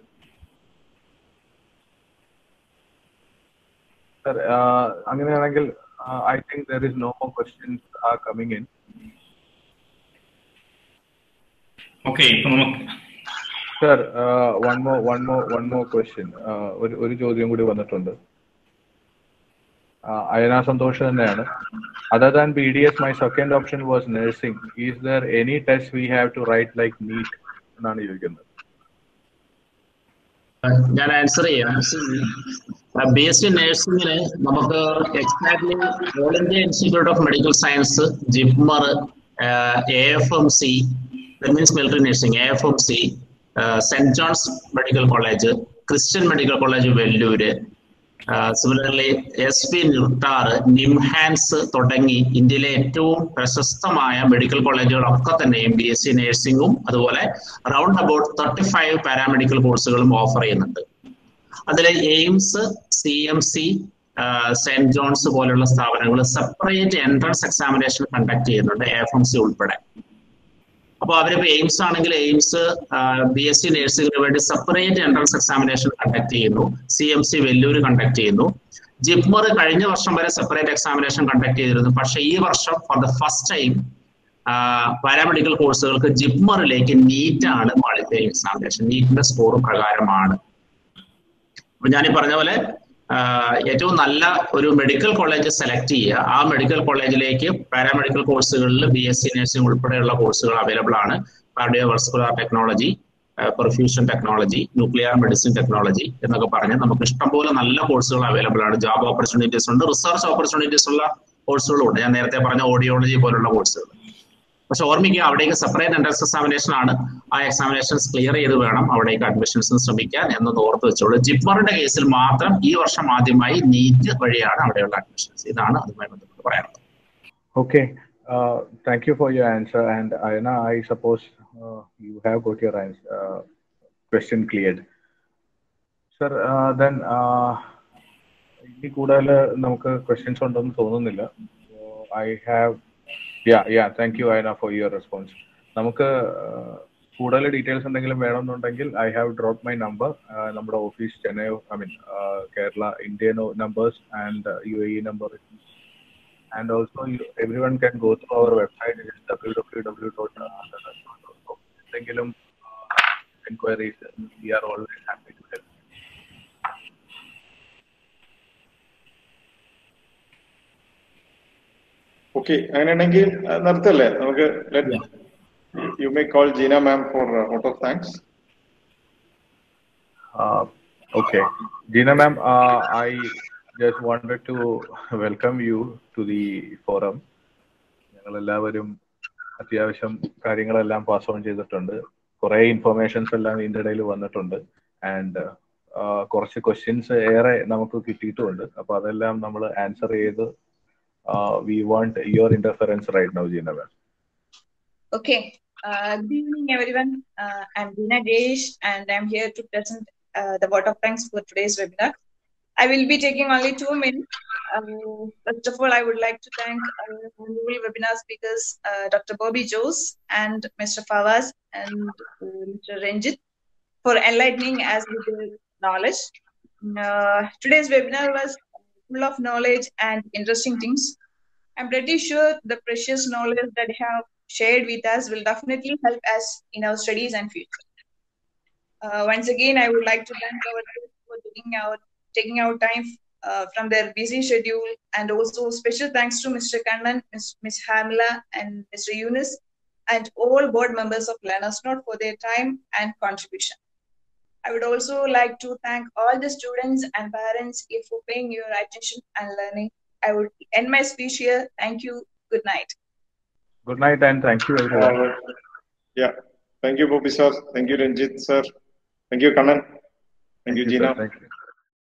Sir, uh, അങ്ങനെയാണെങ്കിൽ I think there is no more questions are coming in okay ഇപ്പൊ നമുക്ക് sir one more one more one more question ഒരു ഒരു ചോദ്യം കൂടി വന്നിട്ടുണ്ട് Uh, Ayana Santhosh തന്നെയാണ് other than B D S my second option was nursing is there any test we have to write like NEET എന്നാണ് ചോദിക്കുന്നത് ഞാൻ ആൻസർ ചെയ്യാം ബി എസ് സി നഴ്സിംഗിന് നമുക്ക് exactly all India institute of medical science JIPMER A F M C means military nursing A F M C സെന്റ് John's medical college Christian medical college Vellore similarly S P NIRTAR NIMHANS തുടങ്ങി ഇന്ത്യയിലെ ഏറ്റവും പ്രശസ്തമായ medical കോളേജുകളൊക്കെ തന്നെയും B S C നഴ്സിംഗും അതുപോലെ round about thirty five paramedical കോഴ്സുകളും offer ചെയ്യുന്നുണ്ട് അതിൽ എയിംസ് സി എം സി സെന്റ് ജോൺസ് പോലുള്ള സ്ഥാപനങ്ങൾ സെപ്പറേറ്റ് എൻട്രൻസ് എക്സാമിനേഷൻ കണ്ടക്ട് ചെയ്യുന്നുണ്ട് എഫ് എം സി ഉൾപ്പെടെ അപ്പോൾ അവരിപ്പോ എയിംസ് ആണെങ്കിൽ എയിംസ് ബി എസ് സി നഴ്സിംഗിന് വേണ്ടി സെപ്പറേറ്റ് എൻട്രൻസ് എക്സാമിനേഷൻ കണ്ടക്ട് ചെയ്യുന്നു C M C Vellore conduct ചെയ്യുന്നു ജിപ്മർ കഴിഞ്ഞ വർഷം വരെ സെപ്പറേറ്റ് എക്സാമിനേഷൻ കണ്ടക്ട് ചെയ്തിരുന്നു പക്ഷേ ഈ വർഷം for the first time paramedical കോഴ്സുകൾക്ക് ജിപ്മറിലേക്ക് നീറ്റ് ആണ് ക്വാളിഫയിങ് എക്സാമിനേഷൻ നീറ്റിന്റെ സ്കോർ പ്രകാരമാണ് അപ്പൊ ഞാൻ ഈ പറഞ്ഞ പോലെ ഏറ്റവും നല്ല ഒരു മെഡിക്കൽ കോളേജ് സെലക്ട് ചെയ്യുക ആ മെഡിക്കൽ കോളേജിലേക്ക് പാരാമെഡിക്കൽ കോഴ്സുകളിൽ ബി എസ് സി നഴ്സിംഗ് ഉൾപ്പെടെയുള്ള കോഴ്സുകൾ അവൈലബിൾ ആണ് cardio vascular technology perfusion technology nuclear medicine technology എന്നൊക്കെ പറഞ്ഞ് നമുക്ക് ഇഷ്ടംപോലെ നല്ല കോഴ്സുകൾ അവൈലബിൾ ആണ് ജോബ് ഓപ്പർച്യൂണിറ്റീസ് ഉണ്ട് റിസർച്ച് ഓപ്പർച്യൂണിറ്റീസ് ഉള്ള കോഴ്സുകളും ഉണ്ട് ഞാൻ നേരത്തെ പറഞ്ഞ ഓഡിയോളജി പോലുള്ള കോഴ്സുകൾ പക്ഷെ ഓർമ്മിക്കുക അവിടേക്ക് സെപ്പറേറ്റ് എൻട്രൻസ് എക്സാമിനേഷൻ ആണ് ആ എക്സാമിനേഷൻസ് ക്ലിയർ ചെയ്ത് വേണം അവിടേക്ക് അഡ്മിഷൻസിന് ശ്രമിക്കാൻ എന്നത് ഓർത്ത് വെച്ചോളൂ ജിപ്മറിന്റെ കേസിൽ മാത്രം ഈ വർഷം ആദ്യമായി നീറ്റ് വഴിയാണ് അവിടെയുള്ള അഡ്മിഷൻസ് ഇതാണ് അതുമായി ബന്ധപ്പെട്ട് പറയാനുള്ളത് Okay. Uh, thank you for your answer. And Ayana, I suppose uh, you have got your ans- uh, question cleared. Sir, uh, then uh, ഈ കൂടുതൽ നമുക്ക് ക്വസ്റ്റ്യൻസ് ഉണ്ടെന്ന് തോന്നുന്നില്ല I have yeah yeah thank you ഐന for your response നമുക്ക് കൂടുതൽ details എന്തെങ്കിലും വേണമെന്നുണ്ടെങ്കിൽ I have drop my number നമ്മുടെ office Chennai I mean Kerala Indian numbers and U A E number and also you, everyone can go through our website it is www.com എന്തെങ്കിലും enquiries we are always happy to help okay അങ്ങനെയാണെങ്കിൽ നിർത്തല്ലേ നമുക്ക് you may call Gina ma'am for out of thanks okay Gina ma'am uh, I just wanted to welcome you to the forum ഞങ്ങൾ എല്ലാവരും അത്യാവശ്യം കാര്യങ്ങളെല്ലാം pass on ചെയ്തിട്ടുണ്ട് കുറെ informations എല്ലാം ഇതിന്റെ ഇടയിൽ വന്നിട്ടുണ്ട് ആൻഡ് കുറച്ച് ക്വസ്റ്റ്യൻസ് ഏറെ നമുക്ക് കിട്ടിയിട്ടുമുണ്ട് അപ്പൊ അതെല്ലാം നമ്മൾ ആൻസർ ചെയ്ത് we want your interference right now Gina ma'am Okay. Uh, good evening, everyone. Uh, I'm Dina Desh, and I'm here to present uh, the vote of thanks for today's webinar. I will be taking only two minutes. Uh, first of all, I would like to thank our honorable webinar speakers, uh, Dr. Bobby Jose and Mr. Fawaz and uh, Mr. Ranjit for enlightening us with their knowledge. Uh, today's webinar was full of knowledge and interesting things. I'm pretty sure the precious knowledge that you have shared with us will definitely help us in our studies and future. Uh, once again, I would like to thank our guests for taking out taking out time uh, from their busy schedule, and also special thanks to Mr. Kannan, Ms. Ms. Hamila, and Mr. Yunus, and all board members of Learners Note for their time and contribution. I would also like to thank all the students and parents for paying your attention and learning. I would end my speech here. Thank you. Good night. good night and thank you everyone yeah thank you Bobby sir thank you Ranjit sir thank you Kannan thank you sir. Gina thank you